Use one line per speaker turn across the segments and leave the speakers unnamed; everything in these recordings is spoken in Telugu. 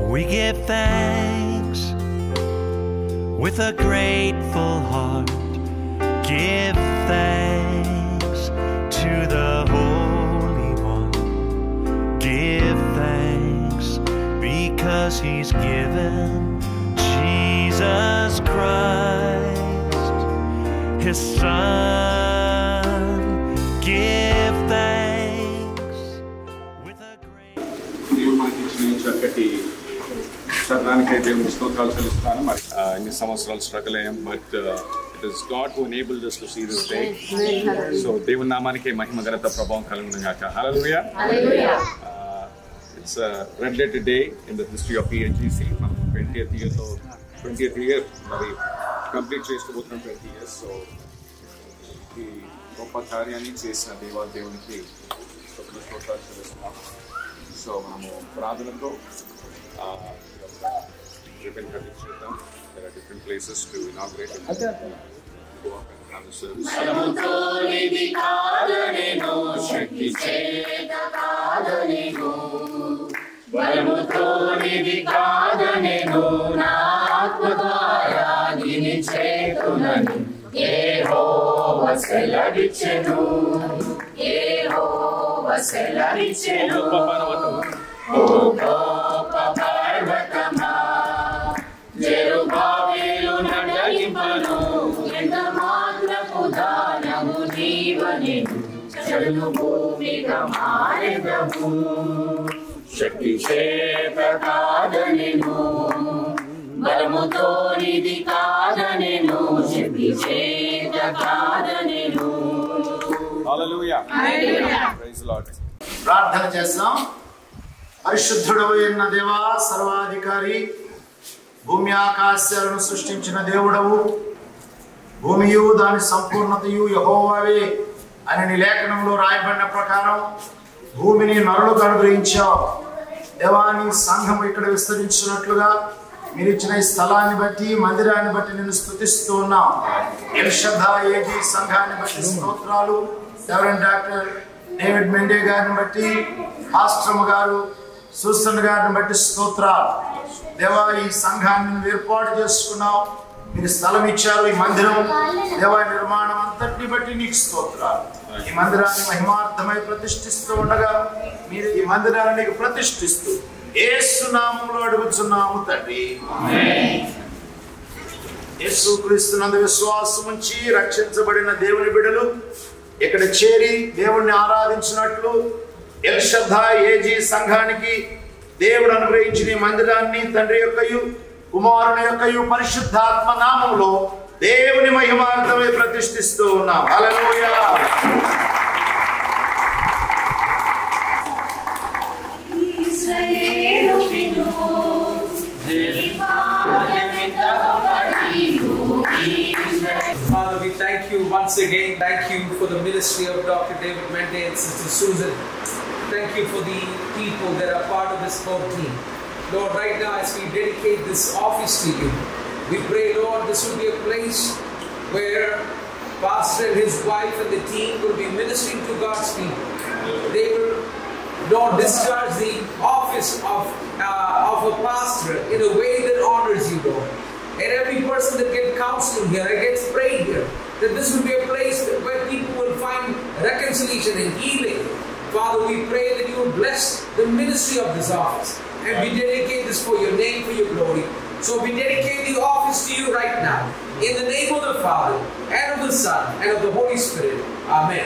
We give thanks with a grateful heart. Give thanks to the Holy One. Give thanks because He's given Jesus Christ, His Son. Give thanks with a great
దేవుడు మనకి ఇచ్చిన ఈ చక్కటి చరణానికి దేవుని స్తోత్రాలు చెల్లిస్తాను మరి ఆ, ఇన్ని సంవత్సరాలు స్ట్రగుల్ అయ్యాం but it is God who enable this to see this day so దేవుని నామానికి మహిమ ఘనత ప్రభావం కలుగును గాక హల్లెలూయా it's red letter day in the history of ENGC మనం ట్వంటీయత్ ఇయర్లో ట్వంటీయత్ ఇయర్ మరి కంప్లీట్ చేసుకోబోతున్నాం ట్వంటీ ఇయర్స్ సో ఈ గొప్ప కార్యాన్ని చేసిన దేవా దేవునికి స్తోత్రాలు స్తోత్రాలు చెల్లిస్తున్నాం సో మనము ప్రార్థనతో రిపెన్ కటింగ్ చేద్దాం there are different places to inaugurate go up and have the service.
బలముతోనిది కాదనెను నా ఆత్మ ద్వారా దీని చేతునని యెహోవ సెలవిచ్చెను యెహోవ సెలవిచ్చెను ఓ గొప్ప పర్వతమా జెరుబాబేలు నడగింపను ఎంత మాత్రపు దానము నీవనెను చదును భూమిగా మారెదము శక్తి చేత కాదనెను బలముతోనిది కాదనెను శక్తి చేత కాదనెను
Hallelujah. Praise the Lord.
ప్రార్థన చేస్తాం పరిశుద్ధుడు అయిన దేవా సర్వాధికారి భూమి ఆకాశాలను సృష్టించిన దేవుడవు భూమియు దాని సంపూర్ణతయు యహోవావే అని నీ లేఖనంలో రాయబడిన ప్రకారం భూమిని నరులకు అనుగ్రహించావు దేవాని సంఘం ఇక్కడ విస్తరించినట్లుగా మీరు ఇచ్చిన ఈ స్థలాన్ని బట్టి మందిరాన్ని బట్టి నేను స్థుతిస్తూ ఉన్నాం ఎల్షద్ధ ఏజీ సంఘాన్ని బట్టి స్తోత్రాలు రెవరెండ్ డాక్టర్ డేవిడ్ మెండే గారిని బట్టి ఆశ్రమ గారు సూసన్ గారిని బట్టి స్తోత్రాలు దేవా ఈ సంఘాన్ని నువ్వు ఏర్పాటు చేసుకున్నావు మీరు స్థలం ఇచ్చారు ఈ మందిరం దేవా ఈ నిర్మాణం అంతటిని బట్టి నీకు స్తోత్రాలు ఈ మందిరాన్ని మహిమార్థమై ప్రతిష్ఠిస్తూ ఉండగా మీరు ఈ మందిరాన్ని నీకు ప్రతిష్ఠిస్తూ ఏసు నామంలో అడుగుచున్నాము తండ్రి యేసు క్రీస్తునందు విశ్వాసం ఉంచి రక్షించబడిన దేవుని బిడలు ఇక్కడ చేరి దేవుణ్ణి ఆరాధించినట్లు ఎల్షద్ధ ఏజీ సంఘానికి దేవుడు అనుగ్రహించిన ఈ మందిరాన్ని తండ్రి యొక్కయు కుమారుని యొక్కయు పరిశుద్ధాత్మ నామంలో దేవుని మహిమార్థమై ప్రతిష్ఠిస్తూ ఉన్నాం హల్లెలూయా
ఇశ్రాయేలు విను
Father, we thank you once again. Thank you for the ministry of Dr. David Mende and Sister Susan. Thank you for the people that are part of this whole team. Lord, right now as we dedicate this office to you, we pray, Lord, this will be a place where Pastor and his wife and the team will be ministering to God's people. They will Lord, discharge the office of, uh, of a pastor in a way that honors you, Lord. And every person that gets counseling here, that gets prayed here, that this will be a place that- where people will find reconciliation and healing. Father, we pray that you will bless the ministry of this office. And we dedicate this for your name, for your glory. So we dedicate the office to you right now. In the name of the Father, and of the Son, and of the Holy Spirit. Amen.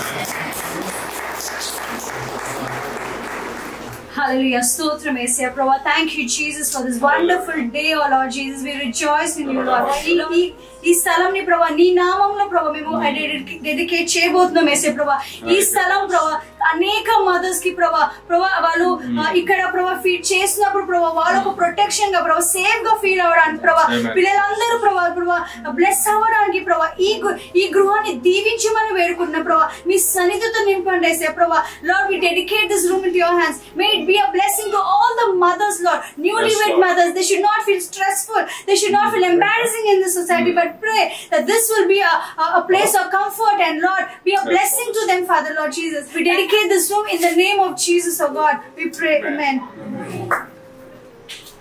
Hallelujah. Stotram Esaya Prabha. Thank you, Jesus, for this wonderful day, oh Lord Jesus. We rejoice in you, Lord. ఈ- ఈ- ఈ స్థలంని ప్రభా నీ నామంలో ప్రభా మేము డెడికేట్ చేయబోతున్నాం వేసే ప్రభా ఈ స్థలం ప్రభా అనేక మదర్స్ కి ప్రభా ప్రభా వాళ్ళు ఆ, ఇక్కడ ప్రభా ఫీడ్ చేసినప్పుడు ప్రభా వాళ్ళకు ప్రొటెక్షన్ గా ప్రభా సేఫ్ గా ఫీల్ అవ్వడానికి ప్రభా
Amen.
పిల్లలందరూ ప్రభా ప్రభా బ్లెస్ అవ్వడానికి ప్రభా ఈ గు- ఈ గృహాన్ని దీవించమని వేడుకుంటున్న ప్రభా మీ సన్నిధితో నింపండి వేసే ప్రభా Lord we dedicate this room in your hands may it be a blessing to all the mothers Lord newly
Yes,
wed
Lord.
mothers they should not feel stressful they should not feel embarrassing in this society but pray that this will be a, a, a place of comfort and lord be a
Yes,
blessing
Lord.
to them father lord jesus we dedicate this room in the name of jesus oh god we pray
Amen.
amen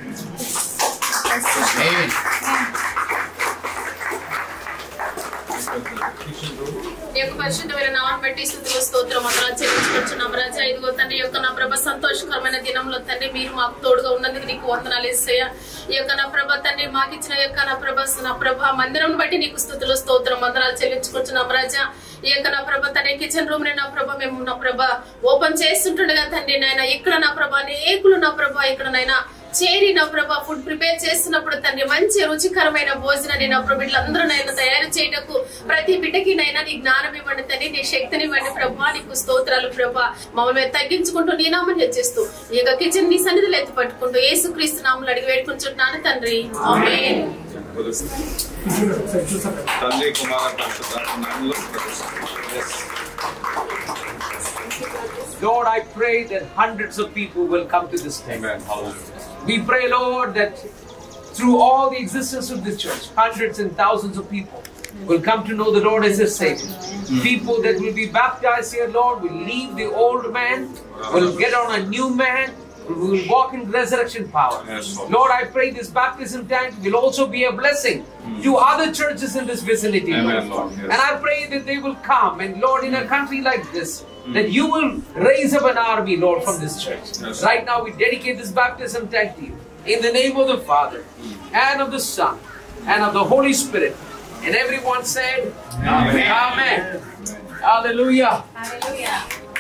Amen.
నీ యొక్క పరిశుద్ధమైన నామం బట్టి స్థుతులు స్తోత్రం వందనాలు చెల్లించుకుంటున్నాం రాజా ఇదిగో తండ్రి ఈ యొక్క నా ప్రభ సంతోషకరమైన దినంలో తండ్రి మీరు మాకు తోడుగా ఉన్నందుకు నీకు వందనాలు ఇస్తాయా ఈ యొక్క నా ప్రభ తండ్రి మాకు ఇచ్చిన యొక్క నా ప్రభ నా ప్రభ మందిరం బట్టి నీకు స్థుతులు స్తోత్రం వందనాలు చెల్లించుకుంటున్నాం రాజా ఈ యొక్క నా ప్రభ తండ్రి కిచెన్ రూమ్ నా ప్రభ మేము నా ప్రభ ఓపెన్ చేస్తుంటుండగా తండ్రి నాయన ఇక్కడ నా ప్రభ అనేకులు నా ప్రభ ఇక్కడ నైనా చేరి నా ప్రభా ఫుడ్ ప్రిపేర్ చేస్తున్నప్పుడు తండ్రి మంచి రుచికరమైన భోజనాన్ని నా ప్రభు వీళ్ళందరూ నైనా తయారు చేయటకు ప్రతి బిడ్డకి నైనా నీ జ్ఞానం ఇవ్వండి తండ్రి నీ శక్తిని ఇవ్వండి ప్రభా నీకు స్తోత్రాలు ప్రభా మమ్మల్ని మేము తగ్గించుకుంటూ నీ నామం హెచ్చిస్తూ ఈ యొక్క కిచెన్ నీ సన్నిధిలో ఎత్తి పట్టుకుంటూ యేసు క్రీస్తు నామలు అడిగి వేడుకుంటున్నాను తండ్రి ఆమేన్
తండ్రి కుమార పరిశుద్ధాత్మ నామములో Yes.
Lord, I pray that hundreds of people will come to this tent.
Amen. Hallelujah.
We pray, Lord, that through all the existence of this church, hundreds and thousands of people will come to know the Lord as their Savior. People that will be baptized here, Lord, will leave the old man, will get on a new man, we will walk in resurrection power.
Yes, Lord.
Lord, I pray this baptism tank will also be a blessing to other churches in this vicinity.
Amen, Lord. Yes.
And I pray that they will come, and Lord, in a country like this, that you will raise up an army, Lord, from this church.
Yes.
Right now, we dedicate this baptism tank to you. In the name of the Father, and of the Son, and of the Holy Spirit. And everyone said,
Amen.
Amen. Hallelujah.
Hallelujah.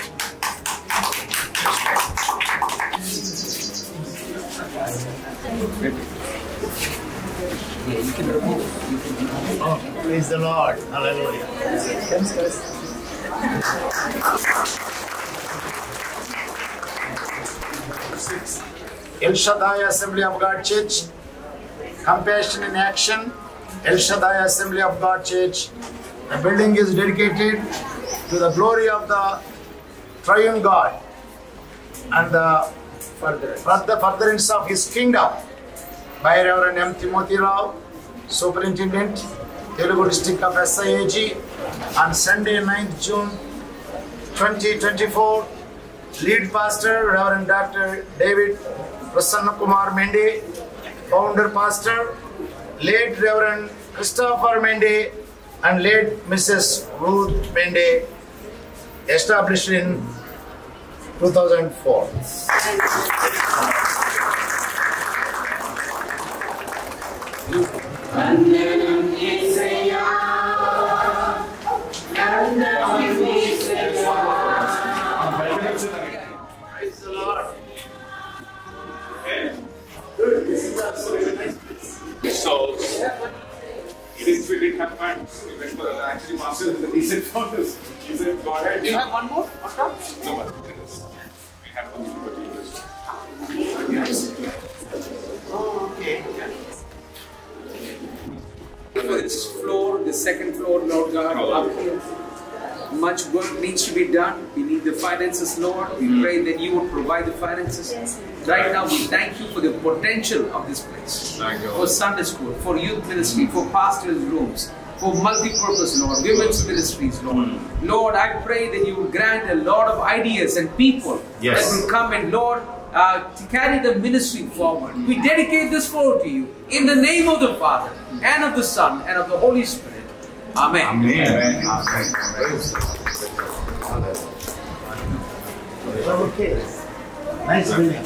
Praise the Lord. Hallelujah. El Shaddai Assembly of God Church, Compassion in Action, El Shaddai Assembly of God Church. The building is dedicated to the glory of the triune God and the further, for the furtherance of His kingdom by Reverend M. Timothy Rao, Superintendent, Telugu District of SIAG, on Sunday 9th June 2024. Lead Pastor Reverend Dr. David Prasanna Kumar Mende, Founder Pastor, late Reverend Christopher Mende, and late Mrs. Ruth Mende, established in 2004.
So, it is really happened. We went for actually master in the recent photos. He said, go ahead.
Do you have one more? Pastor?
No, but it is. We have one more.
For this floor, the second floor, Lord God, up here. Much work needs to be done. We need the finances, Lord. We pray that you will provide the finances. Right now, we thank you for the potential of this place.
Thank you.
For Sunday school, for youth ministry, for pastoral rooms, for multi-purpose, Lord, women's ministries, Lord. Lord, I pray that you will grant a lot of ideas and people
Yes.
that will come and, Lord, uh, to carry the ministry forward. We dedicate this floor to you in the name of the Father and of the Son and of the Holy Spirit. Amen.
Okay. Nice building.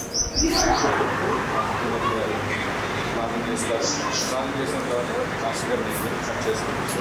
ప్రార్థన చేస్తారు ప్రార్థన చేసిన తర్వాత మాస్టర్ గారు కట్ చేస్తారు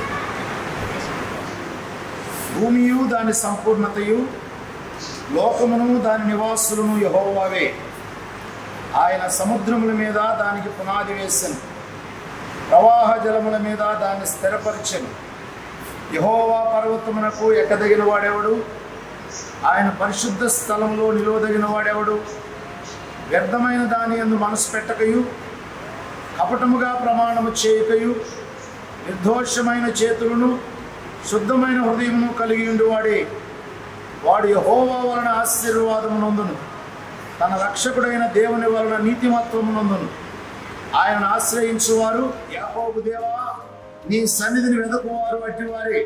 భూమియు దాని సంపూర్ణతయు లోకమును దాని నివాసులను యహోవావే ఆయన సముద్రముల మీద దానికి పునాది వేసెను ప్రవాహ జలముల మీద దాన్ని స్థిరపరిచెను యహోవా పర్వతమునకు ఎక్కదగిన వాడెవడు ఆయన పరిశుద్ధ స్థలంలో నిలువదగిన వాడెవడు వ్యర్థమైన దాని ఎందు మనసు పెట్టకయు కపటముగా ప్రమాణము చేయకయు నిర్దోషమైన చేతులను శుద్ధమైన హృదయమును కలిగి ఉండివాడే వాడు యహోవా వలన ఆశీర్వాదమునందును తన రక్షకుడైన దేవుని వలన నీతిమత్వమునందును ఆయనను ఆశ్రయించువారు యాకోబు దేవా నీ సన్నిధిని వెదకువారు అట్టివారే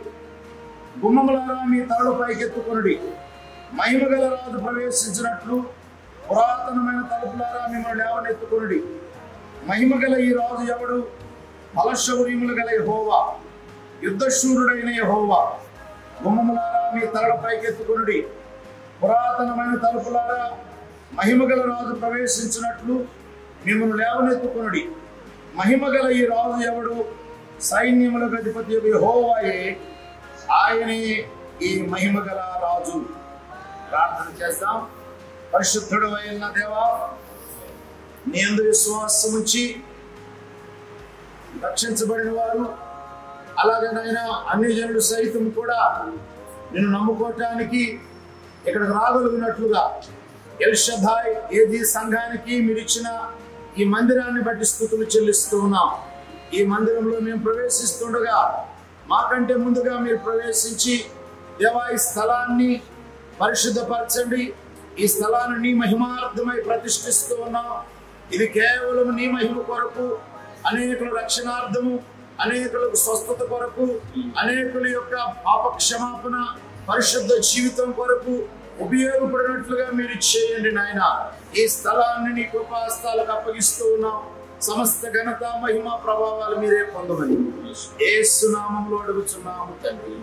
గుమ్మములారా మీ తలలు పైకెత్తుకొనుడి మహిమగల రాజు ప్రవేశించినట్లు పురాతన పురాతనమైన తలుపులారా మిమ్మల్ని లేవనెత్తుకునుడి మహిమ గల ఈ రాజు ఎవడు బలశౌర్యములు గల యెహోవా యుద్ధశూరుడైన యెహోవా గుమ్మములారా మీ తలల పైకెత్తుకునుడి పురాతనమైన తలుపులారా మహిమగల రాజు ప్రవేశించినట్లు మిమ్మల్ని లేవనెత్తుకునుడి మహిమగల ఈ రాజు ఎవడు సైన్యములకు అధిపతి యెహోవాయే ఆయనే ఈ మహిమగల రాజు ప్రార్థన చేస్తాం పరిశుద్ధుడు అయిన దేవా నీ అందు విశ్వాసం ఉంచి రక్షించబడిన వారు అలాగే నాయన అన్ని జనులు సైతం కూడా నిన్ను నమ్ముకోవటానికి ఇక్కడికి రాగలిగినట్లుగా ఎల్షదాయ్ ఏది సంఘానికి మీరు ఇచ్చిన ఈ మందిరాన్ని బట్టి స్థుతులు చెల్లిస్తూ ఉన్నాం ఈ మందిరంలో మేము ప్రవేశిస్తుండగా మాకంటే ముందుగా మీరు ప్రవేశించి దేవా ఈ స్థలాన్ని పరిశుద్ధపరచండి ఈ స్థలాన్ని నీ మహిమార్థమై ప్రతిష్ఠిస్తూ ఉన్నాం ఇది కేవలం నీ మహిమ కొరకు అనేకుల రక్షణార్థము అనేకులకు స్వస్థత కొరకు అనేకుల యొక్క పాప క్షమాపణ పరిశుద్ధ జీవితం కొరకు ఉపయోగపడినట్లుగా మీరు చేయండి నాయన ఈ స్థలాన్ని నీ కృపాస్తాలకు అప్పగిస్తూ ఉన్నాం సమస్త ఘనత మహిమ ప్రభావాలు మీరే పొందమని ఏసు నామంలో అడుగుచున్నాము తండ్రి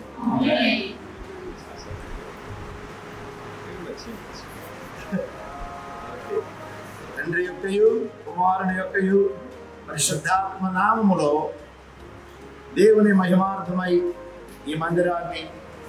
తండ్రి యొక్కయు కుమారుని యొక్కయు పరిశుద్ధాత్మ నామములో దేవుని మహిమార్థమై ఈ మందిరాన్ని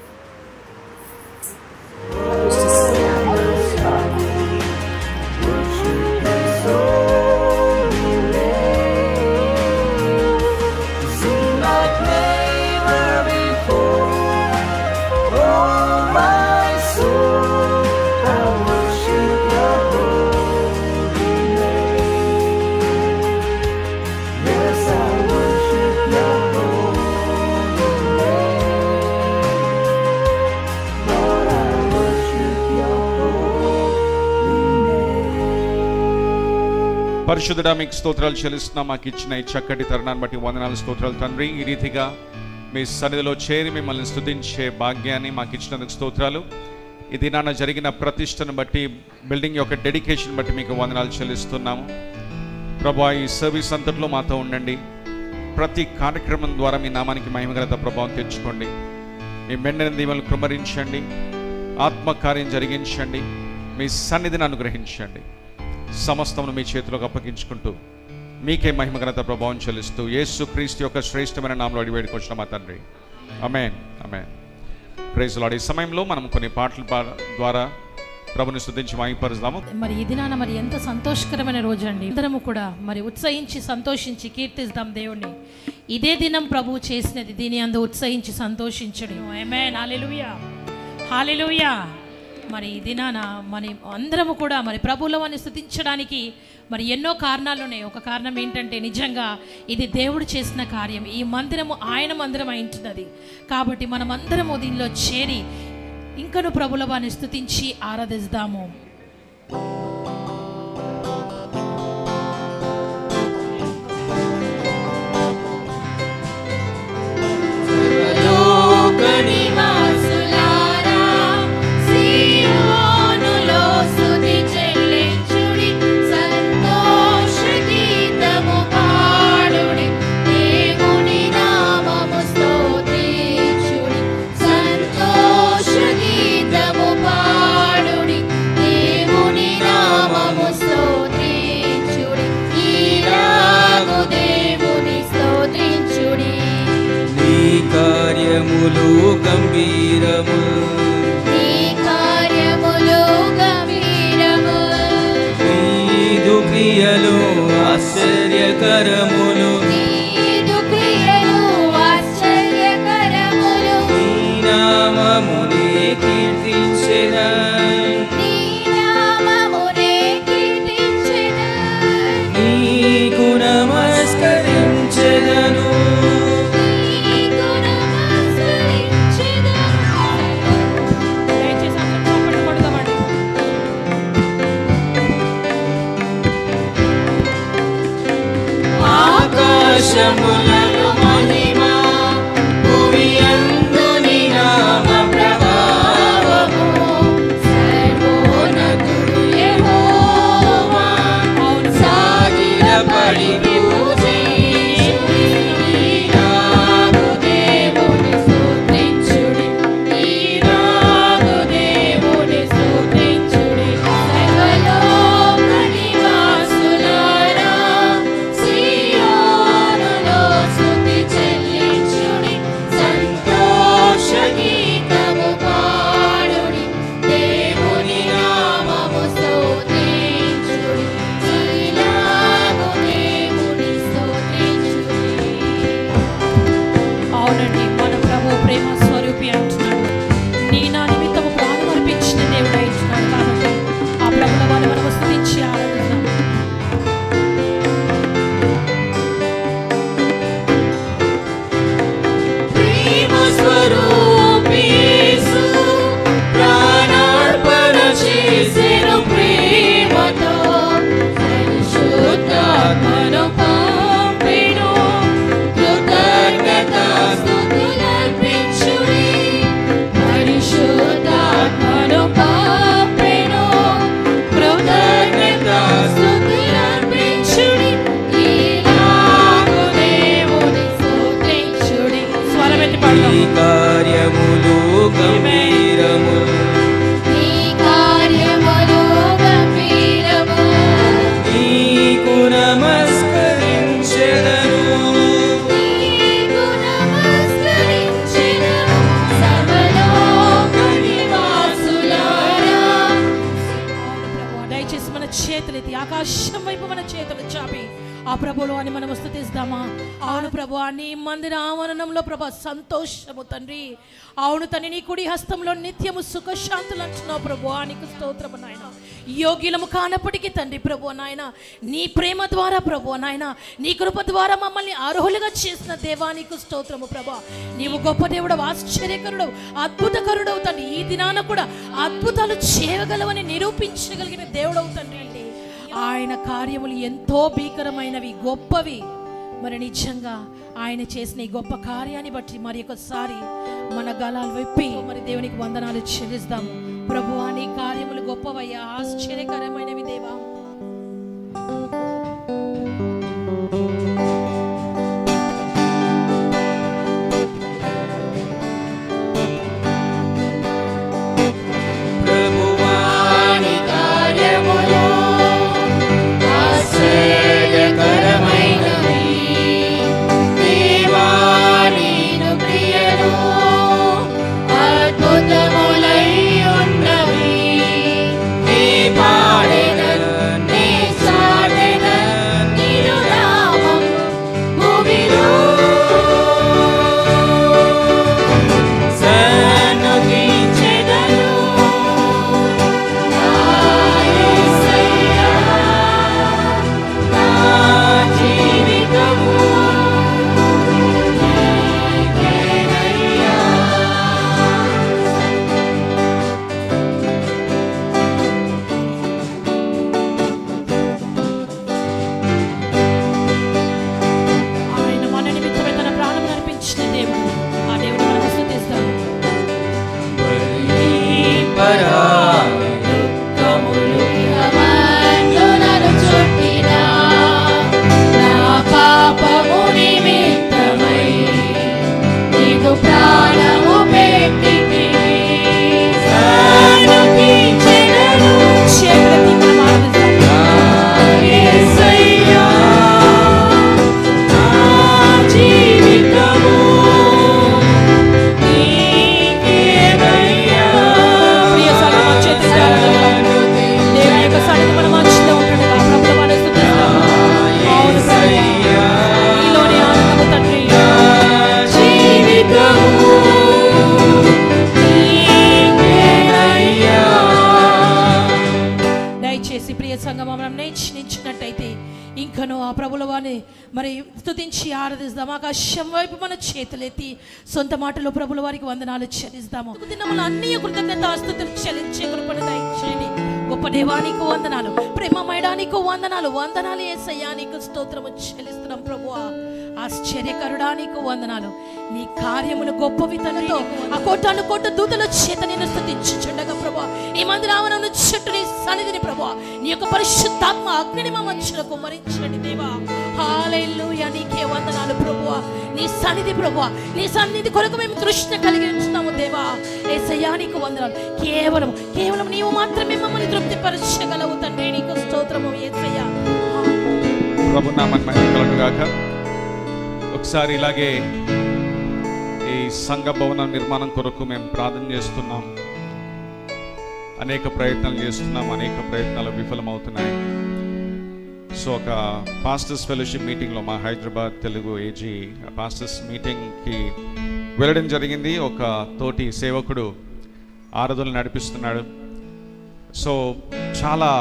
పరిశుద్ధుడా మీకు స్తోత్రాలు చెల్లిస్తున్నాం మాకు ఇచ్చిన ఈ చక్కటి తరుణాన్ని బట్టి వందనాలు స్తోత్రాలు తండ్రి ఈ రీతిగా మీ సన్నిధిలో చేరి మిమ్మల్ని స్తుతించే భాగ్యాన్ని మాకు ఇచ్చినందుకు స్తోత్రాలు ఈ దినాన జరిగిన ప్రతిష్టను బట్టి బిల్డింగ్ యొక్క డెడికేషన్ బట్టి మీకు వందనాలు చెల్లిస్తున్నాము ప్రభా ఈ సర్వీస్ అంతట్లో మాతో ఉండండి ప్రతి కార్యక్రమం ద్వారా మీ నామానికి మహిమగలత ప్రభావం తెచ్చుకోండి మీ మెండని దీవెనలు కృమరించండి ఆత్మకార్యం జరిగించండి మీ సన్నిధిని అనుగ్రహించండి సమస్తమును మీ చేతిలోకి అప్పగించుకుంటూ మీకే మహిమ ఘనత ప్రభావం చెల్లిస్తూ యేసు క్రీస్తు యొక్క శ్రేష్టమైన నామలో అడిగి వేడుకొచ్చిన మా తండ్రి అమేన్ అమేన్ ప్రైజ్ లాడ్ ఈ సమయంలో మనం కొన్ని పాటల పా- ద్వారా ప్రభుని స్తుతించి మహిమపరుస్తాము
మరి ఈ దినాన మరి ఎంత సంతోషకరమైన రోజు అండి అందరము కూడా మరి ఉత్సహించి సంతోషించి కీర్తిస్తాం దేవుణ్ణి ఇదే దినం ప్రభువు చేసినది దీని అందు ఉత్సహించి సంతోషించడు ఆమేన్ హల్లెలూయా హల్లెలూయా మరి ఈ దినాన మరి అందరము కూడా మరి ప్రభులవని స్థుతించడానికి మరి ఎన్నో కారణాలు ఉన్నాయి ఒక కారణం ఏంటంటే నిజంగా ఇది దేవుడు చేసిన కార్యం ఈ మందిరము ఆయన మందిరం అయింటున్నది కాబట్టి మనం అందరము దీనిలో చేరి ఇంకను ప్రభులవాన్ని స్థుతించి ఆరాధిస్తాము
లోకనివాసులారా, సీయోనులో స్తుతి చెల్లించుడి, సంతోష గీతము పాడుడి, దేవుని నామము స్తోత్రించుడి. సంతోష గీతము పాడుడి, దేవుని నామము స్తోత్రించుడి. ఈలాగు దేవుని స్తోత్రించుడి
నీ కార్యములు గంభీరము
నీ కార్యములు గంభీరము
నీదు క్రియలు ఆశ్చర్యకరములు
నీదు క్రియలు ఆశ్చర్యకరములు
నీ నామమునే కీర్తించెదా
నీ నామమునే కీర్తించెదను.
నీకు నమస్కరించెదను
నీకు నమస్కరించెదను.
దయచేసి అందరూ చప్పట్లు కొడదామండి.
ఆకాశములలో మహిమ భూమి అందు నీ నామ ప్రభావము
సర్వోన్నతుడు యెహోవా.
పాడి పూజించుడి ఈనాడు దేవుని స్తుతించుడి ఈనాడు దేవుని స్తుతించుడి సర్వలోక నివాసులారా సియోనులో స్తుతి చెల్లించుడి సంతోష గీతము పాడుడి దేవుని నామము స్తుతించుడి ఈనాడు దేవుని స్తుతించుడి
అవునండి మన ప్రభు ప్రేమ స్వరూపి అంటున్నాడు నీ నా నిమిత్తము ప్రాణం అర్పించిన దేవుడు అంటున్నాడు కాబట్టి ఆ ప్రభుల వారిని మనం స్థుతించి ఆరాధిద్దాం
ప్రేమ స్వరూపి యేసు ప్రాణార్పణ చేసెను ప్రేమతో పరిశుద్ధాత్మను పంపెను కృతజ్ఞతాస్తుతులర్పించుడి పరిశుద్ధాత్మను పంపెను కృతజ్ఞతాస్తుతులర్పించుడి ఈనాడు దేవుని స్తుతించుడి
స్వరమెత్తి పాడదాం
ఈ కార్యములు గంభీరము
నీ కార్యములు గంభీరము
నీకు నమస్కరించెదను
నీకు నమస్కరించెదము సర్వలోక నివాసులారా
ప్రభువా, దయచేసి మన చేతులెత్తి ఆకాశం వైపు మన చేతులు చాపి ఆ ప్రభులు అని మనం స్థుతిస్తామా అవును ప్రభు నీ మందిర ఆవరణంలో ప్రభా సంతోషము తండ్రి అవును తండ్రి నీ కుడి హస్తంలో నిత్యము సుఖశాంతులు అంటున్నావు ప్రభు నీకు స్తోత్రము నాయన యోగ్యులము కానప్పటికీ తండ్రి ప్రభు నాయన నీ ప్రేమ ద్వారా ప్రభు నాయన నీ కృప ద్వారా మమ్మల్ని అర్హులుగా చేసిన దేవా నీకు స్తోత్రము ప్రభా నీవు గొప్ప దేవుడు ఆశ్చర్యకరుడు అద్భుతకరుడవు తండ్రి ఈ దినాన కూడా అద్భుతాలు చేయగలవని నిరూపించగలిగిన దేవుడవు తండ్రి అండి ఆయన కార్యములు ఎంతో భీకరమైనవి గొప్పవి మరి నిజంగా ఆయన చేసిన ఈ గొప్ప కార్యాన్ని బట్టి మరి ఒకసారి మన గలాలు విప్పి మరి దేవునికి వందనాలు చెల్లిస్తాము ప్రభు నీ కార్యములు గొప్పవయ్యా ఆశ్చర్యకరమైనవి దేవా
ప్రభువాని కార్యములు ఆశ్చర్యకరమైనవి దేవానిను ప్రియను అద్భుతములై ఉన్నవి నీ పాడెద నీ సాధెద నిరు నామం భూమిలో సన్నుతించెదను నా యేసయ్యా నా జీవితము నీకేనయ్యా
ఆయన మన నిమిత్తమే తన ప్రాణం అర్పించిన దేవుడు ఆ దేవుడు మనం స్థుతిస్తాము
పరాయి దుఃఖములు
ఇహమందునను చుట్టినా నా పాపము నిమిత్తమై నీకు ప్రాణము పెట్టితివి.
సన్నుతించెదను
చేతులెత్తి మనం ఆరాధిస్తాము.
యేసయ్యా నా జీవితము నీకేనయ్యా
ప్రియ సంగమా, చేతులెత్తి ఆరాధిద్దాం. దేవుని యొక్క సన్నిధి మన మధ్యలో ఉంటుండగా ప్రభువు మనం స్తుతిస్తాము. అవును ప్రభువా. నీలోని ఆనందము తండ్రి
జీవితము నీకేనయ్యా
దయచేసి ప్రియ సంగమం మనం నేర్చినట్టయితే ఇంకను ఆ ప్రభుల వారిని మరి స్తుతించి ఆరాధిస్తాం ఆకాశం వైపు మన చేతులెత్తి సొంత మాటలో ప్రభుల వారికి వందనాలు చెల్లిస్తాము దినములు అన్ని కృతజ్ఞత స్థుతులు చెల్లించే కృపను దయచేయండి గొప్ప దేవానికి వందనాలు ప్రేమ మైడానికి వందనాలు వందనాలు ఏసయ్యా నీకు స్తోత్రము చెల్లిస్తున్నాం ప్రభువా ఆశ్చర్యకరుడా నీకు వందనాలు నీ కార్యములు గొప్పవి తనతో ఆ కోటాను కోట దూతల చేత నేను స్థుతించుచుండగా ప్రభా ఈ మందిరావరణను చుట్టూ నీ సన్నిధిని ప్రభా నీ యొక్క పరిశుద్ధాత్మ అగ్నిని మా మధ్యలో కుమ్మరించి ఆశ్రయించండి దేవా హాలెలూయా నీకే వందనాలు ప్రభువా నీ సన్నిధి ప్రభువా నీ సన్నిధి కొరకు మేము తృష్ణ కలిగి ఉంచున్నాము దేవా ఏసయ్యా నీకు వందనాలు కేవలం కేవలం నీవు మాత్రమే మమ్మల్ని తృప్తిపరచగలవు తండ్రి నీకు స్తోత్రము ఏసయ్యా
ప్రభు నామన్ మహిమలను గాక ఒకసారి ఇలాగే ఈ సంఘ భవన నిర్మాణం కొరకు మేము ప్రార్థన చేస్తున్నాం అనేక ప్రయత్నాలు చేస్తున్నాం అనేక ప్రయత్నాలు విఫలమవుతున్నాయి సో ఒక పాస్టర్స్ ఫెలోషిప్ మీటింగ్లో మా హైదరాబాద్ తెలుగు ఏజీ పాస్టర్స్ మీటింగ్కి వెళ్ళడం జరిగింది ఒక తోటి సేవకుడు ఆరాధనలు నడిపిస్తున్నాడు సో చాలా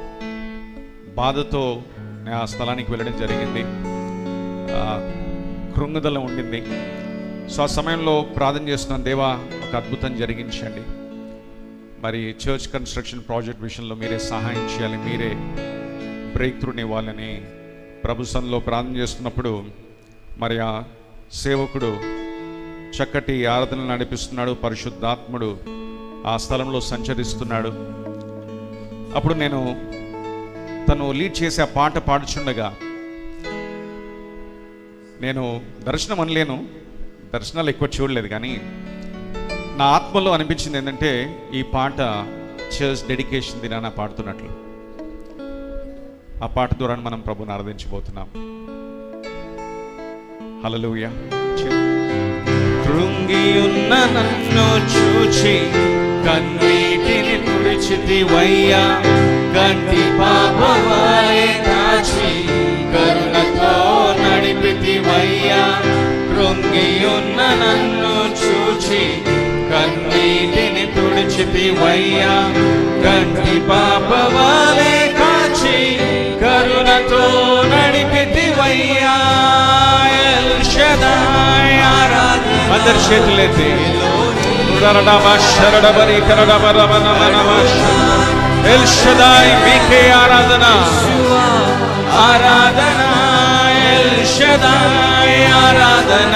బాధతో నేను ఆ స్థలానికి వెళ్ళడం జరిగింది ఆ, కృంగుదల ఉండింది సో ఆ సమయంలో ప్రార్థన చేస్తున్నాను దేవా ఒక అద్భుతం జరిగించండి మరి చర్చ్ కన్స్ట్రక్షన్ ప్రాజెక్ట్ విషయంలో మీరే సహాయం చేయాలి మీరే బ్రేక్ త్రూని ఇవ్వాలని ప్రభుత్వంలో ప్రార్థన చేస్తున్నప్పుడు మరి ఆ సేవకుడు చక్కటి ఆరాధన నడిపిస్తున్నాడు పరిశుద్ధాత్ముడు ఆ స్థలంలో సంచరిస్తున్నాడు అప్పుడు నేను తను లీడ్ చేసే ఆ పాట పాడుచుండగా నేను దర్శనం అనలేను దర్శనాలు ఎక్కువ చూడలేదు కానీ నా ఆత్మలో అనిపించింది ఏంటంటే ఈ పాట చర్చ్ డెడికేషన్ దినాన పాడుతున్నట్లు ఆ పాట ద్వారా మనం ప్రభుని ఆరాధించబోతున్నాం హల్లెలూయా
కృంగియున్న నన్ను చూచి కన్నీటిని తుడిచితివయ్యా కంటి పాపవాలే కాచి కరుణతో నడిపితివయ్యా కృంగియున్న నన్ను చూచి కన్నీటిని తుడిచితివయ్యా కంటి పాపవాలే కాచి కరుణతో నడిపితివయ్యా ఎల్ షదాయ్ ఆరాధన
అందరి చేతులెత్తి ఉడరడమ శరడబరి కరడబరమనమనమ ఎల్ షదాయ్ మీకే ఆరాధన
ఆరాధన ఎల్ షదాయ్ ఆరాధన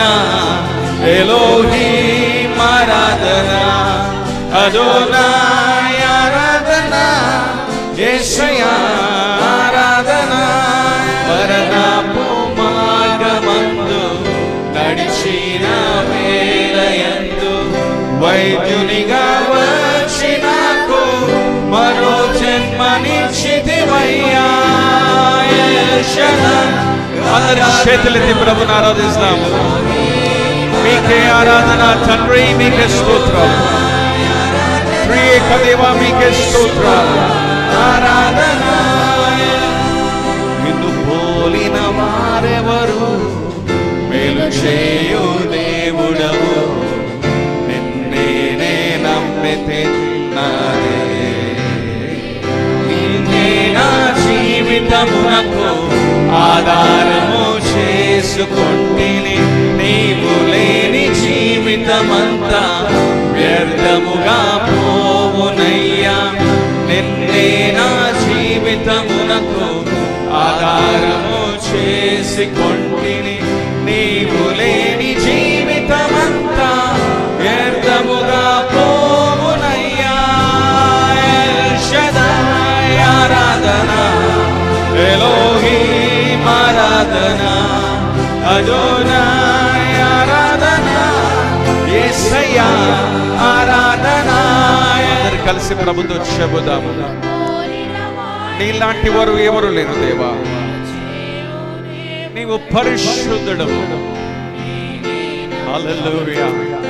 ఎలోహీం ఆరాధన అదోనాయ్ ఆరాధన యేసయ్యా ఆరాధన మరణపు మార్గమందు నడిచిన వేలయందు వైద్యునిగా వచ్చి నాకు మరో జన్మనిచ్చితివయ్యా ఎల్ షదాయ్
అందరి చేతులెత్తి ప్రభుని ఆరాధిస్తాము మీకే ఆరాధన తండ్రి మీకే స్తోత్రం త్రియేక దేవ మీకే స్తోత్రం
ఆరాధన నిన్ను పోలిన వారెవరు మేలు చేయు దేవుడవు నిన్నేనే నమ్మితిన్నానే నిన్నే నా జీవితమునకు ఆధారము చేసుకొంటిని నీవు లేని జీవితమంతా వ్యర్థముగా పోవునయ్యా నిన్నే నా జీవితమునకు ఆధారము చేసుకొంటిని నీవు లేని జీవితమంతా వ్యర్థముగా పోవునయ్యా ఎల్ షదాయ్ ఆరాధన ఎలోహీం ఆరాధన అదోనాయ్ ఆరాధన యేసయ్యా ఆరాధన
అందరు కలిసి ప్రభుతో చెబుదాము నీలాంటి వారు ఎవరు లేరు దేవా నీవు పరిశుద్ధుడము హల్లెలూయా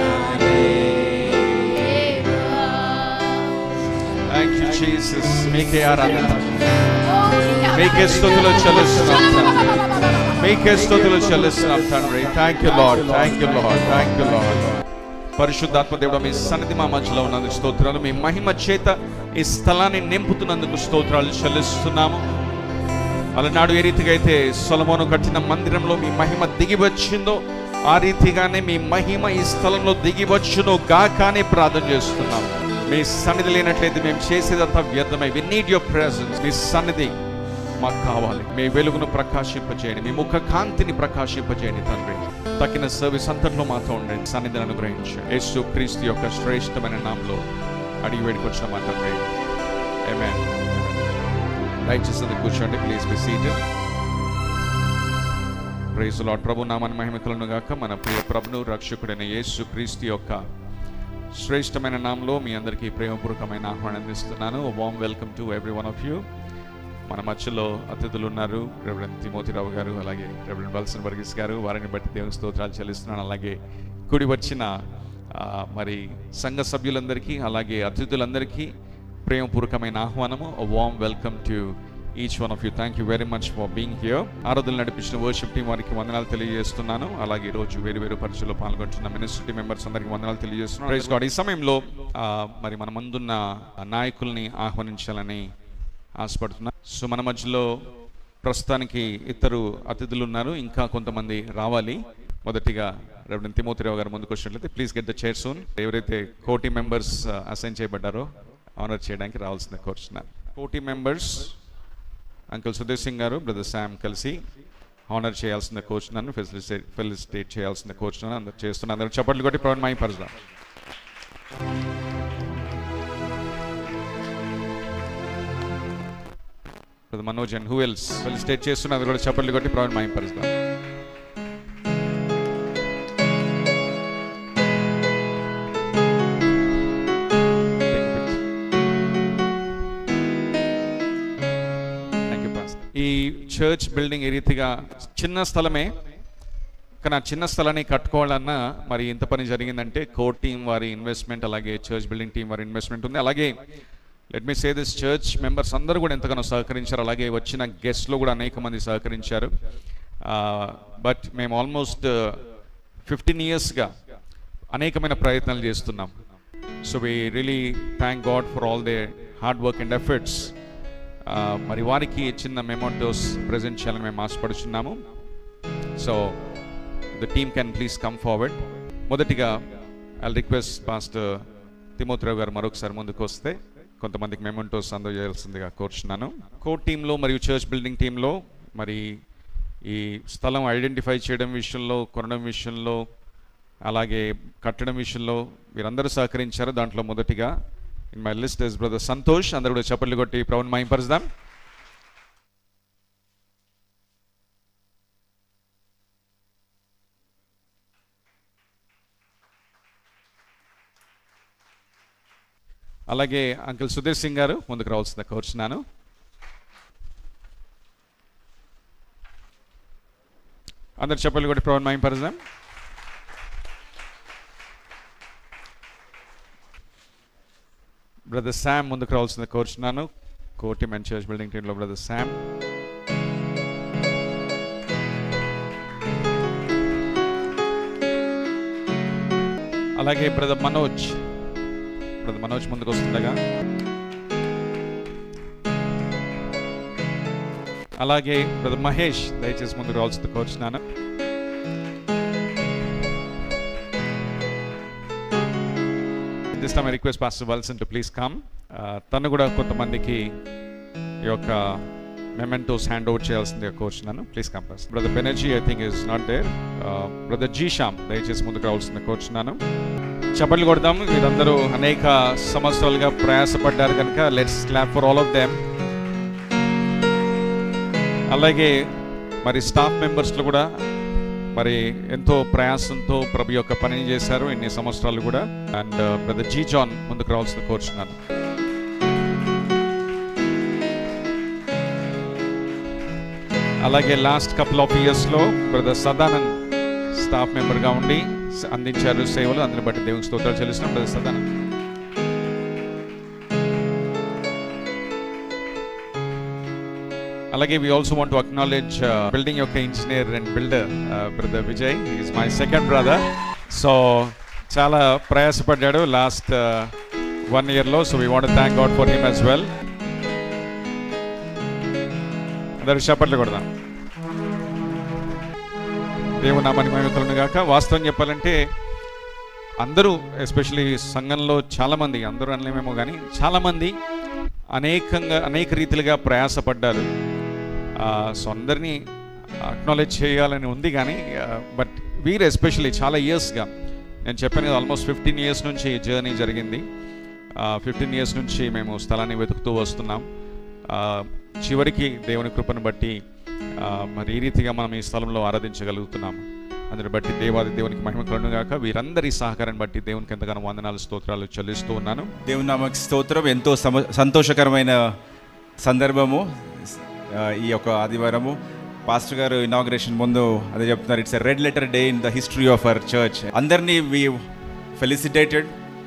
థ్యాంక్ యూ జీసస్ మీకే ఆరాధన మీకే స్తుతులు చెల్లిస్తున్నాం తండ్రి. మీకే స్తుతులు చెల్లిస్తున్నాం తండ్రి thank you Lord thank you Lord thank you Lord పరిశుద్ధాత్మ దేవుడు మీ సన్నిధి మా మధ్యలో ఉన్నందుకు స్తోత్రాలు మీ మహిమ చేత ఈ స్థలాన్ని నింపుతున్నందుకు స్తోత్రాలు చెల్లిస్తున్నాము అలనాడు ఏ రీతిగా అయితే సొలమోను కట్టిన మందిరంలో మీ మహిమ దిగి వచ్చిందో ఆ రీతిగానే మీ మహిమ ఈ స్థలంలో దిగి వచ్చును గాకానే ప్రార్థన చేస్తున్నాం మీ సన్నిధి లేనట్లయితే మేము చేసేదంతా వ్యర్థమై వి నీడ్ యువర్ ప్రెసెన్స్ మీ సన్నిధి మాకు కావాలి మీ వెలుగును ప్రకాశింపజేయండి మీ ముఖ కాంతిని ప్రకాశింపజేయండి తండ్రి తక్కిన సర్వీస్ అంతట్లో మాతో ఉండండి సన్నిధిని అనుగ్రహించండి యేసు క్రీస్తు యొక్క శ్రేష్టమైన నామంలో అడిగి వేడుకొచ్చిన మా తండ్రి Amen. దయచేసి అందరూ కూర్చోండి please be seated
praise Lord ప్రభు నామని మహిమకులను గాక మన ప్రియ ప్రభును రక్షకుడైన యేసు క్రీస్తు యొక్క శ్రేష్టమైన నామంలో మీ అందరికీ ప్రేమపూర్వకమైన ఆహ్వానం అందిస్తున్నాను warm welcome to every one of you మన మధ్యలో అతిథులు ఉన్నారు రెవరెండ్ తిమోతిరావు గారు అలాగే రెవరెండ్ వల్సన్ వర్గీస్ గారు వారిని బట్టి దేవుని స్తోత్రాలు చెల్లిస్తున్నాను అలాగే కుడి వచ్చిన ఆ, మరి సంఘ సభ్యులందరికీ అలాగే అతిథులందరికీ ప్రేమపూర్వకమైన ఆహ్వానము warm welcome to each one of you thank you very much for being here ఆరాధనలు నడిపించిన వర్షిప్ టీం వారికి వందనాలు తెలియజేస్తున్నాను అలాగే ఈ రోజు వేరు వేరు పరీక్షల్లో పాల్గొంటున్న మినిస్ట్రీ టీం మెంబర్స్ అందరికీ వందనాలు తెలియజేస్తున్నాను Praise God. ఈ సమయంలో ఆ, మరి మన ముందున్న నాయకుల్ని ఆహ్వానించాలని ఆశపడుతున్నా సో మన మధ్యలో ప్రస్తుతానికి ఇద్దరు అతిథులు ఉన్నారు ఇంకా కొంతమంది రావాలి మొదటిగా రెవరెండ్ తిమోతిరావు గారు ముందుకు వచ్చినట్లయితే please get the chair soon ఎవరైతే కోటి మెంబర్స్ అసైన్ చేయబడ్డారో ఆనర్ చేయడానికి రావాల్సిందే కోరుచున్నారు కోటి మెంబర్స్ అంకుల్ సుధీర్ సింగ్ గారు బ్రదర్ శామ్ కలిసి ఆనర్ చేయాల్సిన కోరుచున్నాను ఫెసిలిటేట్ ఫెలిసిటేట్ చేయాల్సిన కోరుచున్నాను అందరు చేస్తున్నారు అందరూ చప్పట్లు కొట్టి ప్రవీణ్ మై పరదా brother Manoj and who else felicitate చేస్తున్నారు అందరూ కూడా చప్పట్లు కొట్టి ప్రవీణ్ మై పరదా Thank you, Pastor. ఈ చర్చ్ బిల్డింగ్ ఈ రీతిగా చిన్న స్థలమే కానీ ఆ చిన్న స్థలాన్ని కట్టుకోవాలన్నా మరి ఇంత పని జరిగిందంటే కోర్ టీం వారి ఇన్వెస్ట్మెంట్ అలాగే చర్చ్ బిల్డింగ్ టీం వారి ఇన్వెస్ట్మెంట్ ఉంది అలాగే let me say this church members అందరూ కూడా ఎంతగానో సహకరించారు అలాగే వచ్చిన గెస్ట్లు కూడా అనేక మంది సహకరించారు బట్ మేము ఆల్మోస్ట్ ఫిఫ్టీన్ ఇయర్స్గా అనేకమైన ప్రయత్నాలు చేస్తున్నాం so we really thank God for all they hard work and efforts మరి వారికి చిన్న మెమోటోస్ ప్రజెంట్ చేయాలని మేము ఆశపడుచున్నాము so the team can please come forward మొదటిగా ఐ రిక్వెస్ట్ పాస్టర్ తిమోతిరావు గారు మరొకసారి ముందుకు వస్తే కొంతమందికి మెమోటోస్ అందజేయాల్సిందిగా కోరుచున్నాను కోర్ టీంలో మరియు చర్చ్ బిల్డింగ్ టీంలో మరి ఈ స్థలం ఐడెంటిఫై చేయడం విషయంలో కొనడం విషయంలో అలాగే కట్టడం విషయంలో వీరందరూ సహకరించారు దాంట్లో మొదటిగా in my list is brother Santosh అందరూ కూడా చప్పట్లు కొట్టి ప్రవణ్ మాయింపరుస్తాం అలాగే అంకుల్ సుధీర్ సింగ్ గారు ముందుకు రావాల్సిందిగా కోరుచున్నాను అందరు చెప్పలు కొట్టి ప్రవణ్ మాయింపరుస్తాం బ్రదర్ శామ్ ముందుకు రావాల్సింది కోరుచున్నాను కోటి మెన్ చర్చ్ బిల్డింగ్ టీంలో బ్రదర్ శామ్ అలాగే బ్రదర్ మనోజ్ బ్రదర్ మనోజ్ ముందుకు వస్తుండగా అలాగే బ్రదర్ మహేష్ దయచేసి ముందుకు రావాల్సింది కోరుచున్నాను this time I request pastor Valsan to please come తను కూడా కొంతమందికి ఈ యొక్క మెమెంటోస్ హ్యాండ్ ఓవర్ చేయాల్సిందిగా కోరుచున్నాను ప్లీజ్ కమ్ పాస్ brother Banerjee I think is not there brother G Shyam దయచేసి ముందుకు రావాల్సిందిగా కోరుచున్నాను చప్పట్లు కొడదాం వీరందరూ అనేక సంవత్సరాలుగా ప్రయాసపడ్డారు కనుక let's clap for all of them అలాగే మరి స్టాఫ్ మెంబర్స్లో కూడా మరి ఎంతో ప్రయాసంతో ప్రభు యొక్క పనిని చేశారు ఇన్ని సంవత్సరాలు కూడా అండ్ బ్రదర్ జీ జాన్ ముందుకు రావాల్సిన కోరుచున్నాను అలాగే లాస్ట్ కపుల్ ఆఫ్ ఇయర్స్లో బ్రదర్ సదానంద్ స్టాఫ్ మెంబర్గా ఉండి స- అందించారు సేవలు అందుని బట్టి దేవునికి స్తోత్రాలు చెల్లిస్తున్నాం బ్రదర్ సదానంద్ అలాగే we also want to acknowledge building యొక్క engineer and builder brother Vijay is my second brother so చాలా ప్రయాసపడ్డాడు లాస్ట్ వన్ ఇయర్లో so we want thank God for him as well అందరు చప్పట్లు కొడదాం దేవుని నామానికి మహిమకలను గాక వాస్తవం చెప్పాలంటే అందరూ ఎస్పెషలీ సంఘంలో చాలామంది అందరూ అనలేమేమో కానీ చాలామంది అనేకంగా అనేక రీతిలుగా ప్రయాసపడ్డారు ఆ, సో అందరినీ అక్నాలెడ్జ్ చేయాలని ఉంది కానీ బట్ వీరు ఎస్పెషల్లీ చాలా ఇయర్స్గా నేను చెప్పాను కదా ఆల్మోస్ట్ ఫిఫ్టీన్ ఇయర్స్ నుంచి జర్నీ జరిగింది ఫిఫ్టీన్ ఇయర్స్ నుంచి మేము స్థలాన్ని వెతుకుతూ వస్తున్నాం ఆ, చివరికి దేవుని కృపను బట్టి ఆ, మరి ఈ రీతిగా మనం ఈ స్థలంలో ఆరాధించగలుగుతున్నాము అందుని బట్టి దేవాది దేవునికి మహిమ కలుగును గాక వీరందరి సహకారాన్ని బట్టి దేవునికి ఎంతగానో వందనాలు స్తోత్రాలు చెల్లిస్తూ ఉన్నాను
దేవుని నామకి స్తోత్రం ఎంతో సమ సంతోషకరమైన సందర్భము ఆ, ఈ యొక్క ఆదివారము పాస్టర్ గారు ఇనాగ్రేషన్ ముందు అదే చెప్తున్నారు it's a red letter day in the history of our church అందరినీ వి ఫెలిసిటేటెడ్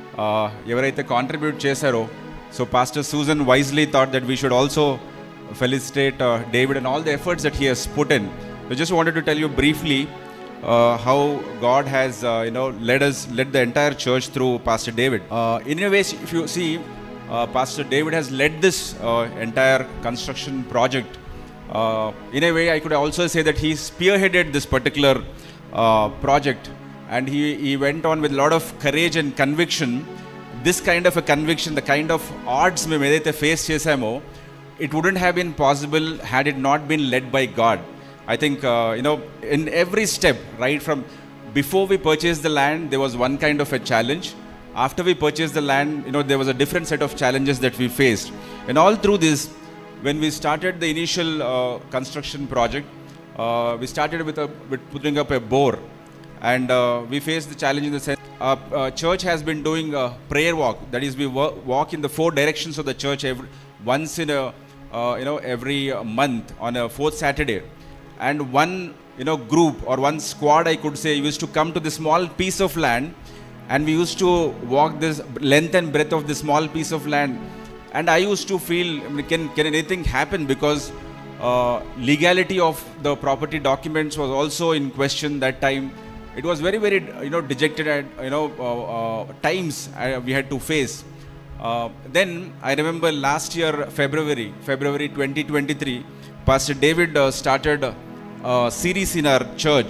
ఎవరైతే కాంట్రిబ్యూట్ చేశారో so pastor Susan wisely thought that we should also felicitate uh, David and all the efforts that he has put in. I just wanted to tell you briefly uh, how God has, uh, you know, led us, led the entire church through Pastor David. Uh, in a way, if you see, uh, Pastor David has led this uh, entire construction project. Uh, in a way, I could also say that he spearheaded this particular uh, project, and he, he went on with a lot of courage and conviction. This kind of a conviction, the kind of odds మేము ఏదైతే ఫేస్ చేసామో it wouldn't have been possible had it not been led by God. I think, uh, you know, in every step, right from before we purchased the land, there was one kind of a challenge. After we purchased the land, you know, there was a different set of challenges that we faced. And all through this, when we started the initial uh, construction project, uh, we started with, a, with putting up a bore and uh, we faced the challenge in the sense uh, uh, church has been doing a prayer walk that is we wo- walk in the four directions of the church every, once in a uh, you know every uh, month on a fourth saturday and one you know group or one squad i could say used to come to the small piece of land and we used to walk this length and breadth of this small piece of land and i used to feel I mean, can, can anything happen because uh, legality of the property documents was also in question that time it was very very you know dejected at you know uh, uh, times uh, we had to face uh, then i remember last year february february 2023 pastor david uh, started a series in our church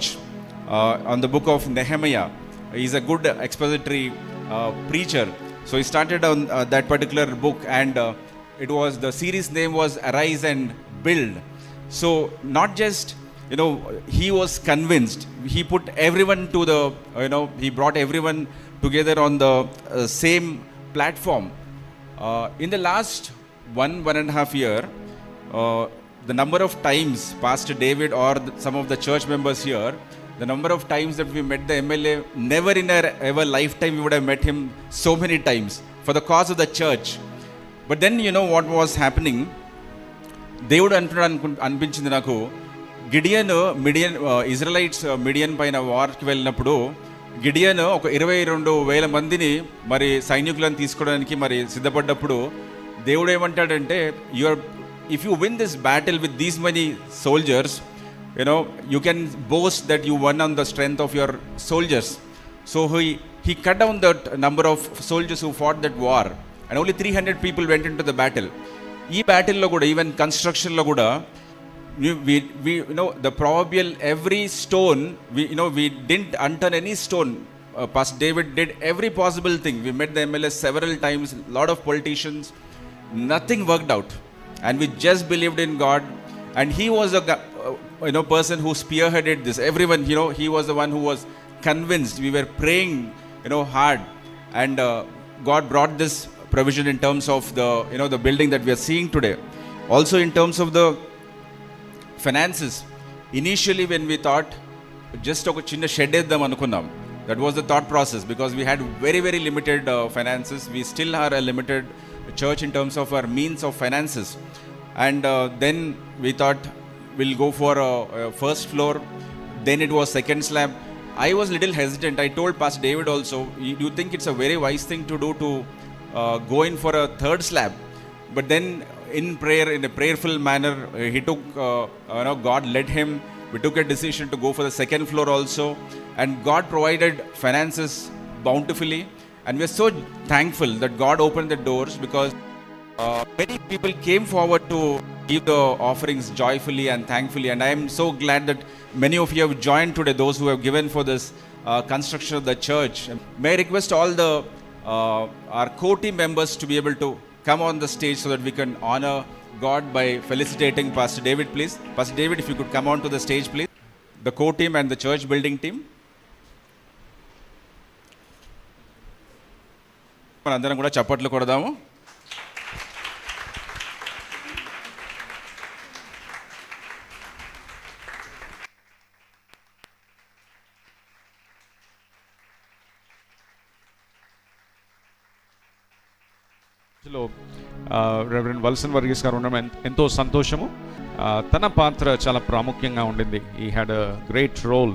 uh, on the book of nehemiah he's a good expository uh, preacher so he started on uh, that particular book and uh, it was the series name was arise and build so not just you know he was convinced he put everyone to the you know he brought everyone together on the uh, same platform uh, in the last one one and a half year uh, the number of times pastor david or the, some of the church members here the number of times that we met the mla never in our ever lifetime we would have met him so many times for the cause of the church but then you know what was happening దేవుడు అంటున్నాడు అనుకు అనిపించింది నాకు గిడియన్ మిడియన్ ఇజ్రాలైట్స్ మిడియన్ పైన వార్కి వెళ్ళినప్పుడు గిడియన్ ఒక ఇరవై రెండు వేల మందిని మరి సైనికులను తీసుకోవడానికి మరి సిద్ధపడ్డప్పుడు దేవుడు ఏమంటాడంటే your if you win this battle with these many soldiers you know you can boast that you won on the strength of your soldiers so he he cut down that number of soldiers who fought that war and only three hundred people went into the battle ఈ బ్యాటిల్లో కూడా ఈవెన్ కన్స్ట్రక్షన్లో కూడా we, we you know the proverbial every stone we you know we didn't unturn any stone uh, pastor david did every possible thing we met the mls several times lot of politicians nothing worked out and we just believed in god and he was a gu- uh, you know person who spearheaded this everyone you know he was the one who was convinced we were praying you know hard and uh, god brought this provision in terms of the you know the building that we are seeing today also in terms of the finances initially when we thought just ఒక చిన్న షెడ్ వేద్దాం అనుకున్నాం that was the thought process because we had very very limited finances we still are a limited church in terms of our means of finances and then we thought will go for first floor then it was second slab i was little hesitant i told pastor david also you, you think it's a very wise thing to do to uh, go in for a third slab but then in prayer in a prayerful manner uh, he took uh, you know god led him we took a decision to go for the second floor also and god provided finances bountifully and we're so thankful that god opened the doors because uh, many people came forward to give the offerings joyfully and thankfully and i am so glad that many of you have joined today those who have given for this uh, construction of the church may i request all the uh, our core team members to be able to come on the stage so that we can honor god by felicitating pastor david please pastor david if you could come on to the stage please the core team and the church building team మనందరం కూడా చప్పట్లు కొడదాము
లో రెవరెండ్ వల్సన్ వర్గీస్ గారు ఉండడం ఎన్- ఎంతో సంతోషము ఆ, తన పాత్ర చాలా ప్రాముఖ్యంగా ఉండింది he had a great role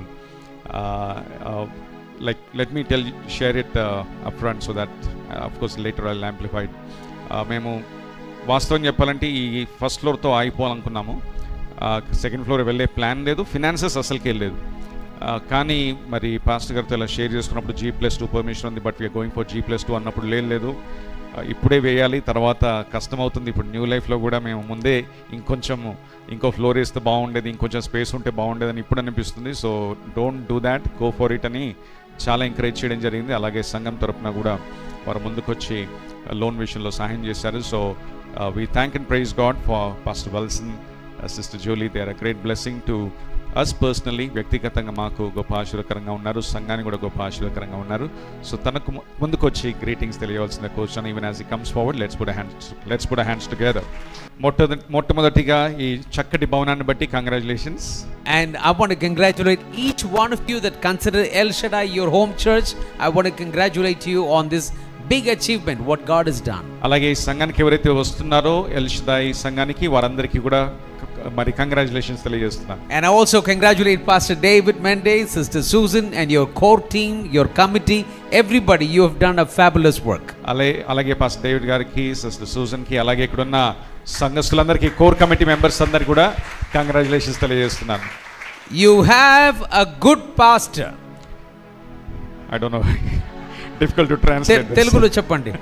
like let me tell share it up front so that of course later I amplified మేము వాస్తవం చెప్పాలంటే ఈ ఫస్ట్ ఫ్లోర్తో ఆగిపోవాలనుకున్నాము సెకండ్ ఫ్లోర్ వెళ్ళే ప్లాన్ లేదు ఫినాన్సెస్ అసలుకే లేదు ఆ, కానీ మరి పాస్టర్ గారితో ఇలా షేర్ చేసుకున్నప్పుడు జీ ప్లస్ టూ పర్మిషన్ ఉంది but we are going for G plus two అన్నప్పుడు లేదు లేదు ఆ, ఇప్పుడే వేయాలి తర్వాత కష్టం అవుతుంది ఇప్పుడు న్యూ లైఫ్లో కూడా మేము ముందే ఇంకొంచెం ఇంకో ఫ్లోర్ వేస్తే బాగుండేది ఇంకొంచెం స్పేస్ ఉంటే బాగుండేదని ఇప్పుడు అనిపిస్తుంది so don't do that go for it అని చాలా ఎంకరేజ్ చేయడం జరిగింది అలాగే సంఘం తరపున కూడా వారు ముందుకొచ్చి లోన్ విషయంలో సహాయం చేశారు so we thank and praise God for pastor Valsan sister Jolly they are a great blessing to us personally వ్యక్తిగతంగా మాకు గొప్ప ఆశీర్వకరంగా ఉన్నారు సంఘానికి కూడా గొప్ప ఆశీర్వకరంగా ఉన్నారు సో తనకు ము- ముందుకు వచ్చి గ్రీటింగ్స్ తెలియవలసిన question even as he comes forward let's put hands let's put hands together మొట్టమొదటి మొట్టమొదటిగా ఈ చక్కటి భవనాన్ని బట్టి congratulations
And I want to congratulate each one of you that consider El Shaddai your home church. I want to congratulate you on this big achievement, what God has done.
అలాగే ఈ సంఘానికి ఎవరైతే వస్తున్నారో ఎల్షదాయి సంఘానికి వారందరికీ కూడా క- మరి కంగ్రాచులేషన్స్ తెలియజేస్తున్నాను
And I also congratulate Pastor David Mendez, Sister Susan, and your core team, your committee, everybody. You have done a fabulous work.
అలాగే అలాగే పాస్ డేవిడ్ గారికి సిస్టర్ సూజన్కి అలాగే ఇక్కడున్న సంఘస్థులందరికీ కోర్ కమిటీ మెంబర్స్ అందరికి కూడా కంగ్రాచులేషన్స్ తెలియజేస్తున్నాను
You have a good pastor.
I don't know difficult to
తె-
ట్రాన్స్లేట్
తెలుగులో చెప్పండి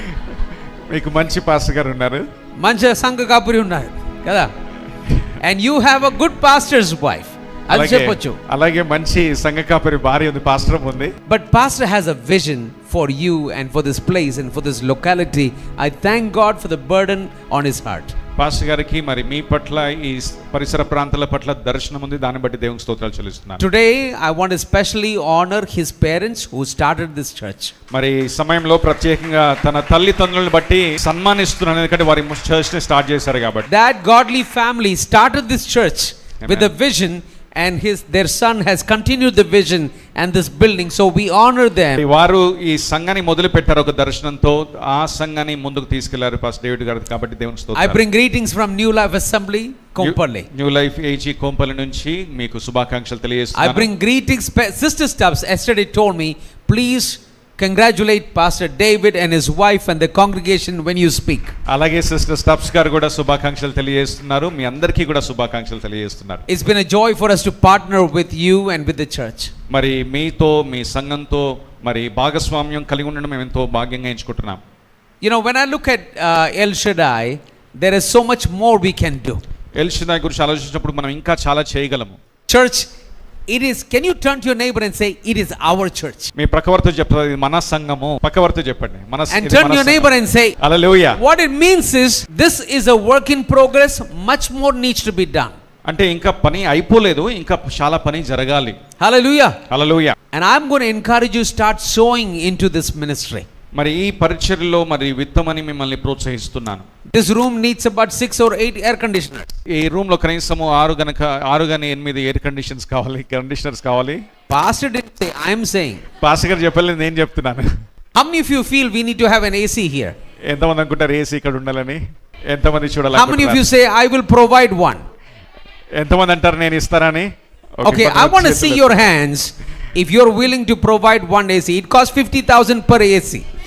మీకు మంచి పాస్టర్ గారు ఉన్నారు
మంచి సంఘ కాపురి ఉన్నారు కదా and you have a good pastor's wife అది
అలాగే
చెప్పొచ్చు
అలాగే మంచి సంఘ కాపరి భార్య ఉంది పాస్టర్ ఉంది
but pastor has a vision for you and for this place and for this locality I thank God for the burden on his heart
pastor గారికి మరి మీ పట్ల ఈ పరిసర ప్రాంతాల పట్ల దర్శనం ఉంది దాన్ని బట్టి దేవునికి స్తోత్రాలు చెల్లిస్తున్నాను
today I want especially honour his parents who started this church
మరి ఈ సమయంలో ప్రత్యేకంగా తన తల్లిదండ్రులను బట్టి సన్మానిస్తున్నాను ఎందుకంటే వారి చర్చ్ ని స్టార్ట్ చేశారు కాబట్టి
that godly family started this church with a vision and his their son has continued the vision and this building so we honor them
వారు ఈ సంఘాన్ని మొదలు పెట్టారు ఒక దర్శనంతో ఆ సంఘాన్ని ముందుకు తీసుకెళ్లారు పాస్ డేవిడ్ గారు కాబట్టి దేవుని
i
స్తోత్రాలు
bring greetings from new life assembly kompally
New Life AG Kompally నుంచి మీకు శుభాకాంక్షలు
i
తెలియజేస్తున్నాను
bring greetings Pa- sister stubbs yesterday told me please congratulate pastor david and his wife and the congregation when you speak
అలాగే సిస్టర్ స్టబ్స్ గారు కూడా శుభాకాంక్షలు తెలియజేస్తున్నారు మీ అందరికీ కూడా శుభాకాంక్షలు తెలియజేస్తున్నారు
it's been a joy for us to partner with you and with the church
మరి మీతో మీ సంఘంతో మరి భాగస్వామ్యం కలిగి ఉండడం మేము ఎంతో భాగ్యంగా ఎంచుకుంటున్నాం
you know when i look at uh, el shaddai there is so much more we can do
ఎల్షిదాయ్ గురించి ఆలోచించినప్పుడు మనం ఇంకా చాలా చేయగలము
church it is can you turn to your neighbor and say it is our church
మీ ప్రక్కవర్తో చెప్తారు ఇది మన సంఘము పక్కవర్తో చెప్పండి మన
and turn to your neighbor and say
అలలోయ
what it means is this is a work in progress much more needs to be done
అంటే ఇంకా పని అయిపోలేదు ఇంకా చాలా పని జరగాలి
hallelujah
అలలోయ
and i'm going to encourage you start sowing into this ministry
మరి ఈ పరిచర్లో మరి విత్తమని మిమ్మల్ని ప్రోత్సహిస్తున్నాను
this room needs about 6 or 8 air conditioners
ఈ రూమ్ లో కనీసము ఆరు గనక ఆరు గని ఎనిమిది ఎయిర్ కండిషన్స్ కావాలి కండిషనర్స్ కావాలి
pastor didn't say i'm saying
పాస్ గారు చెప్పలేదు నేను చెప్తున్నాను
how many of you feel we need to have an ac here
ఎంతమంది అనుకుంటారు ఏసీ ఇక్కడ ఉండాలని ఎంతమంది చూడాలి
how many of you say i will provide one
ఎంతమంది అంటారు నేను ఇస్తారని
Okay, I want to see your hands if you're willing to provide one AC. It costs 50,000 per AC.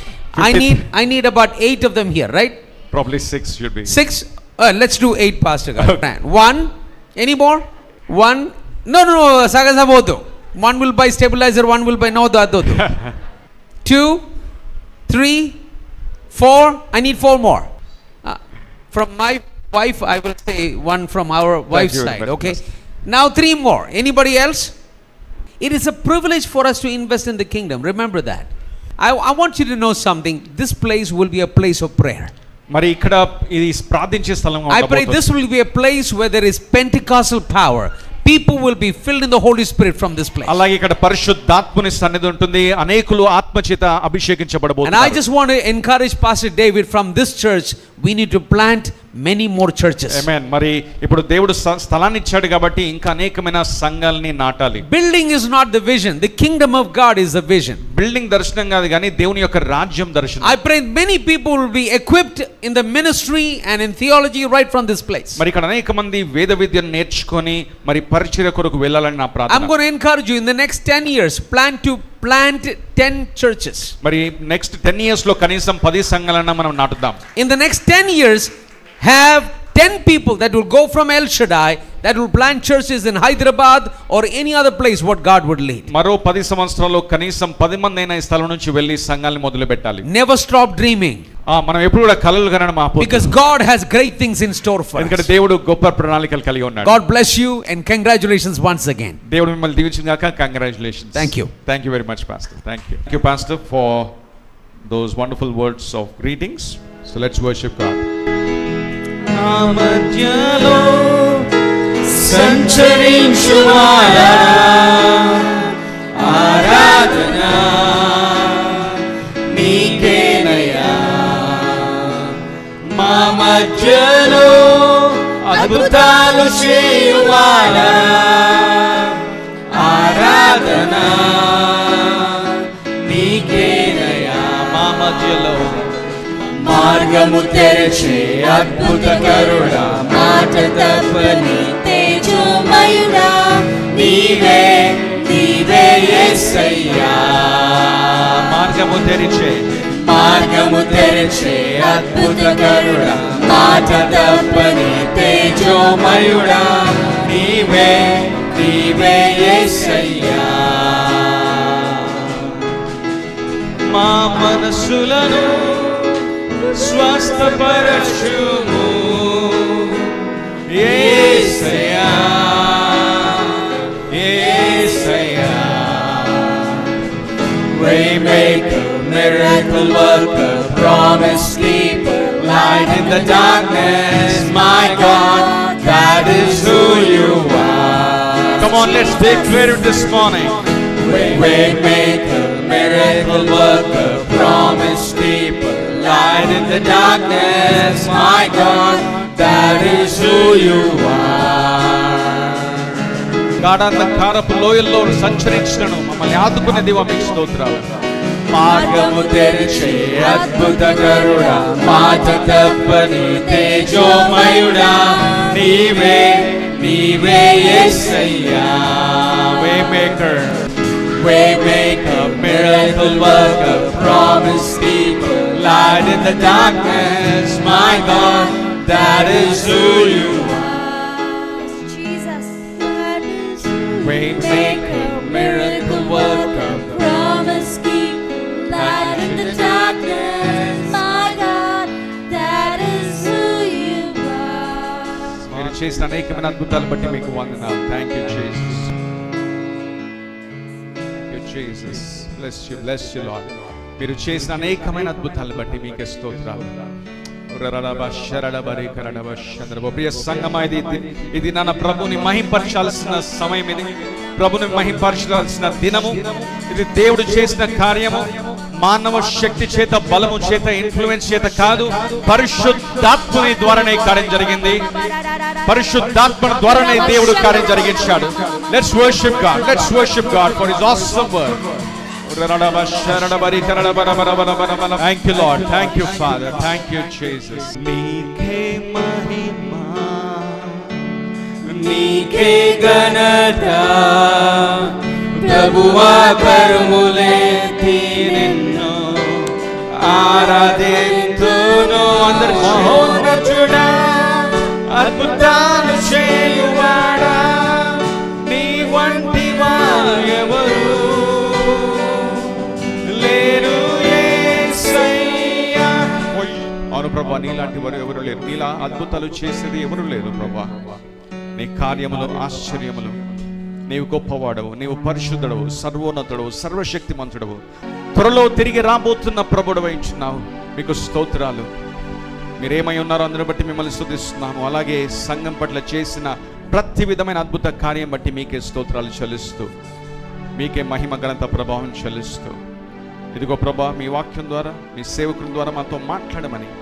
I
50
need I need about 8 of them here, right?
Probably six should be
6 uh, let's do 8 pastor guys. Man, One any more? One No no no Sagasabodo. One will buy stabilizer, one will buy no the Two, three, four. I need four more. Uh, from my wife, I will say one from our wife's
you very
side.
much,
Okay.
Pastor.
Now three more. Anybody else? It is a privilege for us to invest in the kingdom. Remember that. I, I want you to know something. This place will be a place of prayer.
మరి ఇక్కడ ఇది ప్రార్థించే స్థలం
I pray this will be a place where there is Pentecostal power. People will be filled in the Holy Spirit from this place.
అలాగే ఇక్కడ పరిశుద్ధాత్ముని సన్నిధి ఉంటుంది అనేకులు ఆత్మచేత
And I
అభిషేకించబడబోతున్నారు
just want to encourage Pastor David from this church. We need to plant many more churches.
Amen. మరి ఇప్పుడు దేవుడు స- స్థలాన్ని ఇచ్చాడు కాబట్టి ఇంకా అనేకమైన సంఘాలని నాటాలి
Building is not the vision, the kingdom of God is the vision.
Building దర్శనం కాదు కానీ దేవుని యొక్క రాజ్యం దర్శనం
I pray many people will be equipped in the ministry and in theology right from this place.
మరి ఇక్కడ అనేక మంది వేద విద్యను నేర్చుకొని మరి పరిచయ కొరకు వెళ్ళాలని నా
I'm
ప్రార్థన
going to encourage you in the next 10 years, plan to plant 10 churches.
మరి నెక్స్ట్ టెన్ ఇయర్స్ లో కనీసం పది సంఘాలన్నా మనం నాటుదాం
In the next 10 years, have 10 people that will go from El Shaddai that will plant churches in Hyderabad or any other place what God would lead.
మరో పది సంవత్సరాల్లో కనీసం పది మంది అయినా ఈ స్థలం నుంచి వెళ్ళి సంఘాలను మొదలు పెట్టాలి
Never stop dreaming
ఆ, మనం ఎప్పుడు కూడా కలలు కనడం ఆపొద్దు.
because God has great things in store for
ఎందుకంటే
us.
దేవుడు గొప్ప ప్రణాళికలు కలిగి ఉన్నాడు
God bless you and congratulations once again.
దేవుడు మిమ్మల్ని దీవించిన గాక congratulation
Thank you.
Thank you very much pastor thank you thank you pastor for those wonderful words of greetings so let's worship God
మధ్యలో సంచరించువాడా ఆరాధన నీకేనయ్యా మా మధ్యలో అద్భుతాలు చేయువాడా ఆరాధన నీకేనయ్యా మా మధ్యలో మార్గము తెరచే అద్భుత కరుణ మాట తప్పని తేజోమయుడా నీవే నీవే యేసయ్యా
మార్గము తెరిచే
మార్గము తెరచే అద్భుత కరుణ మాట తప్పని తేజోమయుడా నీవే నీవే యేసయ్యా మా మనసులను స్వస్థపరచుము యేసయ్యా యేసయ్యా Waymaker, miracle worker, promise keeper, light in the darkness, my God, that is who you are.
Come on, let's declare it this morning.
Waymaker, miracle worker, promise keeper, light in the darkness, my God, that is who you are.
గాఢాంధకారపు లోయల్లో సంచరించను మమ్మల్ని ఆదుకునే దేవా మీకు స్తోత్రాలు
మార్గము తెరిచే అద్భుత కరుణ మాట తప్పని తేజోమయుడా నీవే నీవే యేసయ్యా
Waymaker,
Waymaker, miracle worker, promise keeper, light in the darkness, my God, that is who you are.
Jesus.
Waymaker, miracle worker,
promise keeper, light in the darkness, my God, that is who you are.
మీరు చేసిన అనేకమైన అద్భుతాలు బట్టి మీకు వందనాలు thank you Jesus you Jesus bless you bless you Lord మీరు చేసిన అనేకమైన అద్భుతాలు బట్టి మీకే స్తోత్రాలు రరడబ శరడబ రేకరడబ చంద్రబ. ప్రియ సంగమా ఇది ఇది నా ప్రభుని మహింపరచాల్సిన సమయం ఇది ప్రభుని మహింపరచాల్సిన దినము ఇది దేవుడు చేసిన కార్యము మానవ శక్తి చేత బలము చేత ఇన్ఫ్లుయెన్స్ చేత కాదు పరిశుద్ధాత్మని ద్వారానే ఈ కార్యం జరిగింది పరిశుద్ధాత్మ ద్వారానే దేవుడు కార్యం జరిగించాడు let's worship God let's worship God for his awesome work Thank you, Lord. Thank you, Father. Thank you, Jesus.
నీకే మహిమా నీకే ఘనత ప్రభువా కరుములెత్తి నిన్ను ఆరాధింతును అందరు మహోన్నతుడా అద్భుతాలు చేయువాడా నీ వంటి ఎవరు లేరు యేసయ్యా
అవును ప్రభా నీలాంటి వారు ఎవరు లేరు నీలా అద్భుతాలు చేసేది ఎవరు లేరు ప్రభా నీ కార్యములు ఆశ్చర్యములు నీవు గొప్పవాడవు నీవు పరిశుద్ధుడవు సర్వోన్నతుడవు సర్వశక్తిమంతుడవు త్వరలో తిరిగి రాబోతున్న ప్రభుడు వహించున్నావు మీకు స్తోత్రాలు మీరేమై ఉన్నారో అందుని బట్టి మిమ్మల్ని స్తుతిస్తున్నాము అలాగే సంఘం పట్ల చేసిన ప్రతి విధమైన అద్భుత కార్యం బట్టి మీకే స్తోత్రాలు చెల్లిస్తూ మీకే మహిమ ఘనత ప్రభావం చెల్లిస్తూ ఇదిగో ప్రభా మీ వాక్యం ద్వారా మీ సేవకుని ద్వారా మాతో మాట్లాడమని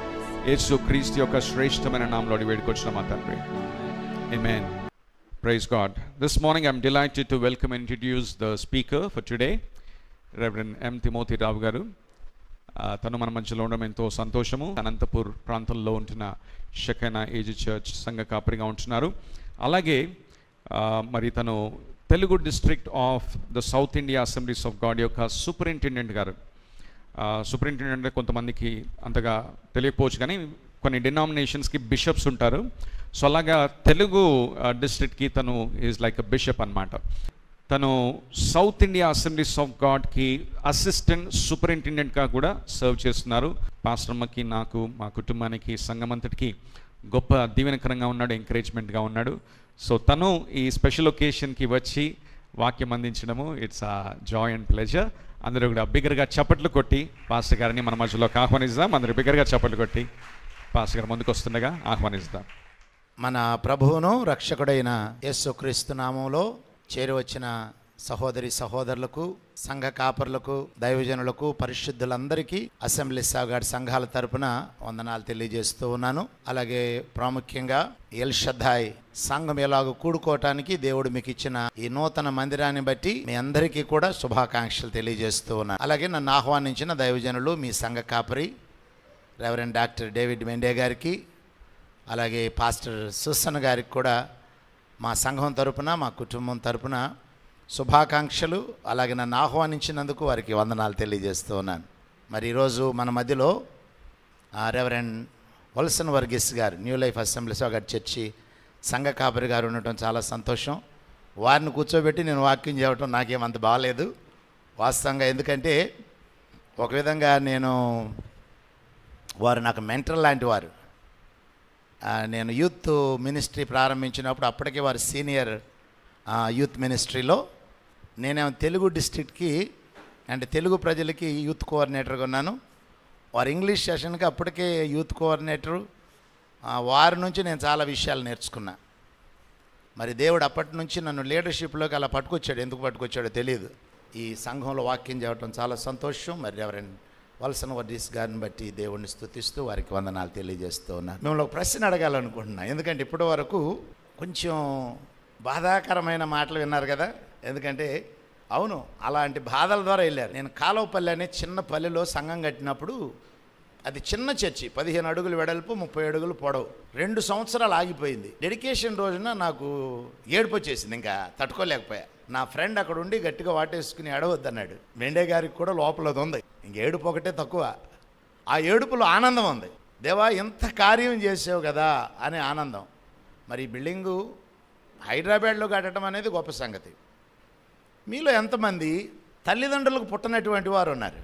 యేసు క్రీస్తు యొక్క శ్రేష్టమైన నామంలో అడిగి వేడుకొచ్చిన మా తండ్రి Amen. Praise God. This morning I'm delighted to welcome and introduce the speaker for today, Reverend M. Timothy Rao garu. ఆ, తను మన మధ్యలో ఉండడం ఎంతో సంతోషము అనంతపూర్ ప్రాంతంలో ఉంటున్న షకైనా ఏజ్ చర్చ్ సంఘ కాపరిగా ఉంటున్నారు అలాగే ఆ, మరి తను Telugu district of the South India Assemblies of God యొక్క సూపరింటెండెంట్ గారు సూపరింటెండెంట్ అంటే కొంతమందికి అంతగా తెలియకపోవచ్చు కానీ కొన్ని డినామినేషన్స్కి బిషప్స్ ఉంటారు సో అలాగా తెలుగు డిస్ట్రిక్ట్కి తను ఈజ్ లైక్ అ బిషప్ అన్నమాట తను సౌత్ ఇండియా అసెంబ్లీస్ ఆఫ్ గాడ్కి అసిస్టెంట్ సూపరింటెండెంట్గా కూడా సర్వ్ చేస్తున్నారు పాస్టర్మకి నాకు మా కుటుంబానికి సంఘమంతటికి గొప్ప దీవెనకరంగా ఉన్నాడు ఎంకరేజ్మెంట్గా ఉన్నాడు సో తను ఈ స్పెషల్ ఒకేషన్కి వచ్చి వాక్యం అందించడము it's a joy and pleasure అందరూ కూడా బిగ్గరగా చప్పట్లు కొట్టి పాస్టర్ గారిని మన మధ్యలోకి ఆహ్వానిస్తాం అందరూ బిగ్గరగా చప్పట్లు కొట్టి పాస్టర్ గారు ముందుకు వస్తుండగా ఆహ్వానిస్తాం
మన ప్రభువును రక్షకుడైన యేసుక్రీస్తు నామంలో చేరి వచ్చిన సహోదరి సహోదరులకు సంఘ కాపరులకు దైవజనులకు పరిశుద్ధులందరికీ అసెంబ్లీ సాగాడి సంఘాల తరపున వందనాలు తెలియజేస్తూ ఉన్నాను అలాగే ప్రాముఖ్యంగా ఎల్ షద్దాయ్ సంఘం ఎలాగో కూడుకోవటానికి దేవుడు మీకు ఇచ్చిన ఈ నూతన మందిరాన్ని బట్టి మీ అందరికీ కూడా శుభాకాంక్షలు తెలియజేస్తూ ఉన్నాను అలాగే నన్ను ఆహ్వానించిన దైవజనులు మీ సంఘ కాపరి రెవరెండ్ డాక్టర్ డేవిడ్ మెండే గారికి అలాగే పాస్టర్ సుసన్ గారికి కూడా మా సంఘం తరపున మా కుటుంబం తరపున శుభాకాంక్షలు అలాగే నన్ను ఆహ్వానించినందుకు వారికి వందనాలు తెలియజేస్తూ ఉన్నాను మరి ఈరోజు మన మధ్యలో ఆ, రెవరెండ్ వల్సన్ వర్గీస్ గారు న్యూ లైఫ్ అసెంబ్లీస్ గారి చర్చి సంఘ కాపరి గారు ఉండటం చాలా సంతోషం వారిని కూర్చోబెట్టి నేను వాక్యం చేయటం నాకేమంత బాగాలేదు వాస్తవంగా ఎందుకంటే ఒక విధంగా నేను వారు నాకు మెంటర్ లాంటి వారు ఆ, నేను యూత్ మినిస్ట్రీ ప్రారంభించినప్పుడు అప్పటికే వారు సీనియర్ ఆ, యూత్ మినిస్ట్రీలో నేనేమో తెలుగు డిస్ట్రిక్ట్కి అంటే తెలుగు ప్రజలకి యూత్ కోఆర్డినేటర్గా ఉన్నాను వారు ఇంగ్లీష్ సెషన్కి అప్పటికే యూత్ కోఆర్డినేటరు ఆ, వారి నుంచి నేను చాలా విషయాలు నేర్చుకున్నా మరి దేవుడు అప్పటి నుంచి నన్ను లీడర్షిప్లోకి అలా పట్టుకొచ్చాడు ఎందుకు పట్టుకొచ్చాడో తెలియదు ఈ సంఘంలో వాక్యం చేయటం చాలా సంతోషం మరి ఎవరైనా వలసన వర్డీస్ గారిని బట్టి దేవుడిని స్తుతిస్తూ వారికి వందనాలు తెలియజేస్తూ ఉన్నాను మిమ్మల్ని ఒక ప్రశ్న అడగాలనుకుంటున్నా ఎందుకంటే ఇప్పటి వరకు కొంచెం బాధాకరమైన మాటలు విన్నారు కదా ఎందుకంటే అవును అలాంటి బాధల ద్వారా వెళ్ళారు నేను కాలువపల్లి అనే చిన్న పల్లెలో సంఘం కట్టినప్పుడు అది చిన్న చర్చి పదిహేను అడుగులు వెడల్పు ముప్పై అడుగులు పొడవు రెండు సంవత్సరాలు ఆగిపోయింది డెడికేషన్ రోజున నాకు ఏడుపు వచ్చేసింది ఇంకా తట్టుకోలేకపోయా నా ఫ్రెండ్ అక్కడ ఉండి గట్టిగా వాటేసుకుని అడవద్దన్నాడు మెండే గారికి కూడా లోపల అది ఉంది ఇంక ఏడుపు ఒకటే తక్కువ ఆ ఏడుపులో ఆనందం ఉంది దేవా ఎంత కార్యం చేసావు కదా అనే ఆనందం మరి ఈ బిల్డింగు హైదరాబాద్లో కట్టడం అనేది గొప్ప సంగతి మీలో ఎంతమంది తల్లిదండ్రులకు పుట్టనటువంటి వారు ఉన్నారు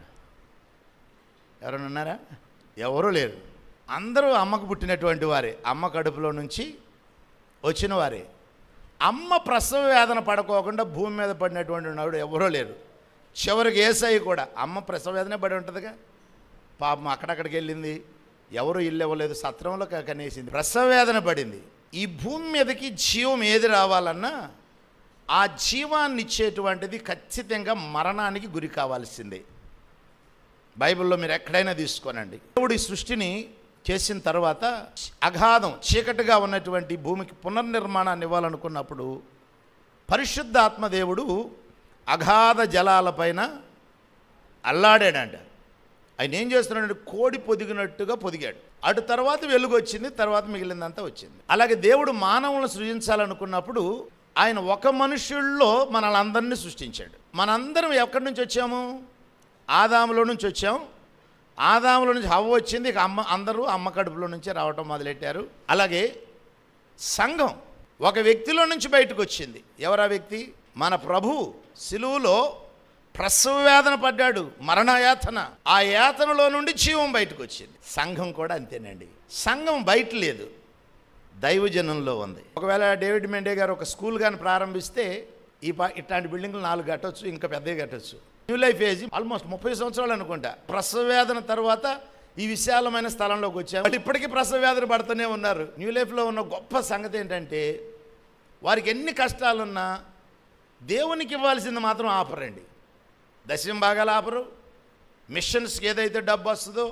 ఎవరైనా ఉన్నారా ఎవరూ లేరు అందరూ అమ్మకు పుట్టినటువంటి వారే అమ్మ కడుపులో నుంచి వచ్చిన వారే అమ్మ ప్రసవ వేదన పడుకోకుండా భూమి మీద పడినటువంటి వాడు ఎవరూ లేరు చివరికి ఏసై కూడా అమ్మ ప్రసవ వేదనే పడి ఉంటుందిగా పాపం అక్కడక్కడికి వెళ్ళింది ఎవరు ఇల్లు ఇవ్వలేదు సత్రంలో క- కనేసింది ప్రసవ వేదన పడింది ఈ భూమి మీదకి జీవం ఏది రావాలన్నా ఆ జీవాన్ని ఇచ్చేటువంటిది ఖచ్చితంగా మరణానికి గురి కావాల్సిందే బైబిల్లో మీరు ఎక్కడైనా తీసుకోనండి దేవుడు ఈ సృష్టిని చేసిన తర్వాత అగాధం చీకటిగా ఉన్నటువంటి భూమికి పునర్నిర్మాణాన్ని ఇవ్వాలనుకున్నప్పుడు పరిశుద్ధ ఆత్మదేవుడు అగాధ జలాలపైన అల్లాడాడంట ఆయన ఏం చేస్తున్నాడంటే కోడి పొదిగినట్టుగా పొదిగాడు అటు తర్వాత వెలుగు వచ్చింది తర్వాత మిగిలిందంతా వచ్చింది అలాగే దేవుడు మానవులను సృజించాలనుకున్నప్పుడు ఆయన ఒక మనుషుల్లో మనల్ని సృష్టించాడు మనందరం ఎక్కడి నుంచి వచ్చాము ఆదాములో నుంచి వచ్చాం ఆదాములో నుంచి హవ్వ వచ్చింది ఇక అమ్మ అందరూ అమ్మ కడుపులో నుంచి రావటం మొదలెట్టారు అలాగే సంఘం ఒక వ్యక్తిలో నుంచి బయటకు వచ్చింది ఎవరా వ్యక్తి మన ప్రభు సిలువులో ప్రసవ వేదన పడ్డాడు మరణయాతన ఆ యాతనలో నుండి జీవం బయటకు వచ్చింది సంఘం కూడా అంతేనండి సంఘం బయట లేదు దైవజనంలో ఉంది ఒకవేళ డేవిడ్ మెండే గారు ఒక స్కూల్ కానీ ప్రారంభిస్తే ఈ పా ఇట్లాంటి బిల్డింగ్లు నాలుగు కట్టొచ్చు ఇంకా పెద్దవి కట్టొచ్చు న్యూ లైఫ్ ఏజ్ ఆల్మోస్ట్ ముప్పై సంవత్సరాలు అనుకుంటా ప్రసవ వేదన తర్వాత ఈ విశాలమైన స్థలంలోకి వచ్చాము వాళ్ళు ఇప్పటికీ ప్రసవ వేదన పడుతూనే ఉన్నారు న్యూ లైఫ్లో ఉన్న గొప్ప సంగతి ఏంటంటే వారికి ఎన్ని కష్టాలున్నా దేవునికి ఇవ్వాల్సింది మాత్రం ఆపరండి దశం భాగాలు ఆపరు మిషన్స్కి ఏదైతే డబ్బు వస్తుందో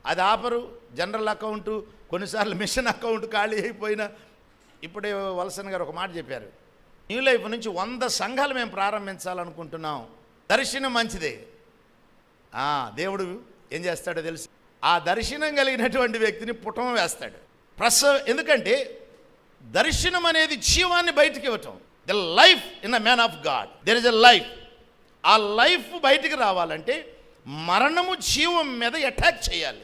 అది ఆపరు జనరల్ అకౌంటు కొన్నిసార్లు మిషన్ అకౌంట్ ఖాళీ అయిపోయినా ఇప్పుడే వలసన్ గారు ఒక మాట చెప్పారు న్యూ లైఫ్ నుంచి వంద సంఘాలు మేము ప్రారంభించాలనుకుంటున్నాం దర్శనం మంచిదే ఆ, దేవుడు ఏం చేస్తాడో తెలుసు ఆ దర్శనం కలిగినటువంటి వ్యక్తిని పుటం వేస్తాడు ప్రసవ ఎందుకంటే దర్శనం అనేది జీవాన్ని బయటికి ఇవ్వటం the life in a man of God there is a life ఆ లైఫ్ బయటికి రావాలంటే మరణము జీవం మీద అటాక్ చేయాలి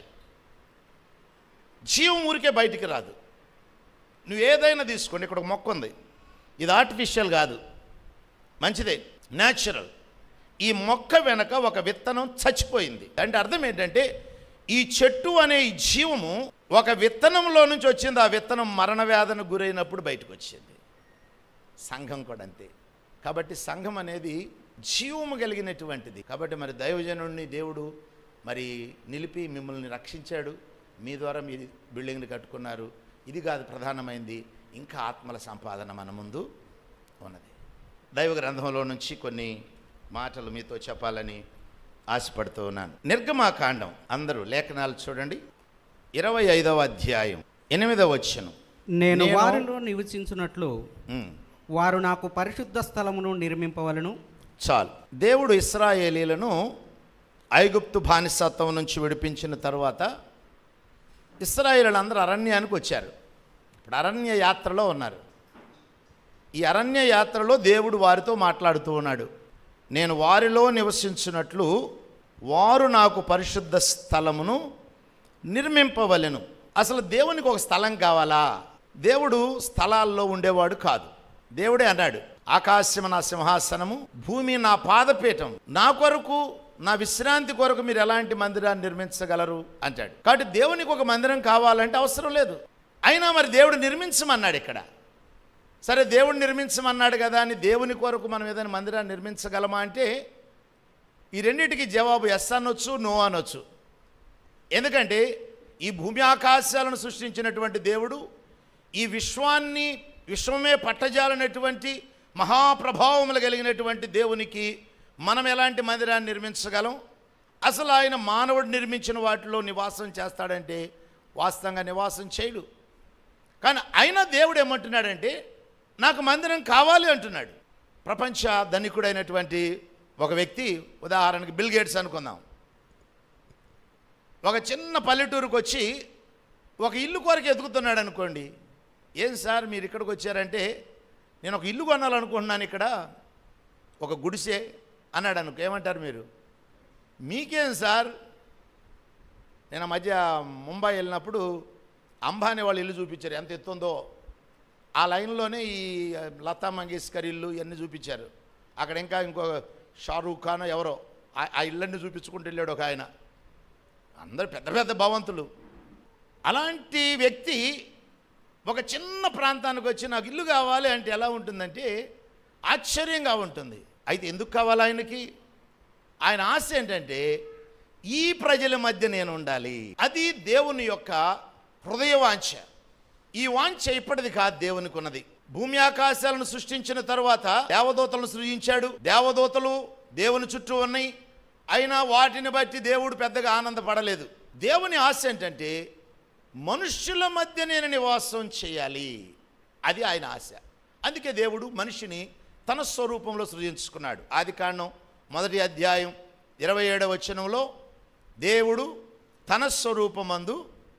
జీవం ఊరికే బయటికి రాదు నువ్వు ఏదైనా తీసుకోండి ఇక్కడ ఒక మొక్క ఉంది ఇది ఆర్టిఫిషియల్ కాదు మంచిదే న్యాచురల్ ఈ మొక్క వెనక ఒక విత్తనం చచ్చిపోయింది అంటే అర్థం ఏంటంటే ఈ చెట్టు అనే ఈ జీవము ఒక విత్తనంలో నుంచి వచ్చింది ఆ విత్తనం మరణ వ్యాధన గురైనప్పుడు బయటకు వచ్చింది సంఘం కూడా అంతే కాబట్టి సంఘం అనేది జీవము కలిగినటువంటిది కాబట్టి మరి దైవజనుడిని దేవుడు మరి నిలిపి మిమ్మల్ని రక్షించాడు మీ ద్వారా మీ బిల్డింగ్ని కట్టుకున్నారు ఇది కాదు ప్రధానమైంది ఇంకా ఆత్మల సంపాదన మన ముందు ఉన్నది దైవ గ్రంథంలో నుంచి కొన్ని మాటలు మీతో చెప్పాలని ఆశపడుతూ ఉన్నాను నిర్గమాకాండం అందరూ లేఖనాలు చూడండి ఇరవై ఐదవ అధ్యాయం ఎనిమిదవ వచ్చను
నేను వారిలో నివసించున్నట్లు
ఉమ్,
వారు నాకు పరిశుద్ధ స్థలమును నిర్మింపవలను
చాలు దేవుడు ఇస్రాయేలీలను ఐగుప్తు బానిసత్వం నుంచి విడిపించిన తర్వాత ఇస్రాయేలీలు అందరూ అరణ్యానికి వచ్చారు ఇప్పుడు అరణ్య యాత్రలో ఉన్నారు ఈ అరణ్య యాత్రలో దేవుడు వారితో మాట్లాడుతూ ఉన్నాడు నేను వారిలో నివసించినట్లు వారు నాకు పరిశుద్ధ స్థలమును నిర్మింపవలెను అసలు దేవునికి ఒక స్థలం కావాలా దేవుడు స్థలాల్లో ఉండేవాడు కాదు దేవుడే అన్నాడు ఆకాశము నా సింహాసనము భూమి నా పాదపీఠం నా కొరకు నా విశ్రాంతి కొరకు మీరు ఎలాంటి మందిరాన్ని నిర్మించగలరు అంటాడు కాబట్టి దేవునికి ఒక మందిరం కావాలంటే అవసరం లేదు అయినా మరి దేవుడు నిర్మించమన్నాడు ఇక్కడ సరే దేవుడు నిర్మించమన్నాడు కదా అని దేవుని కొరకు మనం ఏదైనా మందిరాన్ని నిర్మించగలమా అంటే ఈ రెండింటికి జవాబు ఎస్ అనొచ్చు నో అనొచ్చు ఎందుకంటే ఈ భూమి ఆకాశాలను సృష్టించినటువంటి దేవుడు ఈ విశ్వాన్ని విశ్వమే పట్టజాలనటువంటి మహాప్రభావములు కలిగినటువంటి దేవునికి మనం ఎలాంటి మందిరాన్ని నిర్మించగలం అసలు ఆయన మానవుడు నిర్మించిన వాటిలో నివాసం చేస్తాడంటే వాస్తవంగా నివాసం చేయడు కానీ అయినా దేవుడు ఏమంటున్నాడంటే నాకు మందిరం కావాలి అంటున్నాడు ప్రపంచ ధనికుడైనటువంటి ఒక వ్యక్తి ఉదాహరణకి బిల్ గేట్స్ అనుకుందాం ఒక చిన్న పల్లెటూరుకు వచ్చి ఒక ఇల్లు కొరకు ఎదుగుతున్నాడు అనుకోండి ఏం సార్ మీరు ఇక్కడికి వచ్చారంటే నేను ఒక ఇల్లు కొనాలనుకుంటున్నాను ఇక్కడ ఒక గుడిసె అన్నాడు అనుకో ఏమంటారు మీరు మీకేం సార్ నేను ఆ మధ్య ముంబై వెళ్ళినప్పుడు అంబానీ వాళ్ళు ఇల్లు చూపించారు ఎంత ఎత్తుందో ఆ లైన్లోనే ఈ లతా మంగేష్కర్ ఇల్లు ఇవన్నీ చూపించారు అక్కడ ఇంకా ఇంకో షారూఖ్ ఖాన్ ఎవరో ఆ- ఆ ఇళ్ళన్నీ చూపించుకుంటూ వెళ్ళాడు ఒక ఆయన అందరు పెద్ద పెద్ద భవంతులు అలాంటి వ్యక్తి ఒక చిన్న ప్రాంతానికి వచ్చి నాకు ఇల్లు కావాలి అంటే ఎలా ఉంటుందంటే ఆశ్చర్యంగా ఉంటుంది అయితే ఎందుకు కావాలి ఆయనకి ఆయన ఆశ ఏంటంటే ఈ ప్రజల మధ్య నేను ఉండాలి అది దేవుని యొక్క హృదయ వాంఛ ఈ వాంఛ ఇప్పటిది కాదు దేవునికి ఉన్నది భూమి ఆకాశాలను సృష్టించిన తర్వాత దేవదూతలను సృజించాడు దేవదూతలు దేవుని చుట్టూ ఉన్నాయి అయినా వాటిని బట్టి దేవుడు పెద్దగా ఆనందపడలేదు దేవుని ఆశ ఏంటంటే మనుష్యుల మధ్య నేను నివాసం చేయాలి అది ఆయన ఆశ అందుకే దేవుడు మనిషిని తన స్వరూపంలో సృజించుకున్నాడు ఆది కాండం మొదటి అధ్యాయం ఇరవై ఏడవ వచనంలో దేవుడు తన స్వరూపమందు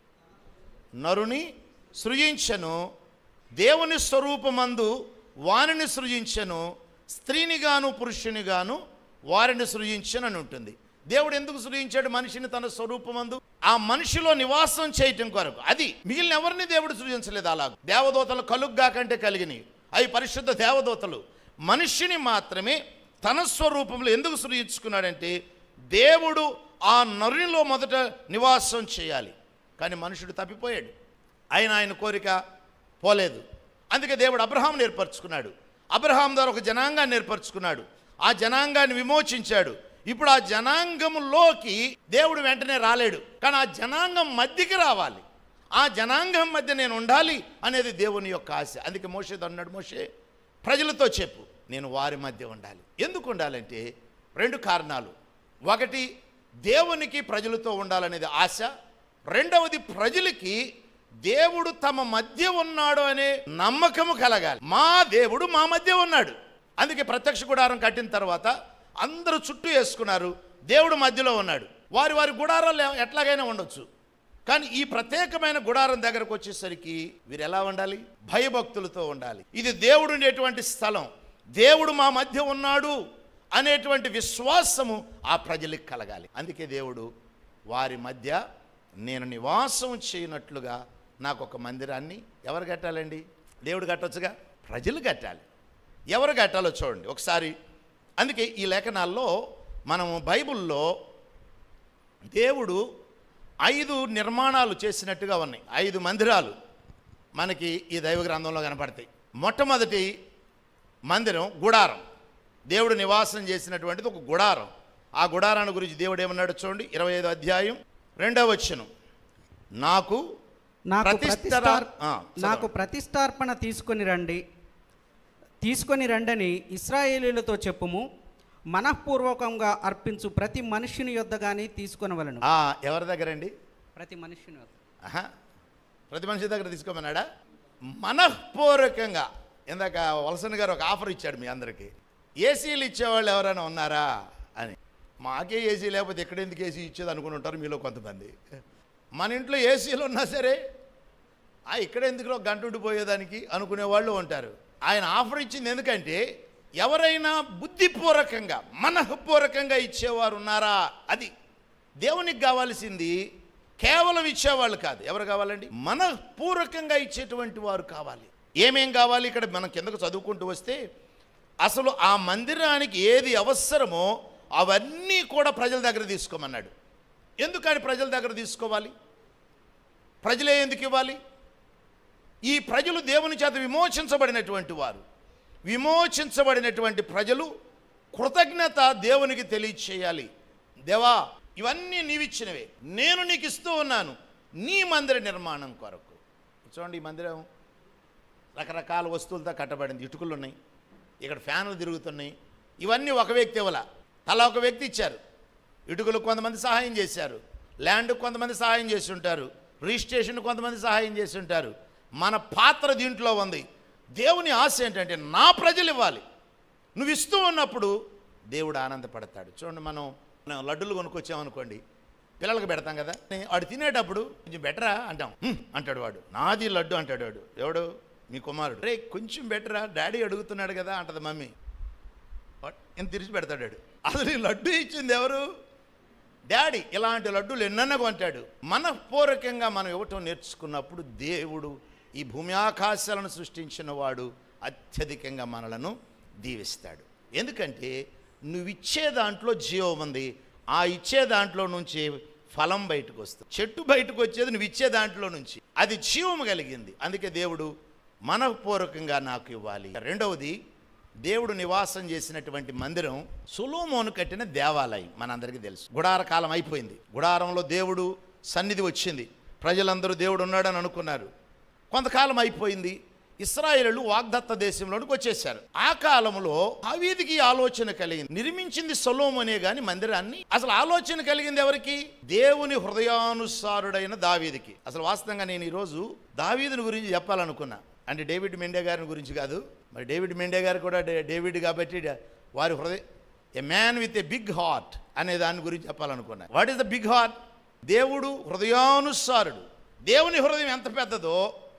నరుని సృజించను దేవుని స్వరూపమందు వారిని సృజించను స్త్రీనిగాను పురుషునిగాను వారిని సృజించనని ఉంటుంది దేవుడు ఎందుకు సృజించాడు మనిషిని తన స్వరూపమందు ఆ మనిషిలో నివాసం చేయటం కొరకు అది మిగిలిన ఎవరిని దేవుడు సృజించలేదు అలా దేవదూతలు కలుగ్గా కంటే కలిగినవి అవి పరిశుద్ధ దేవదూతలు మనిషిని మాత్రమే తన స్వరూపంలో ఎందుకు సృజించుకున్నాడంటే దేవుడు ఆ నరునిలో మొదట నివాసం చేయాలి కానీ మనుషుడు తప్పిపోయాడు ఆయన ఆయన కోరిక పోలేదు అందుకే దేవుడు అబ్రహాంని ఏర్పరచుకున్నాడు అబ్రహాం ద్వారా ఒక జనాంగాన్ని ఏర్పరచుకున్నాడు ఆ జనాంగాన్ని విమోచించాడు ఇప్పుడు ఆ జనాంగంలోకి దేవుడు వెంటనే రాలేడు కానీ ఆ జనాంగం మధ్యకి రావాలి ఆ జనాంగం మధ్య నేను ఉండాలి అనేది దేవుని యొక్క ఆశ అందుకే మోషేది అన్నాడు మోషే ప్రజలతో చెప్పు నేను వారి మధ్య ఉండాలి ఎందుకు ఉండాలంటే రెండు కారణాలు ఒకటి దేవునికి ప్రజలతో ఉండాలనేది ఆశ
రెండవది ప్రజలకి దేవుడు తమ మధ్య ఉన్నాడు అనే నమ్మకము కలగాలి మా దేవుడు మా మధ్య ఉన్నాడు అందుకే ప్రత్యక్ష గుడారం కట్టిన తర్వాత అందరూ చుట్టూ వేసుకున్నారు దేవుడు మధ్యలో ఉన్నాడు వారి వారి గుడారాలు ఎట్లాగైనా ఉండొచ్చు కానీ ఈ ప్రత్యేకమైన గుడారం దగ్గరకు వచ్చేసరికి వీరు ఎలా ఉండాలి భయభక్తులతో ఉండాలి ఇది దేవుడు ఉండేటువంటి స్థలం దేవుడు మా మధ్య ఉన్నాడు అనేటువంటి విశ్వాసము ఆ ప్రజలకు కలగాలి అందుకే దేవుడు వారి మధ్య నేను నివాసం చేయనట్లుగా నాకు ఒక మందిరాన్ని ఎవరు కట్టాలండి దేవుడు కట్టొచ్చుగా ప్రజలు కట్టాలి ఎవరు కట్టాలో చూడండి ఒకసారి అందుకే ఈ లేఖనాల్లో మనము బైబిల్లో దేవుడు ఐదు నిర్మాణాలు చేసినట్టుగా ఉన్నాయి ఐదు మందిరాలు మనకి ఈ దైవ గ్రంథంలో కనపడతాయి మొట్టమొదటి మందిరం గుడారం దేవుడు నివాసం చేసినటువంటిది ఒక గుడారం ఆ గుడారాన్ని గురించి దేవుడు ఏమన్నాడు చూడండి ఇరవై ఐదో అధ్యాయం రెండవ వచ్చను నాకు
నాకు
ప్రతిష్టర-
ప్రతిష్టార్
ఆ,
నాకు
చదవండి.
ప్రతిష్టార్పణ తీసుకొని రండి తీసుకొని రండని ఇస్రాయేలీలతో చెప్పుము మనఃపూర్వకంగా అర్పించు ప్రతి మనుష్యుని యొద్ద కానీ తీసుకొనవలను
ఆ, ఎవరి దగ్గర అండి
ప్రతి మనుష్యుని వద్ద
ఆహా. ప్రతి మనిషి దగ్గర తీసుకోమన్నాడా మనఃపూర్వకంగా ఇందాక వలసన్ గారు ఒక ఆఫర్ ఇచ్చాడు మీ అందరికీ ఏసీలు ఇచ్చేవాళ్ళు ఎవరైనా ఉన్నారా అని మాకే ఏసీ లేకపోతే ఎక్కడ ఎందుకు ఏసీ ఇచ్చేది అనుకుని ఉంటారు మీలో కొంతమంది మన ఇంట్లో ఏసీలు ఉన్నా సరే ఆ ఇక్కడ ఎందుకు ఒక గంట ఉండిపోయేదానికి అనుకునే వాళ్ళు ఉంటారు ఆయన ఆఫర్ ఇచ్చింది ఎందుకంటే ఎవరైనా బుద్ధిపూర్వకంగా మనఃపూర్వకంగా ఇచ్చేవారు ఉన్నారా అది దేవునికి కావాల్సింది కేవలం ఇచ్చేవాళ్ళు కాదు ఎవరు కావాలండి మనఃపూర్వకంగా ఇచ్చేటువంటి వారు కావాలి ఏమేం కావాలి ఇక్కడ మనం కిందకు చదువుకుంటూ వస్తే అసలు ఆ మందిరానికి ఏది అవసరమో అవన్నీ కూడా ప్రజల దగ్గర తీసుకోమన్నాడు ఎందుకని ప్రజల దగ్గర తీసుకోవాలి ప్రజలే ఎందుకు ఇవ్వాలి ఈ ప్రజలు దేవుని చేత విమోచించబడినటువంటి వారు విమోచించబడినటువంటి ప్రజలు కృతజ్ఞత దేవునికి తెలియచేయాలి దేవా ఇవన్నీ నీవిచ్చినవే నేను నీకు ఇస్తూ ఉన్నాను నీ మందిర నిర్మాణం కొరకు చూడండి ఈ మందిరం రకరకాల వస్తువులతో కట్టబడింది ఇటుకలు ఉన్నాయి ఇక్కడ ఫ్యాన్లు తిరుగుతున్నాయి ఇవన్నీ ఒక వ్యక్తి ఇవ్వాల తలా ఒక వ్యక్తి ఇచ్చారు ఇటుకలు కొంతమంది సహాయం చేశారు ల్యాండ్ కొంతమంది సహాయం చేసి ఉంటారు రిజిస్ట్రేషన్ కొంతమంది సహాయం చేసి ఉంటారు మన పాత్ర దీంట్లో ఉంది దేవుని ఆశ ఏంటంటే నా ప్రజలు ఇవ్వాలి నువ్వు ఇస్తూ ఉన్నప్పుడు దేవుడు ఆనందపడతాడు చూడండి మనం మనం లడ్డూలు కొనుక్కొచ్చామనుకోండి పిల్లలకు పెడతాం కదా వాడు తినేటప్పుడు కొంచెం బెటరా అంటాం "హ్మ్" అంటాడు వాడు నాది లడ్డు అంటాడు వాడు ఎవడు మీ కుమారుడు రే కొంచెం బెటరా డాడీ అడుగుతున్నాడు కదా అంటది మమ్మీ వాడు ఇంత తిరిగి పెడతాడు వాడు. అసలు ఈ లడ్డు ఇచ్చింది ఎవరు డాడీ ఇలాంటి లడ్డూలు ఎన్నన్నా కొంటాడు మనఃపూర్వకంగా మనం ఇవ్వటం నేర్చుకున్నప్పుడు దేవుడు ఈ భూమి ఆకాశాలను సృష్టించిన వాడు అత్యధికంగా మనలను దీవిస్తాడు ఎందుకంటే నువ్వు ఇచ్చే దాంట్లో జీవం ఉంది ఆ ఇచ్చే దాంట్లో నుంచి ఫలం బయటకు వస్తుంది చెట్టు బయటకు వచ్చేది నువ్వు ఇచ్చే దాంట్లో నుంచి అది జీవం కలిగింది అందుకే దేవుడు మనఃపూర్వకంగా నాకు ఇవ్వాలి రెండవది దేవుడు నివాసం చేసినటువంటి మందిరం సులోమోను కట్టిన దేవాలయం మనందరికీ తెలుసు గుడార కాలం అయిపోయింది గుడారంలో దేవుడు సన్నిధి వచ్చింది ప్రజలందరూ దేవుడు ఉన్నాడని అనుకున్నారు కొంతకాలం అయిపోయింది ఇస్రాయేలు వాగ్దత్త దేశంలోనికి వచ్చేసారు ఆ కాలంలో దావీదికి ఈ ఆలోచన కలిగింది నిర్మించింది సొలోమోనే గాని మందిరాన్ని అసలు ఆలోచన కలిగింది ఎవరికి దేవుని హృదయానుసారుడైన దావీదికి అసలు వాస్తవంగా నేను ఈరోజు దావీదుని గురించి చెప్పాలనుకున్నా అంటే డేవిడ్ మెండే గారిని గురించి కాదు మరి డేవిడ్ మెండే గారు కూడా డే- డేవిడ్ కాబట్టి డ- వారి హృదయ a man with a big heart అనే దాని గురించి చెప్పాలనుకున్నా what is the big heart దేవుడు హృదయానుసారుడు దేవుని హృదయం ఎంత పెద్దదో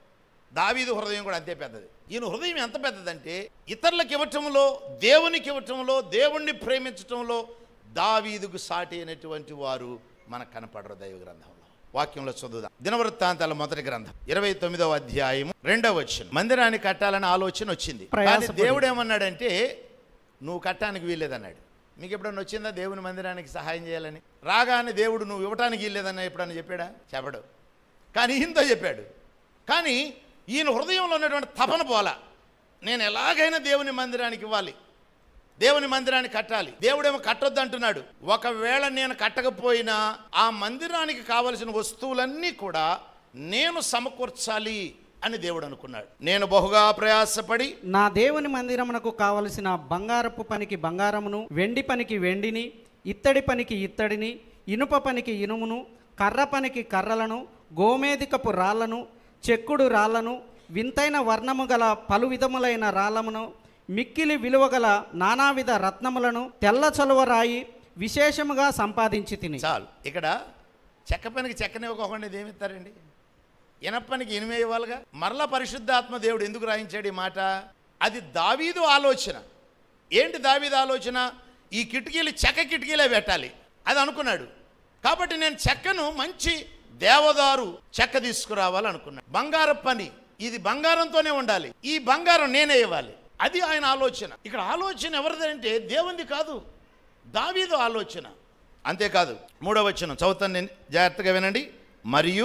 దావీదు హృదయం కూడా అంతే పెద్దది ఈయన హృదయం ఎంత పెద్దదంటే ఇతరులకు ఇవ్వటంలో దేవునికి ఇవ్వటంలో దేవుణ్ణి ప్రేమించటంలో దావీదుకు సాటి అయినటువంటి వారు మనకు కనపడరు దైవ గ్రంథంలో వాక్యంలో చదువుదాం దినవృత్తాంతాల మొదటి గ్రంథం ఇరవై తొమ్మిదవ అధ్యాయం రెండవ వచ్చిన మందిరాన్ని కట్టాలని ఆలోచన వచ్చింది కానీ
ప్రయాసపడి.
దేవుడు ఏమన్నాడంటే నువ్వు కట్టడానికి వీల్లేదన్నాడు మీకు ఎప్పుడన్నా వచ్చిందా దేవుని మందిరానికి సహాయం చేయాలని రాగానే దేవుడు నువ్వు ఇవ్వటానికి వీల్లేదన్న ఎప్పుడన్నా చెప్పాడా చెప్పడు కానీ ఈయనతో చెప్పాడు కానీ ఈయన హృదయంలో ఉన్నటువంటి తపన పోలా నేను ఎలాగైనా దేవుని మందిరానికి ఇవ్వాలి దేవుని మందిరాన్ని కట్టాలి దేవుడేమో కట్టొద్దు అంటున్నాడు ఒకవేళ నేను కట్టకపోయినా ఆ మందిరానికి కావలసిన వస్తువులన్నీ కూడా నేను సమకూర్చాలి అని దేవుడు అనుకున్నాడు నేను బహుగా ప్రయాసపడి
నా దేవుని మందిరమునకు కావలసిన బంగారపు పనికి బంగారమును వెండి పనికి వెండిని ఇత్తడి పనికి ఇత్తడిని ఇనుప పనికి ఇనుమును కర్ర పనికి కర్రలను గోమేధికపు రాళ్లను చెక్కుడు రాళ్లను వింతైన వర్ణము గల పలు విధములైన రాళ్ళమును మిక్కిలి విలువగల నానావిధ రత్నములను తెల్ల చలువ రాయి విశేషముగా సంపాదించి తిని
చాలు ఇక్కడ చెక్క పనికి చెక్కనివ్వకుండా ఏమిస్తారండి ఇనప్పనికి ఇనిమే ఇవ్వాలిగా మరలా పరిశుద్ధాత్మ దేవుడు ఎందుకు రాయించాడు ఈ మాట అది దావీదు ఆలోచన ఏంటి దావీదు ఆలోచన ఈ కిటికీలు చెక్క కిటికీలే పెట్టాలి అది అనుకున్నాడు కాబట్టి నేను చెక్కను మంచి దేవదారు చెక్క తీసుకురావాలి అనుకున్నాడు బంగారం పని ఇది బంగారంతోనే ఉండాలి ఈ బంగారం నేనే ఇవ్వాలి అది ఆయన ఆలోచన ఇక్కడ ఆలోచన ఎవరిదంటే దేవుంది కాదు దావీదు ఆలోచన అంతేకాదు మూడవ వచనం చదువుతాను నేను జాగ్రత్తగా వినండి మరియు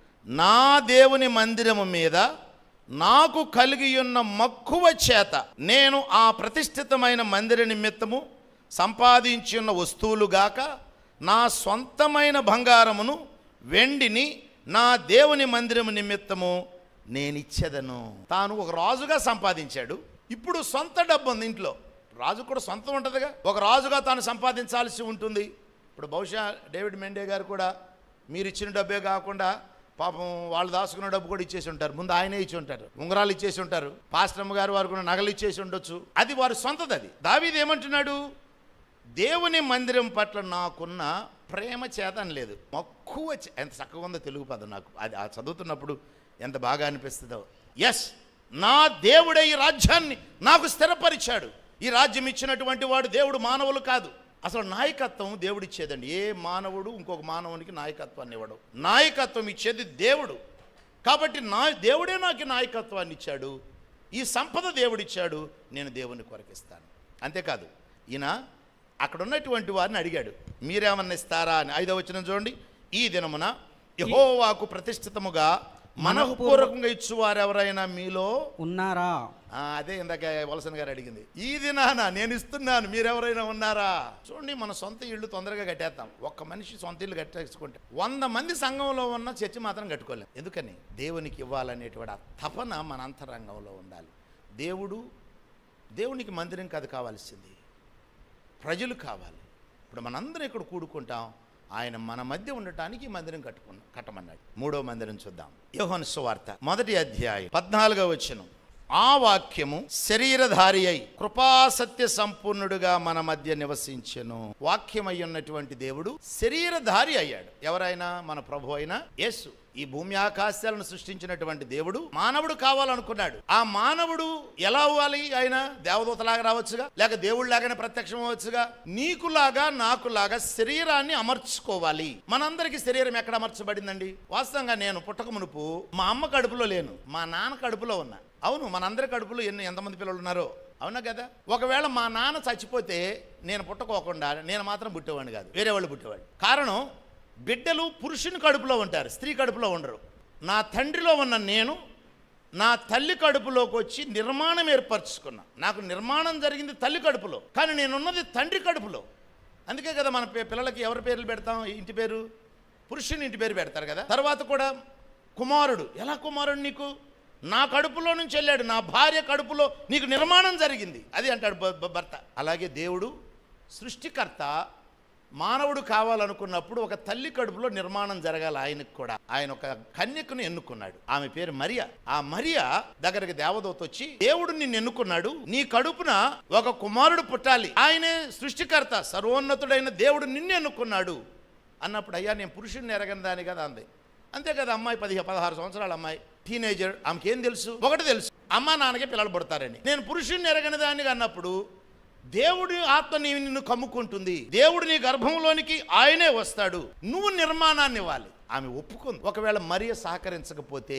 నా దేవుని మందిరము మీద నాకు కలిగి ఉన్న మక్కువ చేత నేను ఆ ప్రతిష్ఠితమైన మందిర నిమిత్తము సంపాదించి ఉన్న వస్తువులుగాక నా సొంతమైన బంగారమును వెండిని నా దేవుని మందిరము నిమిత్తము నేను ఇచ్చేదను తాను ఒక రాజుగా సంపాదించాడు ఇప్పుడు సొంత డబ్బు ఉంది ఇంట్లో రాజు కూడా సొంతం ఉంటుందిగా ఒక రాజుగా తాను సంపాదించాల్సి ఉంటుంది ఇప్పుడు బహుశా డేవిడ్ మెండే గారు కూడా మీరు ఇచ్చిన డబ్బే కాకుండా పాపం వాళ్ళు దాచుకున్న డబ్బు కూడా ఇచ్చేసి ఉంటారు ముందు ఆయనే ఇచ్చి ఉంటారు ఉంగరాలు ఇచ్చేసి ఉంటారు పాస్టమ్మ గారు వారు కూడా నగలు ఇచ్చేసి ఉండొచ్చు అది వారి సొంతది అది దావీది ఏమంటున్నాడు దేవుని మందిరం పట్ల నాకున్న ప్రేమ చేత అని లేదు మక్కువ చే- ఎంత చక్కగా ఉందో తెలుగు పదం నాకు అది ఆ చదువుతున్నప్పుడు ఎంత బాగా అనిపిస్తుందో ఎస్ నా దేవుడే ఈ రాజ్యాన్ని నాకు స్థిరపరిచాడు ఈ రాజ్యం ఇచ్చినటువంటి వాడు దేవుడు మానవులు కాదు అసలు నాయకత్వం దేవుడు ఇచ్చేదండి ఏ మానవుడు ఇంకొక మానవునికి నాయకత్వాన్ని ఇవ్వడు నాయకత్వం ఇచ్చేది దేవుడు కాబట్టి నా దేవుడే నాకు ఈ నాయకత్వాన్ని ఇచ్చాడు ఈ సంపద దేవుడిచ్చాడు నేను దేవుని కొరకిస్తాను అంతేకాదు ఈయన అక్కడ ఉన్నటువంటి వారిని అడిగాడు మీరేమన్నా ఇస్తారా అని ఐదవ వచ్చిన చూడండి ఈ దినమున యహోవాకు ప్రతిష్ఠితముగా మనఃపూర్వకంగా ఇచ్చువారు ఎవరైనా మీలో
ఉన్నారా
ఆ, అదే ఇందాక వలసన్ గారు అడిగింది ఈ దినాన నేను ఇస్తున్నాను మీరెవరైనా ఉన్నారా చూడండి మన సొంత ఇల్లు తొందరగా కట్టేస్తాం ఒక్క మనిషి సొంత ఇల్లు కట్టేసుకుంటే వంద మంది సంఘంలో ఉన్న చర్చి మాత్రం కట్టుకోలేం ఎందుకని దేవునికి ఇవ్వాలనేటువంటి ఆ తపన మన అంతరంగంలో ఉండాలి దేవుడు దేవునికి మందిరం కాదు కావాల్సింది ప్రజలు కావాలి ఇప్పుడు మనందరం ఇక్కడ కూడుకుంటాం ఆయన మన మధ్య ఉండటానికి ఈ మందిరం కట్టుకున్న కట్టమన్నాడు మూడో మందిరం చూద్దాం యోహన్ సువార్త మొదటి అధ్యాయం పద్నాలుగో వచనం ఆ వాక్యము శరీరధారి అయి కృపాసత్య సంపూర్ణుడుగా మన మధ్య నివసించెను వాక్యం అయి ఉన్నటువంటి దేవుడు శరీరధారి అయ్యాడు ఎవరైనా మన ప్రభు అయినా యేసు ఈ భూమి ఆకాశాలను సృష్టించినటువంటి దేవుడు మానవుడు కావాలనుకున్నాడు ఆ మానవుడు ఎలా అవ్వాలి ఆయన దేవదూతలాగా రావచ్చుగా లేక దేవుడు లాగానే ప్రత్యక్షం అవ్వచ్చుగా నీకులాగా నాకులాగా శరీరాన్ని అమర్చుకోవాలి మనందరికీ శరీరం ఎక్కడ అమర్చబడిందండి వాస్తవంగా నేను పుట్టక మునుపు మా అమ్మ కడుపులో లేను మా నాన్న కడుపులో ఉన్నా అవును మనందరి కడుపులో ఎన్ని ఎంతమంది పిల్లలు ఉన్నారో అవునా కదా ఒకవేళ మా నాన్న చచ్చిపోతే నేను పుట్టకోకుండా నేను మాత్రం పుట్టేవాడిని కాదు వేరే వాళ్ళు పుట్టేవాడు కారణం బిడ్డలు పురుషుని కడుపులో ఉంటారు స్త్రీ కడుపులో ఉండరు నా తండ్రిలో ఉన్న నేను నా తల్లి కడుపులోకి వచ్చి నిర్మాణం ఏర్పరచుకున్నా నాకు నిర్మాణం జరిగింది తల్లి కడుపులో కానీ నేనున్నది తండ్రి కడుపులో అందుకే కదా మన పి- పిల్లలకి ఎవరి పేర్లు పెడతాం ఇంటి పేరు పురుషుని ఇంటి పేరు పెడతారు కదా తర్వాత కూడా కుమారుడు ఎలా కుమారుడు నీకు నా కడుపులో నుంచి వెళ్ళాడు నా భార్య కడుపులో నీకు నిర్మాణం జరిగింది అది అంటాడు భ- భ- భర్త అలాగే దేవుడు సృష్టికర్త మానవుడు కావాలనుకున్నప్పుడు ఒక తల్లి కడుపులో నిర్మాణం జరగాలి ఆయనకు కూడా ఆయన ఒక కన్యకను ఎన్నుకున్నాడు ఆమె పేరు మరియ ఆ మరియ దగ్గరికి దేవదూత వచ్చి దేవుడు నిన్ను ఎన్నుకున్నాడు నీ కడుపున ఒక కుమారుడు పుట్టాలి ఆయనే సృష్టికర్త సర్వోన్నతుడైన దేవుడు నిన్ను ఎన్నుకున్నాడు అన్నప్పుడు అయ్యా నేను పురుషుడిని ఎరగని దాని కదా అంది అంతే కదా అమ్మాయి పదిహేను పదహారు సంవత్సరాల అమ్మాయి టీనేజర్ ఆమెకేం తెలుసు ఒకటి తెలుసు అమ్మ నాన్నకి పిల్లలు పుడతారని నేను పురుషుడిని ఎరగని దాన్ని అన్నప్పుడు దేవుడి ఆత్మ నీ నిన్ను కమ్ముకుంటుంది దేవుడు నీ గర్భంలోనికి ఆయనే వస్తాడు నువ్వు నిర్మాణాన్ని ఇవ్వాలి ఆమె ఒప్పుకుంది ఒకవేళ మరియ సహకరించకపోతే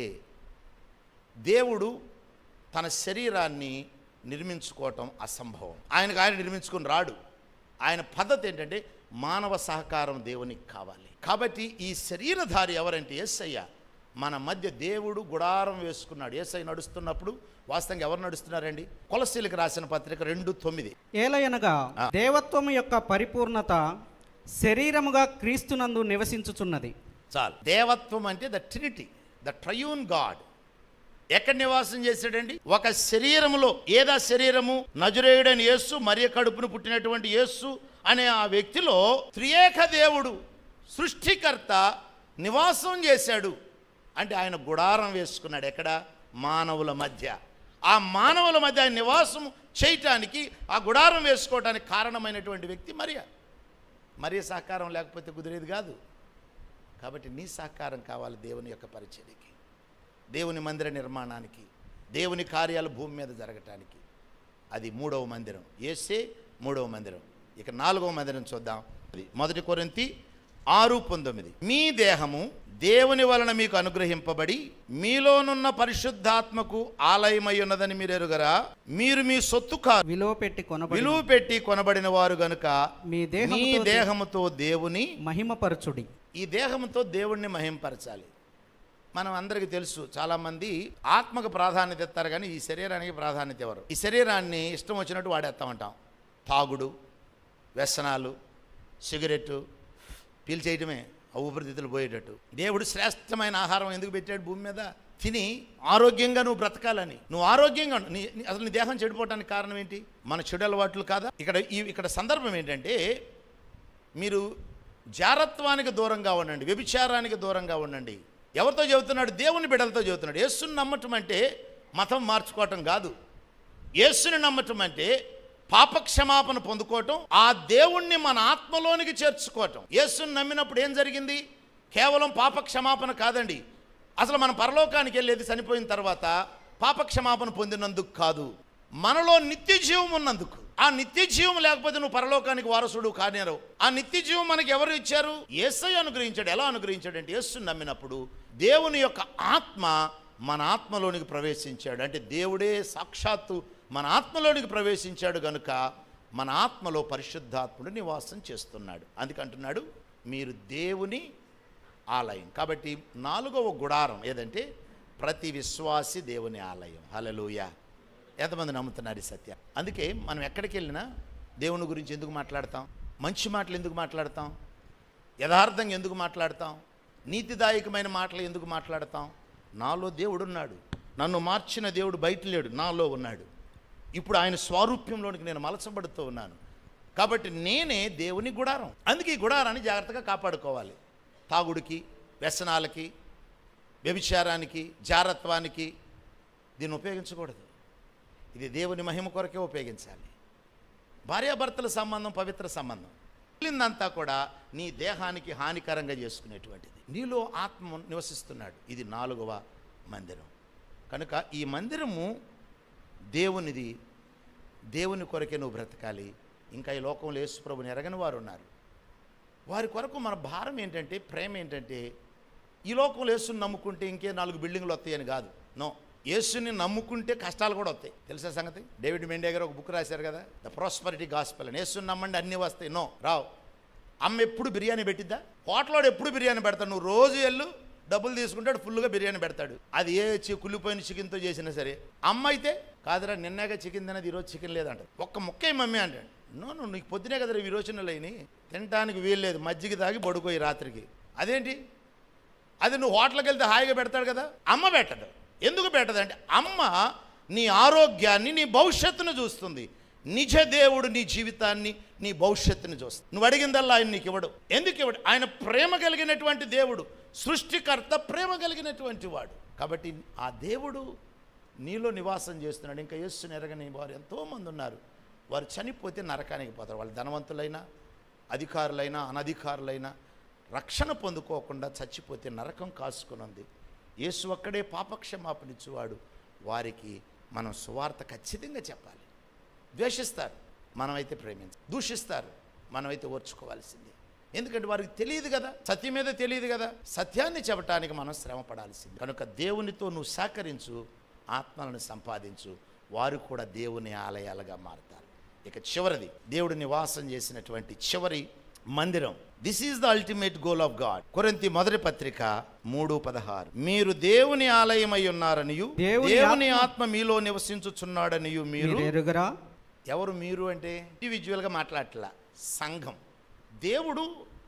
దేవుడు తన శరీరాన్ని నిర్మించుకోవటం అసంభవం ఆయనకు ఆయన నిర్మించుకుని రాడు ఆయన పద్ధతి ఏంటంటే మానవ సహకారం దేవునికి కావాలి కాబట్టి ఈ శరీరధారి ఎవరంటే ఎస్ఐయ మన మధ్య దేవుడు గుడారం వేసుకున్నాడు ఏసై నడుస్తున్నప్పుడు వాస్తవంగా ఎవరు నడుస్తున్నారండి కొలసీలకు రాసిన పత్రిక రెండు తొమ్మిది
ఏలయనగా దేవత్వము యొక్క పరిపూర్ణత శరీరముగా క్రీస్తునందు నివసించుచున్నది
చాలు దేవత్వం అంటే the Trinity the triune God ఎక్కడ నివాసం చేశాడండి ఒక శరీరములో ఏదా శరీరము నజరేయుడని యేసు మరియ కడుపును పుట్టినటువంటి యేసు అనే ఆ వ్యక్తిలో త్రియేక దేవుడు సృష్టికర్త నివాసం చేశాడు అంటే ఆయన గుడారం వేసుకున్నాడు ఎక్కడ మానవుల మధ్య ఆ మానవుల మధ్య ఆయన నివాసం చేయటానికి ఆ గుడారం వేసుకోవడానికి కారణమైనటువంటి వ్యక్తి మరియా మరియ సహకారం లేకపోతే కుదిరేది కాదు కాబట్టి నీ సహకారం కావాలి దేవుని యొక్క పరిచర్యకి దేవుని మందిర నిర్మాణానికి దేవుని కార్యాలు భూమి మీద జరగటానికి అది మూడవ మందిరం ఏసే మూడవ మందిరం ఇక నాలుగవ మందిరం చూద్దాం అది మొదటి కొరింతి ఆరు పంతొమ్మిది మీ దేహము దేవుని వలన మీకు అనుగ్రహింపబడి మీలోనున్న పరిశుద్ధాత్మకు ఆలయమై ఉన్నదని మీరు ఎరుగరా మీరు మీ సొత్తు కాదు
విలువ పెట్టి కొనబడి
విలువ పెట్టి కొనబడిన వారు గనుక
మీ
మీ
దేహముతో
దేహముతో దేవుని
మహిమపరచుడి
ఈ దేహంతో దేవుణ్ణి మహింపరచాలి మనం అందరికీ తెలుసు చాలామంది ఆత్మకు ప్రాధాన్యత ఇస్తారు కానీ ఈ శరీరానికి ప్రాధాన్యత ఇవ్వరు ఈ శరీరాన్ని ఇష్టం వచ్చినట్టు వాడేస్తా ఉంటాం తాగుడు వ్యసనాలు సిగరెట్టు పీల్చేయటమే ఆ ఊపిరితిత్తులు పోయేటట్టు దేవుడు శ్రేష్టమైన ఆహారం ఎందుకు పెట్టాడు భూమి మీద తిని ఆరోగ్యంగా నువ్వు బ్రతకాలని నువ్వు ఆరోగ్యంగా ఉండు. నీ నీ- అసలు నీ దేహం చెడిపోవడానికి కారణం ఏంటి మన చెడు అలవాట్లు కాదా ఇక్కడ ఈ ఇక్కడ సందర్భం ఏంటంటే మీరు జారత్వానికి దూరంగా ఉండండి వ్యభిచారానికి దూరంగా ఉండండి ఎవరితో చెబుతున్నాడు దేవుని బిడ్డలతో చెబుతున్నాడు యేసుని నమ్మటం అంటే మతం మార్చుకోవటం కాదు యేసుని నమ్మటం అంటే పాపక్షమాపణ పొందుకోవటం ఆ దేవుణ్ణి మన ఆత్మలోనికి చేర్చుకోవటం యేసుని నమ్మినప్పుడు ఏం జరిగింది కేవలం పాపక్షమాపణ కాదండి అసలు మనం పరలోకానికి వెళ్ళేది చనిపోయిన తర్వాత పాపక్షమాపణ పొందినందుకు కాదు మనలో నిత్య జీవం ఉన్నందుకు ఆ నిత్య జీవం లేకపోతే నువ్వు పరలోకానికి వారసుడు కానేరవు ఆ నిత్య జీవం మనకి ఎవరు ఇచ్చారు యేసై అనుగ్రహించాడు ఎలా అనుగ్రహించాడు అంటే యేసుని నమ్మినప్పుడు దేవుని యొక్క ఆత్మ మన ఆత్మలోనికి ప్రవేశించాడు అంటే దేవుడే సాక్షాత్తు మన ఆత్మలోనికి ప్రవేశించాడు గనుక మన ఆత్మలో పరిశుద్ధాత్ముడు నివాసం చేస్తున్నాడు అందుకంటున్నాడు మీరు దేవుని ఆలయం కాబట్టి నాలుగవ గుడారం ఏదంటే ప్రతి విశ్వాసి దేవుని ఆలయం హలలుయ ఎంతమంది నమ్ముతున్నారు ఈ సత్యం అందుకే మనం ఎక్కడికి వెళ్ళినా దేవుని గురించి ఎందుకు మాట్లాడతాం మంచి మాటలు ఎందుకు మాట్లాడతాం యథార్థంగా ఎందుకు మాట్లాడతాం నీతిదాయకమైన మాటలు ఎందుకు మాట్లాడతాం నాలో దేవుడు ఉన్నాడు నన్ను మార్చిన దేవుడు బయట లేడు నాలో ఉన్నాడు ఇప్పుడు ఆయన స్వారూప్యంలోనికి నేను మలచబడుతూ ఉన్నాను కాబట్టి నేనే దేవుని గుడారం అందుకే ఈ గుడారాన్ని జాగ్రత్తగా కాపాడుకోవాలి తాగుడికి వ్యసనాలకి వ్యభిచారానికి జారత్వానికి దీన్ని ఉపయోగించకూడదు ఇది దేవుని మహిమ కొరకే ఉపయోగించాలి భార్యాభర్తల సంబంధం పవిత్ర సంబంధం మిగిలిందంతా కూడా నీ దేహానికి హానికరంగా చేసుకునేటువంటిది నీలో ఆత్మ నివసిస్తున్నాడు ఇది నాలుగవ మందిరం కనుక ఈ మందిరము దేవునిది దేవుని కొరకే నువ్వు బ్రతకాలి ఇంకా ఈ లోకంలో యేసుప్రభుని ఎరగని వారు ఉన్నారు వారి కొరకు మన భారం ఏంటంటే ప్రేమ ఏంటంటే ఈ లోకంలో యేసుని నమ్ముకుంటే ఇంకే నాలుగు బిల్డింగ్లు వస్తాయని కాదు నో యేసుని నమ్ముకుంటే కష్టాలు కూడా వస్తాయి తెలుసా సంగతి డేవిడ్ మెండే గారు ఒక బుక్ రాశారు కదా ద ప్రాస్పరిటీ గాస్పల్ అని యేసుని నమ్మండి అన్నీ వస్తాయి నో రావు అమ్మ ఎప్పుడు బిర్యానీ పెట్టిద్దా హోటల్లో ఎప్పుడు బిర్యానీ పెడతాడు నువ్వు రోజు వెళ్ళు డబ్బులు తీసుకుంటాడు ఫుల్గా బిర్యానీ పెడతాడు అది ఏ చి- కుళ్ళిపోయిన చికెన్తో చేసినా సరే అమ్మ అయితే కాదురా నిన్నగా చికెన్ తినది ఈరోజు చికెన్ లేదంట ఒక్క ముక్కే మమ్మీ అంటాడు నో నువ్వు నీకు పొద్దునే కదరా విరోచనలు అయినాయి తినడానికి వీల్లేదు మజ్జిగ తాగి పడుకోయి రాత్రికి అదేంటి అది నువ్వు హోటల్కి వెళ్తే హాయిగా పెడతాడు కదా అమ్మ పెట్టదు ఎందుకు పెట్టదు అంటే అమ్మ నీ ఆరోగ్యాన్ని నీ భవిష్యత్తును చూస్తుంది నిజ దేవుడు నీ జీవితాన్ని నీ భవిష్యత్తుని చూస్తుంది నువ్వు అడిగిందల్లా ఆయన నీకు ఇవ్వడు ఎందుకు ఇవ్వడు ఆయన ప్రేమ కలిగినటువంటి దేవుడు సృష్టికర్త ప్రేమ కలిగినటువంటి వాడు కాబట్టి ఆ దేవుడు నీలో నివాసం చేస్తున్నాడు ఇంకా యేసుని ఎరగని వారు ఎంతోమంది ఉన్నారు వారు చనిపోతే నరకానికి పోతారు వాళ్ళు ధనవంతులైనా అధికారులైనా అనధికారులైనా రక్షణ పొందుకోకుండా చచ్చిపోతే నరకం కాసుకున్నది యేసు ఒక్కడే పాపక్షమాపణిచ్చువాడు వారికి మనం సువార్త ఖచ్చితంగా చెప్పాలి ద్వేషిస్తారు మనమైతే ప్రేమించ దూషిస్తారు మనమైతే ఓర్చుకోవాల్సిందే ఎందుకంటే వారికి తెలియదు కదా సత్యం మీద తెలియదు కదా సత్యాన్ని చెప్పడానికి మనం శ్రమ పడాల్సింది కనుక దేవునితో నువ్వు సహకరించు ఆత్మలను సంపాదించు వారు కూడా దేవుని ఆలయాలుగా మారుతారు ఇక చివరిది దేవుడు నివాసం చేసినటువంటి చివరి మందిరం this is the ultimate goal of God కొరింతి మొదటి పత్రిక మూడు పదహారు మీరు దేవుని ఆలయమై ఉన్నారనియు
దేవుని
దేవుని
ఆత్మ-
ఆత్మ మీలో నివసించుచున్నాడనియు మీరు
మీరు ఎరుగరా
ఎవరు మీరు అంటే ఇండివిజువల్గా మాట్లాడట్లా సంఘం దేవుడు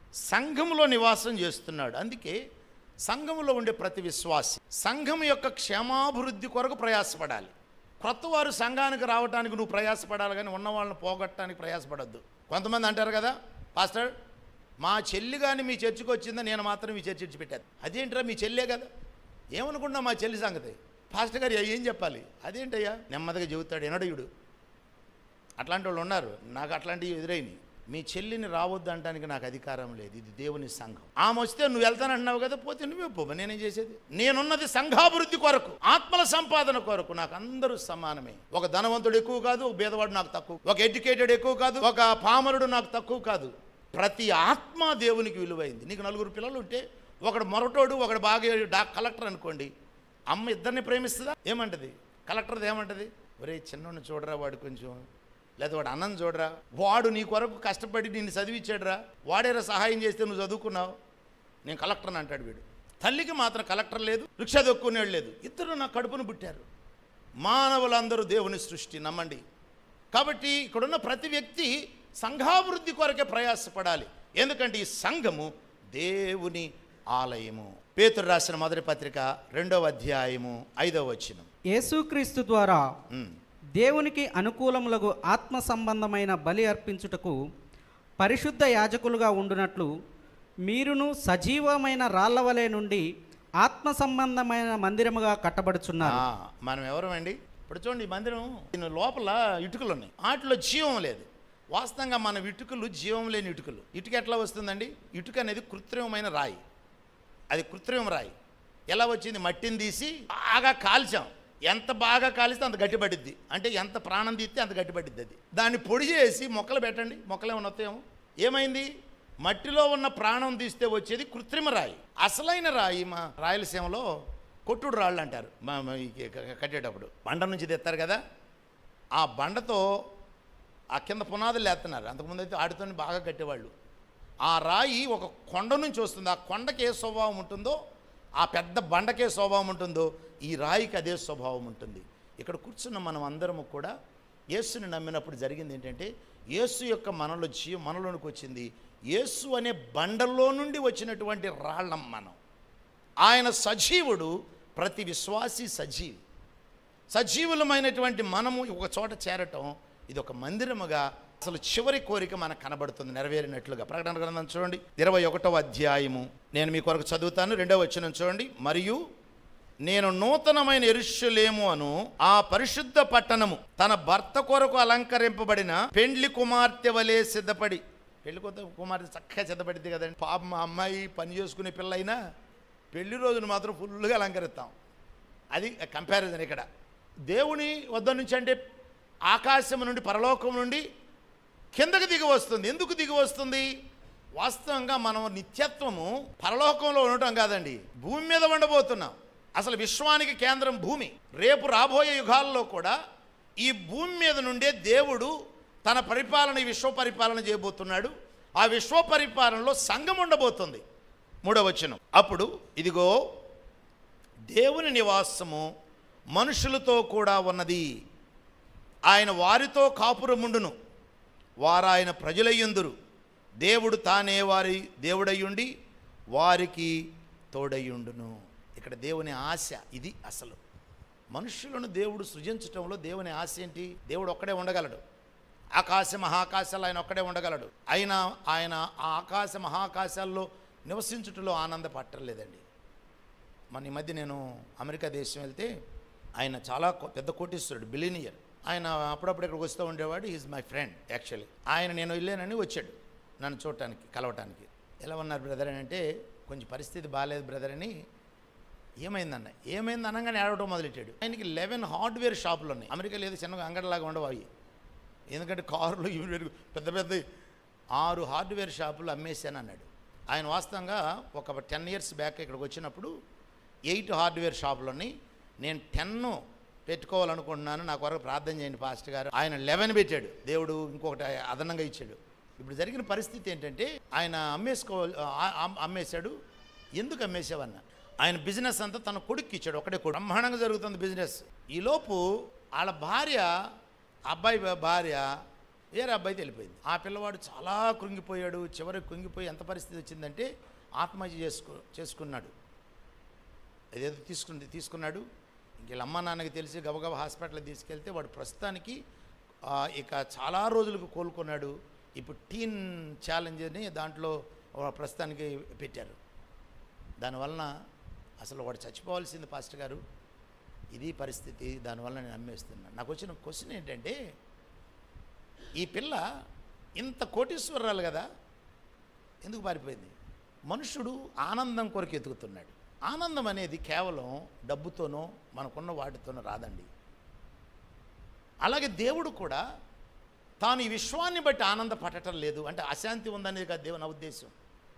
సంఘంలో నివాసం చేస్తున్నాడు అందుకే సంఘంలో ఉండే ప్రతి విశ్వాసి సంఘం యొక్క క్షేమాభివృద్ధి కొరకు ప్రయాసపడాలి కొత్త వారు సంఘానికి రావడానికి నువ్వు ప్రయాసపడాలి కానీ ఉన్న వాళ్ళని పోగొట్టడానికి ప్రయాసపడద్దు కొంతమంది అంటారు కదా పాస్టర్ మా చెల్లి కానీ మీ చర్చికి వచ్చిందా నేను మాత్రం మీ చర్చి విడిచిపెట్టాను అదేంట్రా మీ చెల్లే కదా ఏమనుకున్నా మా చెల్లి సంగతి పాస్టర్ గారు ఏం చెప్పాలి అదేంటయ్యా నెమ్మదిగా చెబుతాడు ఎనడయుడు అట్లాంటి వాళ్ళు ఉన్నారు నాకు అట్లాంటివి ఎదురైనవి మీ చెల్లిని రావద్దు అనడానికి నాకు అధికారం లేదు ఇది దేవుని సంఘం ఆమె వస్తే నువ్వు వెళ్తానంటున్నావు కదా పోతే నువ్వే పో నేనేం చేసేది నేనున్నది సంఘాభివృద్ధి కొరకు ఆత్మల సంపాదన కొరకు నాకు అందరూ సమానమే ఒక ధనవంతుడు ఎక్కువ కాదు ఒక బీదవాడు నాకు తక్కువ ఒక ఎడ్యుకేటెడ్ ఎక్కువ కాదు ఒక పామరుడు నాకు తక్కువ కాదు ప్రతి ఆత్మ దేవునికి విలువైంది నీకు నలుగురు పిల్లలు ఉంటే ఒకడు మొరటోడు ఒకడు బాగా డా కలెక్టర్ అనుకోండి అమ్మ ఇద్దరిని ప్రేమిస్తుందా ఏమంటది కలెక్టర్ది ఏమంటది ఒరే చిన్నోడిని చూడరా వాడు కొంచెం లేదా వాడు అన్నం చూడరా వాడు నీ కొరకు కష్టపడి నిన్ను చదివించాడురా వాడేరా సహాయం చేస్తే నువ్వు చదువుకున్నావు నేను కలెక్టర్ని అంటాడు వీడు తల్లికి మాత్రం కలెక్టర్ లేదు రిక్షా దొక్కునేవాడు లేదు ఇద్దరు నా కడుపును పుట్టారు మానవులందరూ దేవుని సృష్టి నమ్మండి కాబట్టి ఇక్కడున్న ప్రతి వ్యక్తి సంఘాభివృద్ధి కొరకే ప్రయాసపడాలి ఎందుకంటే ఈ సంఘము దేవుని ఆలయము పేతురు రాసిన మొదటి పత్రిక రెండవ అధ్యాయము ఐదవ వచనం
యేసుక్రీస్తు ద్వారా
ఉమ్.
దేవునికి అనుకూలములకు ఆత్మ సంబంధమైన బలి అర్పించుటకు పరిశుద్ధ యాజకులుగా ఉండునట్లు మీరును సజీవమైన రాళ్ల వలె నుండి ఆత్మ సంబంధమైన మందిరముగా కట్టబడుచున్నారు
ఆ, మనం ఎవరమండి ఇప్పుడు చూడండి ఈ మందిరం దీని లోపల ఇటుకలు ఉన్నాయి వాటిలో జీవం లేదు వాస్తవంగా మన ఇటుకలు జీవం లేని ఇటుకలు ఇటుక ఎట్లా వస్తుందండి ఇటుక అనేది కృత్రిమమైన రాయి అది కృత్రిమ రాయి ఎలా వచ్చింది మట్టిని తీసి బాగా కాల్చాం ఎంత బాగా కాలిస్తే అంత గట్టిపడిద్ది అంటే ఎంత ప్రాణం తీస్తే అంత గట్టిపడిద్ది అది దాన్ని పొడి చేసి మొక్కలు పెట్టండి మొక్కలు ఏమైనా వస్తాయేమో ఏమైంది మట్టిలో ఉన్న ప్రాణం తీస్తే వచ్చేది కృత్రిమ రాయి అసలైన రాయి మా రాయలసీమలో కొట్టుడు రాళ్ళు అంటారు మా మా ఈ క- కట్టేటప్పుడు బండ నుంచి తెస్తారు కదా ఆ బండతో ఆ కింద పునాదులు లేస్తున్నారు అంతకుముందు అయితే ఆడితో బాగా కట్టేవాళ్ళు ఆ రాయి ఒక కొండ నుంచి వస్తుంది ఆ కొండకి ఏ స్వభావం ఉంటుందో ఆ పెద్ద బండకే స్వభావం ఉంటుందో ఈ రాయికి అదే స్వభావం ఉంటుంది ఇక్కడ కూర్చున్న మనం అందరము కూడా యేసుని నమ్మినప్పుడు జరిగింది ఏంటంటే యేసు యొక్క మనలో జీవ మనలోనికి వచ్చింది యేసు అనే బండలో నుండి వచ్చినటువంటి రాళ్ళం మనం ఆయన సజీవుడు ప్రతి విశ్వాసి సజీవి సజీవులమైనటువంటి మనము ఒక చోట చేరటం ఇది ఒక మందిరముగా అసలు చివరి కోరిక మనకు కనబడుతుంది నెరవేరినట్లుగా ప్రకటన గ్రంథం చూడండి ఇరవై ఒకటవ అధ్యాయము నేను మీ కొరకు చదువుతాను రెండవ వచ్చిన చూడండి మరియు నేను నూతనమైన ఎరుషులేము అను ఆ పరిశుద్ధ పట్టణము తన భర్త కొరకు అలంకరింపబడిన పెండ్లి కుమార్తె వలె సిద్ధపడి పెళ్లి కొత్త కుమార్తె చక్కగా సిద్ధపడింది కదండి పాప మా అమ్మాయి పని చేసుకునే పిల్ల అయినా పెళ్లి రోజున మాత్రం ఫుల్గా అలంకరిస్తాం అది కంపారిజన్ ఇక్కడ దేవుని వద్ద నుంచి అంటే ఆకాశం నుండి పరలోకం నుండి కిందకి దిగి వస్తుంది ఎందుకు దిగి వస్తుంది వాస్తవంగా మనం నిత్యత్వము పరలోకంలో ఉండటం కాదండి భూమి మీద ఉండబోతున్నాం అసలు విశ్వానికి కేంద్రం భూమి రేపు రాబోయే యుగాల్లో కూడా ఈ భూమి మీద నుండే దేవుడు తన పరిపాలన ఈ విశ్వ పరిపాలన చేయబోతున్నాడు ఆ విశ్వ పరిపాలనలో సంఘం ఉండబోతుంది మూడవ వచనం అప్పుడు ఇదిగో దేవుని నివాసము మనుషులతో కూడా ఉన్నది ఆయన వారితో కాపురముండును వారాయన ప్రజలయ్యుందురు దేవుడు తానే వారి దేవుడయ్యుండి వారికి తోడయ్యుండును ఇక్కడ దేవుని ఆశ ఇది అసలు మనుషులను దేవుడు సృజించటంలో దేవుని ఆశ ఏంటి దేవుడు ఒక్కడే ఉండగలడు ఆకాశ మహాకాశాలు ఆయన ఒక్కడే ఉండగలడు అయినా ఆయన ఆ ఆకాశ మహాకాశాల్లో నివసించుటలో ఆనందపట్టలేదండి మన ఈ మధ్య నేను అమెరికా దేశం వెళ్తే ఆయన చాలా కో- పెద్ద కోటీశ్వరుడు బిలీనియర్ ఆయన అప్పుడప్పుడు ఇక్కడికి వస్తూ ఉండేవాడు ఈజ్ మై ఫ్రెండ్ యాక్చువల్లీ ఆయన నేను వెళ్ళానని వచ్చాడు నన్ను చూడటానికి కలవటానికి ఎలా ఉన్నారు బ్రదర్ అని అంటే కొంచెం పరిస్థితి బాగాలేదు బ్రదర్ అని ఏమైందన్న ఏమైంది అనగానే ఏడవడం మొదలెట్టాడు ఆయనకి లెవెన్ హార్డ్వేర్ షాపులు ఉన్నాయి అమెరికా లేదు చిన్నగా అంగడిలాగా ఉండవు అవి ఎందుకంటే కార్లు ఇవి వేరు- పెద్ద పెద్ద ఆరు హార్డ్వేర్ షాపులు అమ్మేశాను అన్నాడు ఆయన వాస్తవంగా ఒక టెన్ ఇయర్స్ బ్యాక్ ఇక్కడికి వచ్చినప్పుడు ఎయిట్ హార్డ్వేర్ షాపులు ఉన్నాయి నేను టెన్ పెట్టుకోవాలనుకుంటున్నాను నా కొరకు ప్రార్థన చేయండి పాస్టర్ గారు ఆయన లెవెన్ పెట్టాడు దేవుడు ఇంకొకటి అదనంగా ఇచ్చాడు ఇప్పుడు జరిగిన పరిస్థితి ఏంటంటే ఆయన అమ్మేసుకోవాలి ఆ- ఆ- అమ్మేశాడు ఎందుకు అమ్మేసావన్న ఆయన బిజినెస్ అంతా తన కొడుక్కి ఇచ్చాడు ఒకటే కొడుకు బ్రహ్మాండంగా జరుగుతుంది బిజినెస్ ఈలోపు వాళ్ళ భార్య అబ్బాయి భా- భార్య వేరే అబ్బాయితో వెళ్ళిపోయింది ఆ పిల్లవాడు చాలా కృంగిపోయాడు చివరికి కృంగిపోయి ఎంత పరిస్థితి వచ్చిందంటే ఆత్మహత్య చేసుకు చేసుకున్నాడు ఏదేదో తీసుకుంది తీసుకున్నాడు ఇంక వీళ్ళ అమ్మ నాన్నకి తెలిసి గబగబా హాస్పిటల్కి తీసుకెళ్తే వాడు ప్రస్తుతానికి ఆ, ఇక చాలా రోజులకు కోలుకున్నాడు ఇప్పుడు టీన్ ఛాలెంజ్ అని దాంట్లో వా- ప్రస్తుతానికి పెట్టారు దానివలన అసలు వాడు చచ్చిపోవాల్సింది పాస్టర్ గారు ఇది పరిస్థితి దానివల్ల నేను అమ్మేస్తున్నాను నాకు వచ్చిన క్వశ్చన్ ఏంటంటే ఈ పిల్ల ఇంత కోటీశ్వరాలు కదా ఎందుకు పారిపోయింది మనుషుడు ఆనందం కొరకు ఎతుకుతున్నాడు ఆనందం అనేది కేవలం డబ్బుతోనో మనకున్న వాటితోనో రాదండి అలాగే దేవుడు కూడా తాను ఈ విశ్వాన్ని బట్టి ఆనందపడటం లేదు అంటే అశాంతి ఉందనేది కాదు దేవుని ఉద్దేశం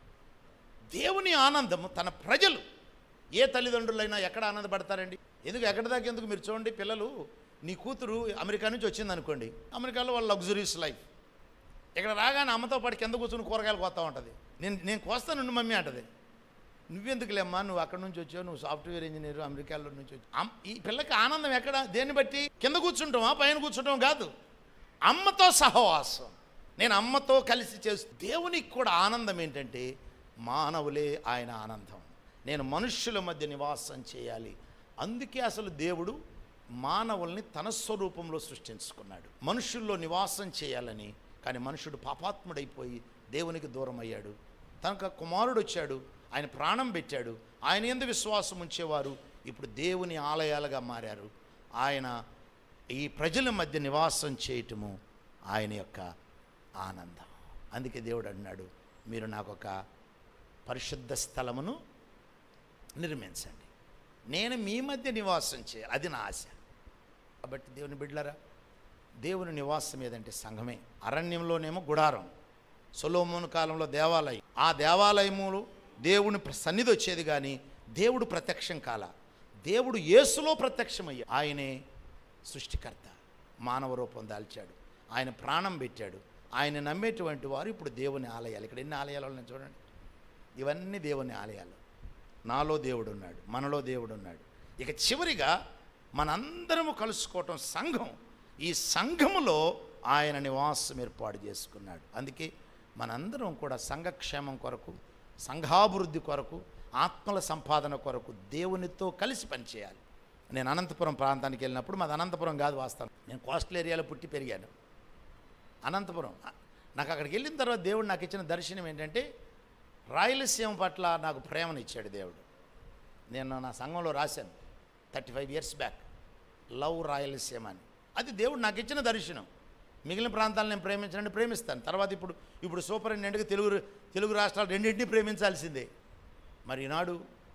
దేవుని ఆనందము తన ప్రజలు ఏ తల్లిదండ్రులైనా ఎక్కడ ఆనందపడతారండి ఎందుకు ఎక్కడి దాకా ఎందుకు మీరు చూడండి పిల్లలు నీ కూతురు అమెరికా నుంచి వచ్చింది అనుకోండి అమెరికాలో వాళ్ళ లగ్జరీస్ లైఫ్ ఇక్కడ రాగానే అమ్మతో పాటు కింద కూర్చుని కూరగాయలు కోస్తా ఉంటుంది నేను నేను కోస్తాను నుండి మమ్మీ అంటది నువ్వెందుకులేమ్మా నువ్వు అక్కడ నుంచి వచ్చావు నువ్వు సాఫ్ట్వేర్ ఇంజనీర్ అమెరికాలో నుంచి వచ్చి అమ్- ఈ పిల్లకి ఆనందం ఎక్కడ దేన్ని బట్టి కింద కూర్చుంటామా పైన కూర్చుంటాం కాదు అమ్మతో సహవాసం నేను అమ్మతో కలిసి చేస్తూ దేవునికి కూడా ఆనందం ఏంటంటే మానవులే ఆయన ఆనందం నేను మనుష్యుల మధ్య నివాసం చేయాలి అందుకే అసలు దేవుడు మానవుల్ని తన స్వరూపంలో సృష్టించుకున్నాడు మనుషుల్లో నివాసం చేయాలని కానీ మనుషుడు పాపాత్ముడైపోయి దేవునికి దూరం అయ్యాడు తనకు కుమారుడు వచ్చాడు ఆయన ప్రాణం పెట్టాడు ఆయన ఎందు విశ్వాసం ఉంచేవారు ఇప్పుడు దేవుని ఆలయాలుగా మారారు ఆయన ఈ ప్రజల మధ్య నివాసం చేయటము ఆయన యొక్క ఆనందం అందుకే దేవుడు అన్నాడు మీరు నాకు ఒక పరిశుద్ధ స్థలమును నిర్మించండి నేను మీ మధ్య నివాసం చేయాలి అది నా ఆశ కాబట్టి దేవుని బిడ్డలరా దేవుని నివాసం ఏదంటే సంఘమే అరణ్యంలోనేమో గుడారం సొలోమోను కాలంలో దేవాలయం ఆ దేవాలయములు దేవుని ప్ర- సన్నిధి వచ్చేది కానీ దేవుడు ప్రత్యక్షం కాల దేవుడు యేసులో ప్రత్యక్షమయ్యా ఆయనే సృష్టికర్త మానవ రూపం దాల్చాడు ఆయన ప్రాణం పెట్టాడు ఆయన నమ్మేటువంటి వారు ఇప్పుడు దేవుని ఆలయాలు ఇక్కడ ఎన్ని ఆలయాలు ఉన్నాయి చూడండి ఇవన్నీ దేవుని ఆలయాలు నాలో దేవుడు ఉన్నాడు మనలో దేవుడు ఉన్నాడు ఇక చివరిగా మనందరము కలుసుకోవటం సంఘం ఈ సంఘములో ఆయన నివాసం ఏర్పాటు చేసుకున్నాడు అందుకే మనందరం కూడా సంఘక్షేమం కొరకు సంఘాభివృద్ధి కొరకు ఆత్మల సంపాదన కొరకు దేవునితో కలిసి పనిచేయాలి నేను అనంతపురం ప్రాంతానికి వెళ్ళినప్పుడు మాది అనంతపురం కాదు వాస్తవం నేను కోస్టల్ ఏరియాలో పుట్టి పెరిగాను అనంతపురం నాకు అక్కడికి వెళ్ళిన తర్వాత దేవుడు నాకు ఇచ్చిన దర్శనం ఏంటంటే రాయలసీమ పట్ల నాకు ప్రేమనిచ్చాడు దేవుడు నేను నా సంఘంలో రాశాను thirty five years back love Rayalaseema అని అది దేవుడు నాకు ఇచ్చిన దర్శనం మిగిలిన ప్రాంతాలను నేను ప్రేమించాలని ప్రేమిస్తాను తర్వాత ఇప్పుడు ఇప్పుడు సూపరింటెండెంట్గా తెలుగు తెలుగు రాష్ట్రాలు రెండింటినీ ప్రేమించాల్సిందే మరి ఈనాడు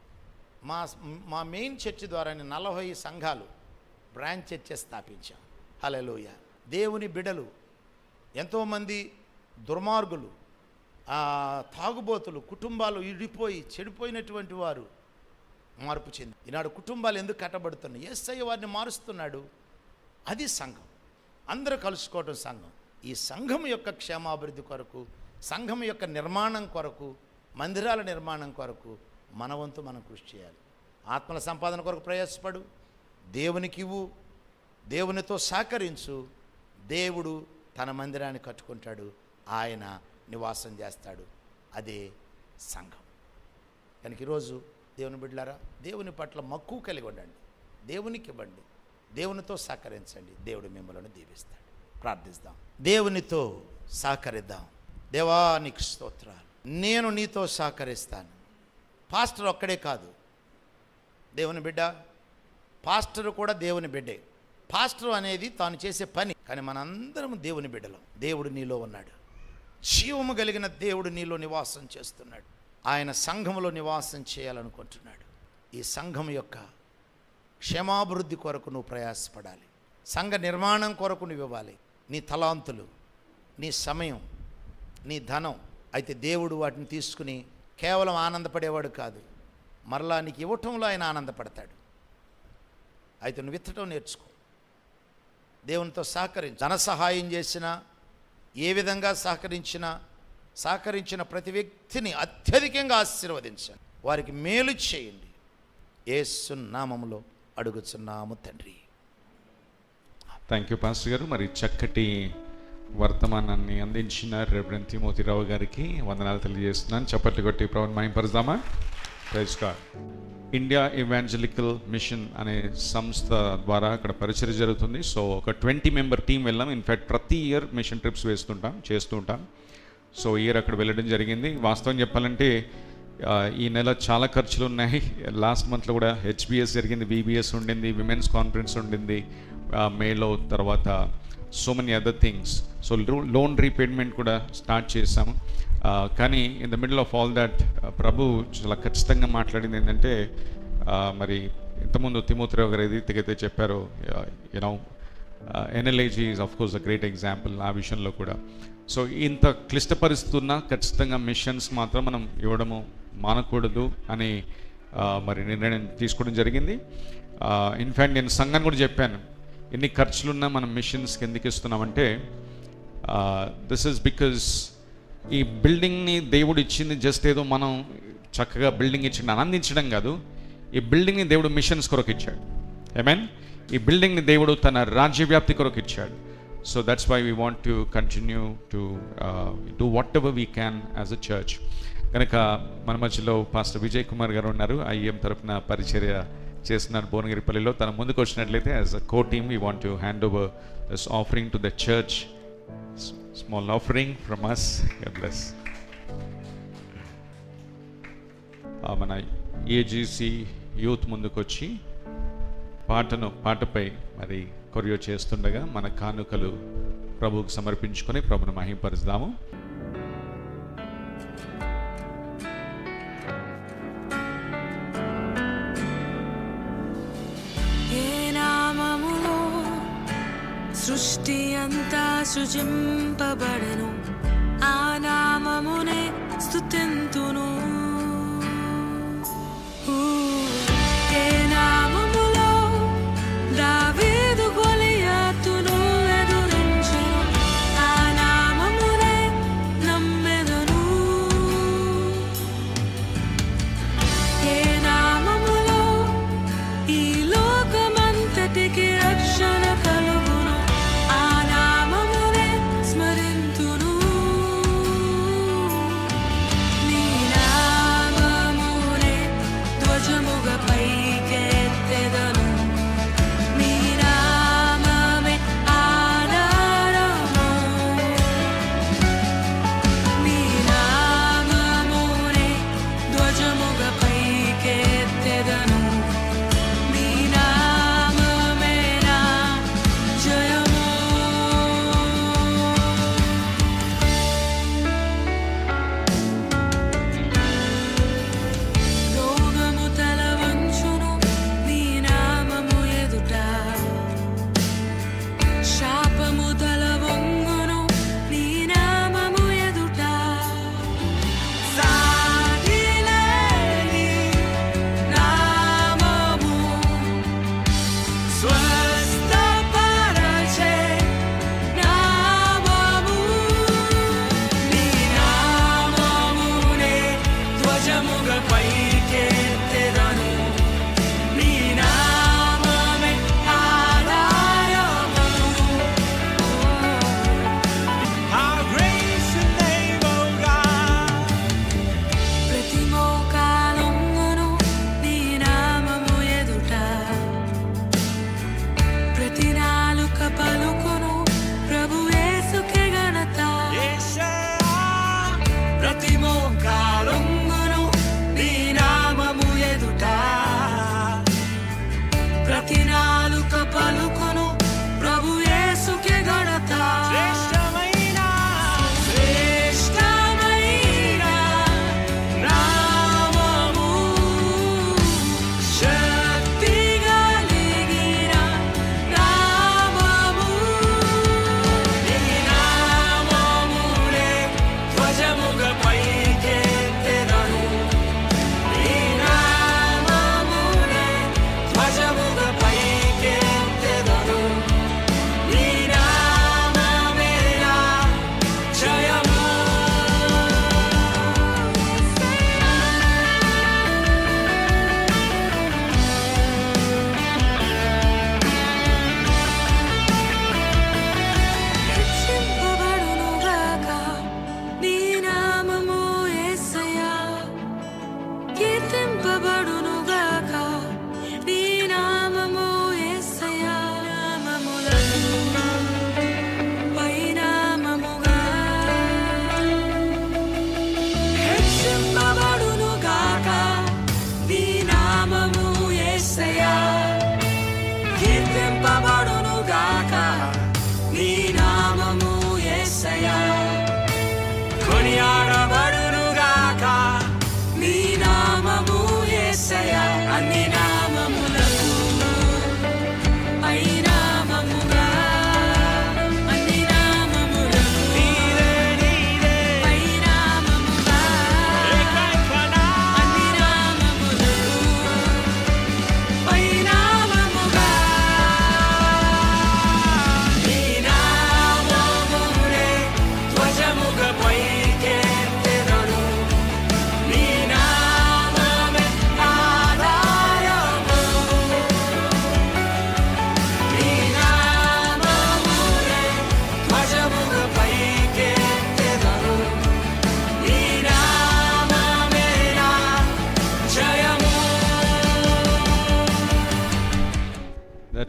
మా మా మెయిన్ చర్చ్ ద్వారా నేను నలభై సంఘాలు బ్రాంచ్ చర్చెస్ స్థాపించాం హలోయ దేవుని బిడలు ఎంతోమంది దుర్మార్గులు ఆ, తాగుబోతులు కుటుంబాలు ఇడిపోయి చెడిపోయినటువంటి వారు మార్పు చెంది ఈనాడు కుటుంబాలు ఎందుకు కట్టబడుతున్నాయి ఎస్ఐ వారిని మారుస్తున్నాడు అది సంఘం అందరూ కలుసుకోవటం సంఘం ఈ సంఘం యొక్క క్షేమాభివృద్ధి కొరకు సంఘం యొక్క నిర్మాణం కొరకు మందిరాల నిర్మాణం కొరకు మన వంతు మనం కృషి చేయాలి ఆత్మల సంపాదన కొరకు ప్రయాసపడు దేవునికి ఇవ్వు దేవునితో సహకరించు దేవుడు తన మందిరాన్ని కట్టుకుంటాడు ఆయన నివాసం చేస్తాడు అదే సంఘం కనుక ఈరోజు దేవుని బిడ్డలారా దేవుని పట్ల మక్కువ కలిగి ఉండండి దేవునికి ఇవ్వండి దేవునితో సహకరించండి దేవుడు మిమ్మల్ని దీవిస్తాడు ప్రార్థిస్తాం దేవునితో సహకరిద్దాం దేవానికి స్తోత్రాలు నేను నీతో సహకరిస్తాను పాస్టర్ ఒక్కడే కాదు దేవుని బిడ్డ పాస్టర్ కూడా దేవుని బిడ్డే పాస్టర్ అనేది తాను చేసే పని కానీ మనందరం దేవుని బిడ్డలం దేవుడు నీలో ఉన్నాడు జీవము కలిగిన దేవుడు నీలో నివాసం చేస్తున్నాడు ఆయన సంఘములో నివాసం చేయాలనుకుంటున్నాడు ఈ సంఘం యొక్క క్షేమాభివృద్ధి కొరకు నువ్వు ప్రయాసపడాలి సంఘ నిర్మాణం కొరకు నువ్వు ఇవ్వాలి నీ తలాంతులు నీ సమయం నీ ధనం అయితే దేవుడు వాటిని తీసుకుని కేవలం ఆనందపడేవాడు కాదు మరలా నీకు ఇవ్వటంలో ఆయన ఆనందపడతాడు అయితే నువ్వు విత్తటం నేర్చుకో దేవునితో సహకరించి ధన సహాయం చేసినా ఏ విధంగా సహకరించినా సహకరించిన ప్రతి వ్యక్తిని అత్యధికంగా ఆశీర్వదించండి వారికి మేలు చేయండి ఏసు నామములో అడుగుచున్నాము తండ్రి
థ్యాంక్ యూ పాస్టర్ గారు మరి చక్కటి వర్తమానాన్ని అందించిన రెవరెంట్ తిమోతిరావు గారికి వందనాలు తెలియజేస్తున్నాను చప్పట్లు కొట్టి ప్రభు మహింపరుదామా praise God India Evangelical Mission అనే సంస్థ ద్వారా అక్కడ పరిచయం జరుగుతుంది సో ఒక ట్వంటీ మెంబర్ టీం వెళ్ళాం ఇన్ఫ్యాక్ట్ ప్రతి ఇయర్ మిషన్ ట్రిప్స్ వేస్తుంటాం చేస్తుంటాం సో ఇయర్ అక్కడ వెళ్ళడం జరిగింది వాస్తవం చెప్పాలంటే ఆ, ఈ నెల చాలా ఖర్చులు ఉన్నాయి లాస్ట్ మంత్లో కూడా హెచ్బిఎస్ జరిగింది బీబీఎస్ ఉండింది విమెన్స్ కాన్ఫరెన్స్ ఉండింది ఆ, మేలో తర్వాత so many other things so loan repayment కూడా స్టార్ట్ చేసాము ఆ, కానీ in the middle of all that ప్రభు చాలా ఖచ్చితంగా మాట్లాడింది ఏంటంటే ఆ, మరి ఇంతకుముందు తిమోతిరావు గారు ఏదైతే చెప్పారో you know NLAG is of course a great example ఆ విషయంలో కూడా సో ఇంత క్లిష్ట పరిస్థితి ఉన్నా ఖచ్చితంగా మిషన్స్ మాత్రం మనం ఇవ్వడము మానకూడదు అని ఆ, మరి నిర్ణయం తీసుకోవడం జరిగింది ఇన్ఫ్యాక్ట్ నేను సంఘాన్ని కూడా చెప్పాను ఎన్ని ఖర్చులున్నా మనం మిషన్స్కి ఎందుకు ఇస్తున్నామంటే దిస్ ఇస్ బికాజ్ ఈ బిల్డింగ్ని దేవుడు ఇచ్చింది జస్ట్ ఏదో మనం చక్కగా బిల్డింగ్ ఇచ్చి ఆనందించడం కాదు ఈ బిల్డింగ్ని దేవుడు మిషన్స్ కొరకు ఇచ్చాడు ఐ ఈ బిల్డింగ్ని దేవుడు తన రాజ్యవ్యాప్తి కొరకు ఇచ్చాడు so that's why we want to continue to do whatever we can as a church కనుక మన మధ్యలో పాస్టర్ విజయ్ కుమార్ గారు ఉన్నారు ఐఎం తరఫున పరిచర్య చేస్తున్నారు భువనగిరిపల్లిలో తన ముందుకు వచ్చినట్లయితే as a co team we want to hand over this offering to the church small offering from us bless మన ఏజీసీ యూత్ ముందుకొచ్చి పాటను పాటపై మరి కొరియో చేస్తుండగా మన కానుకలు ప్రభువుకు సమర్పించుకొని ప్రభును మహింపరుస్తాము
ఏ నామములో సృష్టి అంతా సృజింపబడెను ఆ నామమునే స్తుతింతును ఊ, ఏ నామములో దావీదు గొలియాతును ఎదురించెను ఆ నామమునే నమ్మెదను ఏ నామములో ఈ లోకమంతటికి రక్షణ కలుగును ఆ నామమునే స్మరింతును నీ నా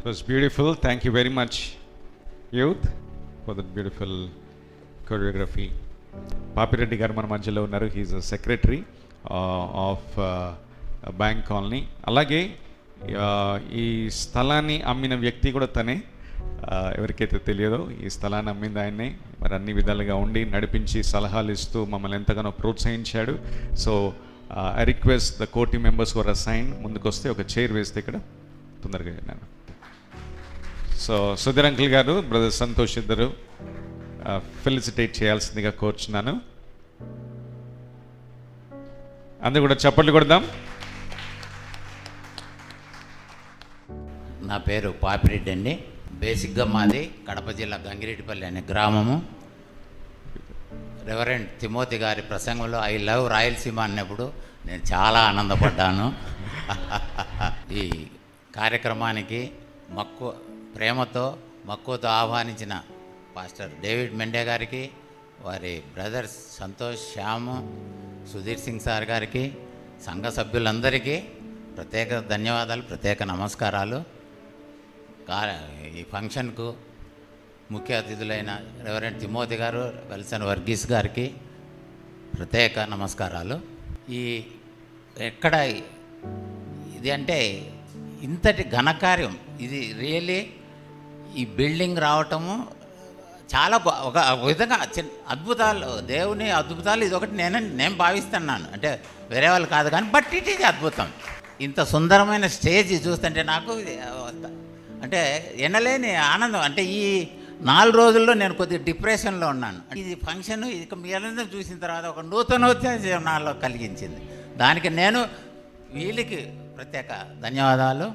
was beautiful. Thank you very much, youth, for that beautiful choreography. Papireddy గారు మన మధ్యలో ఉన్నారు he is a secretary of bank colony అలాగే uh, ఈ స్థలాన్ని అమ్మిన వ్యక్తి కూడా తనే uh, ఎవరికైతే తెలియదో ఈ స్థలాన్ని అమ్మింది ఆయన్నే మరి అన్ని విధాలుగా ఉండి నడిపించి సలహాలు ఇస్తూ మమ్మల్ని ఎంతగానో ప్రోత్సహించాడు సో ఐ రిక్వెస్ట్ ద కోటి మెంబర్స్ వర్ అసైన్ ముందుకు వస్తే ఒక చైర్ వేస్తే ఇక్కడ తొందరగా నేను సో సుధీర్ అంకుల్ గారు బ్రదర్ సంతోష్ ఇద్దరు ఫెలిసిటేట్ చేయాల్సిందిగా కోరుచున్నాను అందరు కూడా చప్పట్లు కొడదాం
నా పేరు పాపిరెడ్డి అండి బేసిక్గా మాది కడప జిల్లా గంగిరెడ్డిపల్లి అనే గ్రామము రెవరెండ్ తిమోతి గారి ప్రసంగంలో ఐ లవ్ రాయలసీమ అన్నప్పుడు నేను చాలా ఆనందపడ్డాను ఈ కార్యక్రమానికి మక్కువ ప్రేమతో మక్కువతో ఆహ్వానించిన పాస్టర్ డేవిడ్ మెండే గారికి వారి బ్రదర్స్ సంతోష్ శ్యాము సుధీర్ సింగ్ సార్ గారికి సంఘ సభ్యులందరికీ ప్రత్యేక ధన్యవాదాలు ప్రత్యేక నమస్కారాలు కా ఈ ఫంక్షన్కు ముఖ్య అతిథులైన రెవరెంట్ తిమోతి గారు వెల్సన్ వర్గీస్ గారికి ప్రత్యేక నమస్కారాలు ఈ ఎక్కడ ఇది అంటే ఇంతటి ఘనకార్యం ఇది రియల్లీ ఈ బిల్డింగ్ రావటము చాలా గొ- ఒక ఒక విధంగా చిన్న అద్భుతాలు దేవుని అద్భుతాలు ఇది ఒకటి నేను నేను భావిస్తున్నాను అంటే వేరే వాళ్ళు కాదు కానీ బట్ ఇట్ ఇది అద్భుతం ఇంత సుందరమైన స్టేజ్ చూస్తుంటే నాకు ఇది, ఆ, అంటే ఎనలేని ఆనందం అంటే ఈ నాలుగు రోజుల్లో నేను కొద్దిగా డిప్రెషన్లో ఉన్నాను ఇది ఫంక్షన్ ఇక మీ అందరం చూసిన తర్వాత ఒక నూతనోత్తేజం నాలో కలిగించింది దానికి నేను వీళ్ళకి ప్రత్యేక ధన్యవాదాలు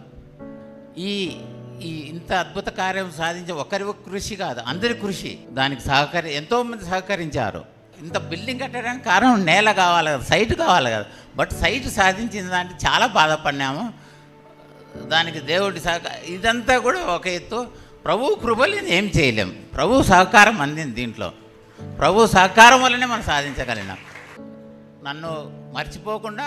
ఈ ఈ ఇంత అద్భుత కార్యం సాధించే ఒకరి కృషి కాదు అందరి కృషి దానికి సహకరి ఎంతోమంది సహకరించారు ఇంత బిల్డింగ్ కట్టడానికి కారణం నేల కావాలి కదా సైట్ కావాలి కదా బట్ సైట్ సాధించిన దానికి చాలా బాధపడినాము దానికి దేవుడి సహక ఇదంతా కూడా ఒక ఎత్తు ప్రభు కృపలు ఏం చేయలేం ప్రభు సహకారం అందింది దీంట్లో ప్రభు సహకారం వల్లనే మనం సాధించగలిగినాం నన్ను మర్చిపోకుండా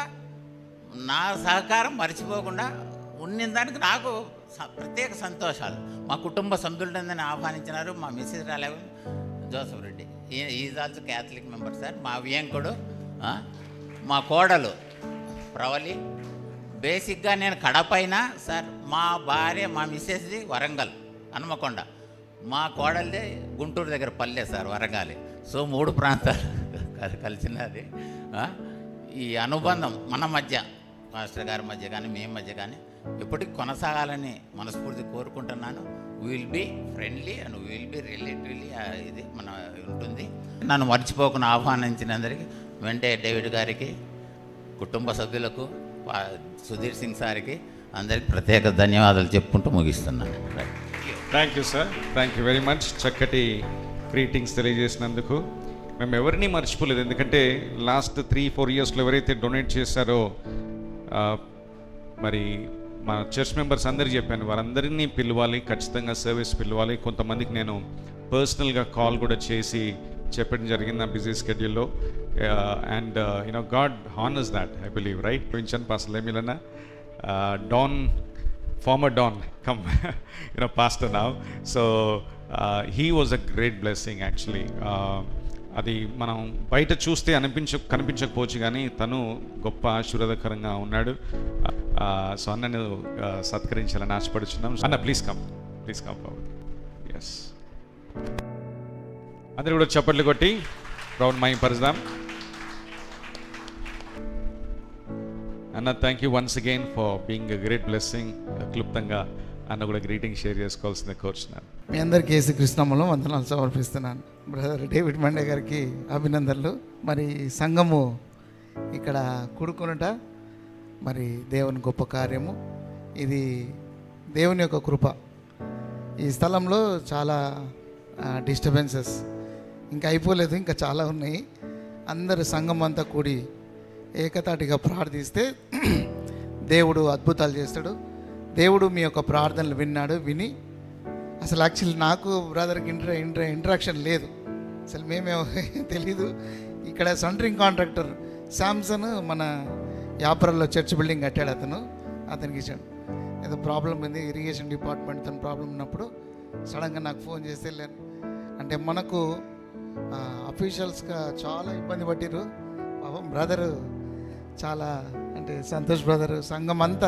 నా సహకారం మర్చిపోకుండా ఉన్న దానికి నాకు స- ప్రత్యేక సంతోషాలు మా కుటుంబ సభ్యులందరినీ ఆహ్వానించినారు మా మిస్సెస్ రాలేవు Joseph Reddy is also Catholic member sir మా వియంకుడు ఆ, మా కోడలు ప్రవలి బేసిక్గా నేను కడపైన సార్ మా భార్య మా మిస్సెస్ది వరంగల్ హనుమకొండ మా కోడలిది గుంటూరు దగ్గర పల్లె సార్ వరంగాలి సో మూడు ప్రాంతాలు కలి- కలిసినది ఆ, ఈ అనుబంధం మన మధ్య మాస్టర్ గారి మధ్య కానీ మీ మధ్య కానీ ఎప్పటికి కొనసాగాలని మనస్ఫూర్తి కోరుకుంటున్నాను will be friendly and will be relatively ఇది మన ఉంటుంది నన్ను మర్చిపోకుండా ఆహ్వానించినందరికీ వెంటే డేవిడ్ గారికి కుటుంబ సభ్యులకు వా- సుధీర్ సింగ్ సార్కి అందరికి ప్రత్యేక ధన్యవాదాలు చెప్పుకుంటూ ముగిస్తున్నాను
thank you sir thank you very much చక్కటి గ్రీటింగ్స్ తెలియజేసినందుకు మేము ఎవరిని మర్చిపోలేదు ఎందుకంటే లాస్ట్ త్రీ ఫోర్ ఇయర్స్లో ఎవరైతే డొనేట్ చేశారో ఆ, మరి మా చర్చ్ మెంబర్స్ అందరు చెప్పాను వారందరినీ పిలవాలి ఖచ్చితంగా సర్వీస్ పిలవాలి కొంతమందికి నేను పర్సనల్గా కాల్ కూడా చేసి చెప్పడం జరిగింది నా బిజీ స్కెడ్యూల్లో and you know God honours that I believe right పింఛన్ పాస్ లేమిలన్నా Don former Don come, you know, pastor now. So uh, he was a great blessing actually. Uh, అది మనం బయట చూస్తే అనిపించ కనిపించకపోవచ్చు కానీ తను గొప్ప ఆశీర్వాదకరంగా ఉన్నాడు సో అన్నను uh, సత్కరించాలని ఆశపడుచున్నాం అన్న please come please come forward yes అందరూ కూడా చప్పట్లు కొట్టి ప్రౌడ్ మై పరుదాం అన్న thank you once again for being a great blessing క్లుప్తంగా అన్న కూడా గ్రీటింగ్ షేర్ చేసుకోవాల్సిందే కోరుచున్నాను
మీ అందరికీ యేసు కృష్ణమ్మలో వందనాలు సమర్పిస్తున్నాను బ్రదర్ డేవిడ్ మండే గారికి అభినందనలు మరి సంఘము ఇక్కడ కూడుకునుట మరి దేవుని గొప్ప కార్యము ఇది దేవుని యొక్క కృప ఈ స్థలంలో చాలా డిస్టర్బెన్సెస్ ఇంకా అయిపోలేదు ఇంకా చాలా ఉన్నాయి అందరు సంఘం అంతా కూడి ఏకతాటిగా ప్రార్థిస్తే దేవుడు అద్భుతాలు చేస్తాడు దేవుడు మీ యొక్క ప్రార్థనలు విన్నాడు విని అసలు యాక్చువల్లీ నాకు బ్రదర్కి ఇంటర్ ఇంటర్ ఇంటరాక్షన్ లేదు అసలు మేమే తెలీదు ఇక్కడ సెంటరింగ్ కాంట్రాక్టర్ శాంసన్ మన యాపరల్లో చర్చ్ బిల్డింగ్ కట్టాడు అతను అతనికి ఇచ్చాడు ఏదో ప్రాబ్లం ఉంది ఇరిగేషన్ డిపార్ట్మెంట్తో ప్రాబ్లం ఉన్నప్పుడు సడన్గా నాకు ఫోన్ చేస్తే వెళ్ళాను అంటే మనకు అఫీషియల్స్గా చాలా ఇబ్బంది పట్టిరు పాపం బ్రదరు చాలా అంటే సంతోష్ బ్రదరు సంఘం అంతా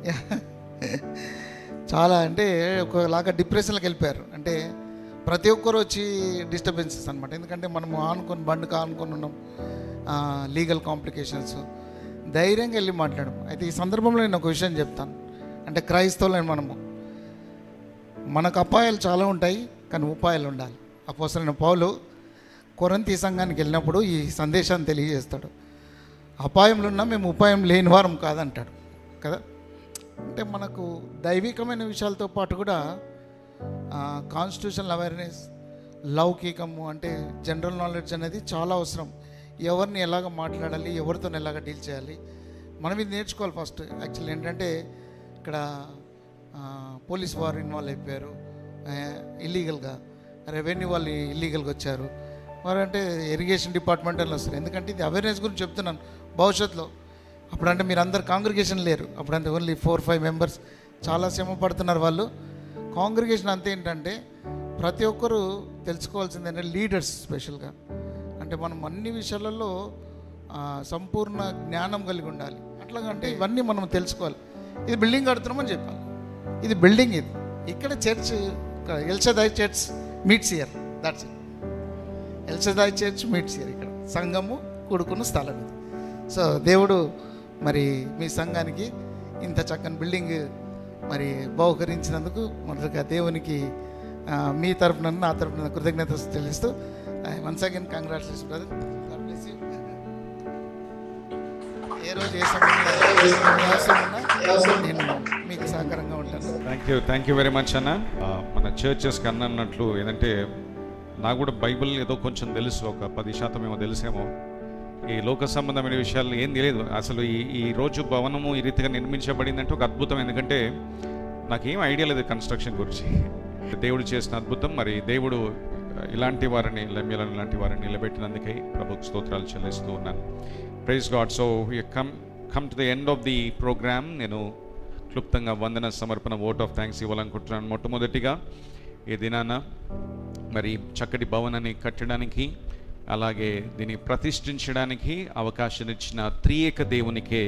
చాలా అంటే ఒకలాగా డిప్రెషన్లోకి వెళ్ళిపోయారు అంటే ప్రతి ఒక్కరు వచ్చి డిస్టర్బెన్సెస్ అనమాట ఎందుకంటే మనము ఆనుకొని బండుకు ఆనుకొని ఉన్నాం లీగల్ కాంప్లికేషన్స్ ధైర్యంగా వెళ్ళి మాట్లాడడం అయితే ఈ సందర్భంలో నేను ఒక విషయం చెప్తాను అంటే క్రైస్తవులైన మనము మనకు అపాయాలు చాలా ఉంటాయి కానీ ఉపాయాలు ఉండాలి అపోసలైన పౌలు కొరంతి సంఘానికి వెళ్ళినప్పుడు ఈ సందేశాన్ని తెలియజేస్తాడు అపాయంలో ఉన్నా మేము ఉపాయం లేని వారం కాదంటాడు కదా అంటే మనకు దైవికమైన విషయాలతో పాటు కూడా కాన్స్టిట్యూషనల్ అవేర్నెస్ లౌకికము అంటే జనరల్ నాలెడ్జ్ అనేది చాలా అవసరం ఎవరిని ఎలాగ మాట్లాడాలి ఎవరితో ఎలాగ డీల్ చేయాలి మనం ఇది నేర్చుకోవాలి ఫస్ట్ యాక్చువల్లీ ఏంటంటే ఇక్కడ ఆ, పోలీస్ వారు ఇన్వాల్వ్ అయిపోయారు ఇల్లీగల్గా రెవెన్యూ వాళ్ళు ఇల్లీగల్గా వచ్చారు వారు అంటే ఇరిగేషన్ డిపార్ట్మెంట్ వాళ్ళు వస్తారు ఎందుకంటే ఇది అవేర్నెస్ గురించి చెప్తున్నాను భవిష్యత్తులో అప్పుడంటే మీరు అందరు కాంగ్రిగేషన్ లేరు అప్పుడంటే ఓన్లీ ఫోర్ ఫైవ్ మెంబర్స్ చాలా శ్రమ పడుతున్నారు వాళ్ళు కాంగ్రిగేషన్ అంతే ఏంటంటే ప్రతి ఒక్కరూ తెలుసుకోవాల్సింది ఏంటంటే లీడర్స్ స్పెషల్గా అంటే మనం అన్ని విషయాలలో ఆ, సంపూర్ణ జ్ఞానం కలిగి ఉండాలి అట్లాగంటే ఇవన్నీ మనం తెలుసుకోవాలి ఇది బిల్డింగ్ కడుతున్నామని చెప్పాలి ఇది బిల్డింగ్ ఇది ఇక్కడ church El Shaddai church meets here that's it El Shaddai church meets here ఇక్కడ సంఘము కూడుకున్న స్థలం ఇది సో దేవుడు మరి మీ సంఘానికి ఇంత చక్కని బిల్డింగ్ మరి బహుకరించినందుకు మొదటగా దేవునికి ఆ, మీ తరఫున నా తరఫున కృతజ్ఞత తెలుస్తూ వన్స్ అగైన్ కంగ్రాచులేషన్ బ్రదర్ ఏ రోజు ఏ సమయంలో ఏ అవసరం ఉన్నా నేను మీకు సహకారంగా ఉంటాను
thank you thank you very much అన్న ఆ, మన చర్చెస్కి అన్న అన్నట్లు ఏంటంటే నాకు కూడా బైబిల్ ఏదో కొంచెం తెలుసు ఒక పది శాతం ఏమో తెలుసేమో ఈ లోక సంబంధమైన విషయాలు ఏం తెలియదు అసలు ఈ ఈ రోజు భవనము ఈ రీతిగా నిర్మించబడిందంటే ఒక అద్భుతం ఎందుకంటే నాకేం ఐడియా లేదు కన్స్ట్రక్షన్ గురించి దేవుడు చేసిన అద్భుతం మరి దేవుడు ఇలాంటి వారిని లమ్యలను ఇలాంటి వారిని నిలబెట్టినందుకై ప్రభుకు స్తోత్రాలు చెల్లిస్తూ ఉన్నాను praise God so come come to the end of the programme నేను క్లుప్తంగా వందన సమర్పణ ఓట్ ఆఫ్ థ్యాంక్స్ ఇవ్వాలనుకుంటున్నాను మొట్టమొదటిగా ఈ దినాన మరి చక్కటి భవనాన్ని కట్టడానికి అలాగే దీన్ని ప్రతిష్ఠించడానికి అవకాశం ఇచ్చిన త్రియేక దేవునికే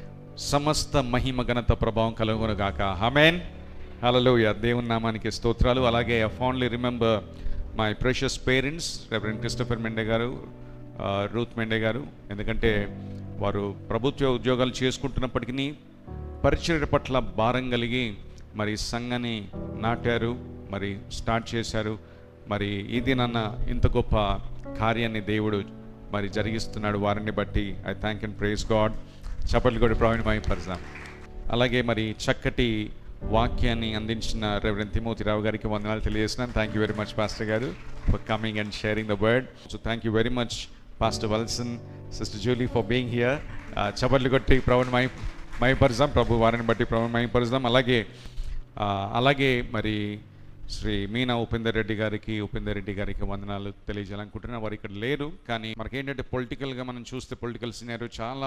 సమస్త మహిమ ఘనత ప్రభావం కలుగునుగాక హమేన్ హలలోయ దేవుని నామానికి స్తోత్రాలు అలాగే I fondly remember my precious parents reverend Christopher Mende గారు ఆ, రూత్ మెండే గారు ఎందుకంటే వారు ప్రభుత్వ ఉద్యోగాలు చేసుకుంటున్నప్పటికీ పరిచయ పట్ల భారం కలిగి మరి సంఘాన్ని నాటారు మరి స్టార్ట్ చేశారు మరి ఈ దినాన్న ఇంత గొప్ప కార్యాన్ని దేవుడు మరి జరిగిస్తున్నాడు వారిని బట్టి I thank and praise God చప్పట్లు కూడా ప్రావీణ్యమై పరచాం అలాగే మరి చక్కటి వాక్యాన్ని అందించిన రెవరెండ్ తిమోతిరావు గారికి వందనాలు తెలియజేస్తున్నాను thank you very much pastor గారు for coming and sharing the word so thank you very much pastor Valsan sister Julie for being here చప్పట్లు కొట్టి ప్రవణమై మయపరుదాం ప్రభు వారిని బట్టి ప్రవణ మయపరుదాం అలాగే ఆ, అలాగే మరి శ్రీ మీనా ఉపేందర్ రెడ్డి గారికి ఉపేందర్ రెడ్డి గారికి వందనాలు తెలియజేయాలనుకుంటున్నా వారు ఇక్కడ లేరు కానీ మనకేంటంటే పొలిటికల్గా మనం చూస్తే పొలిటికల్ సినారియో చాలా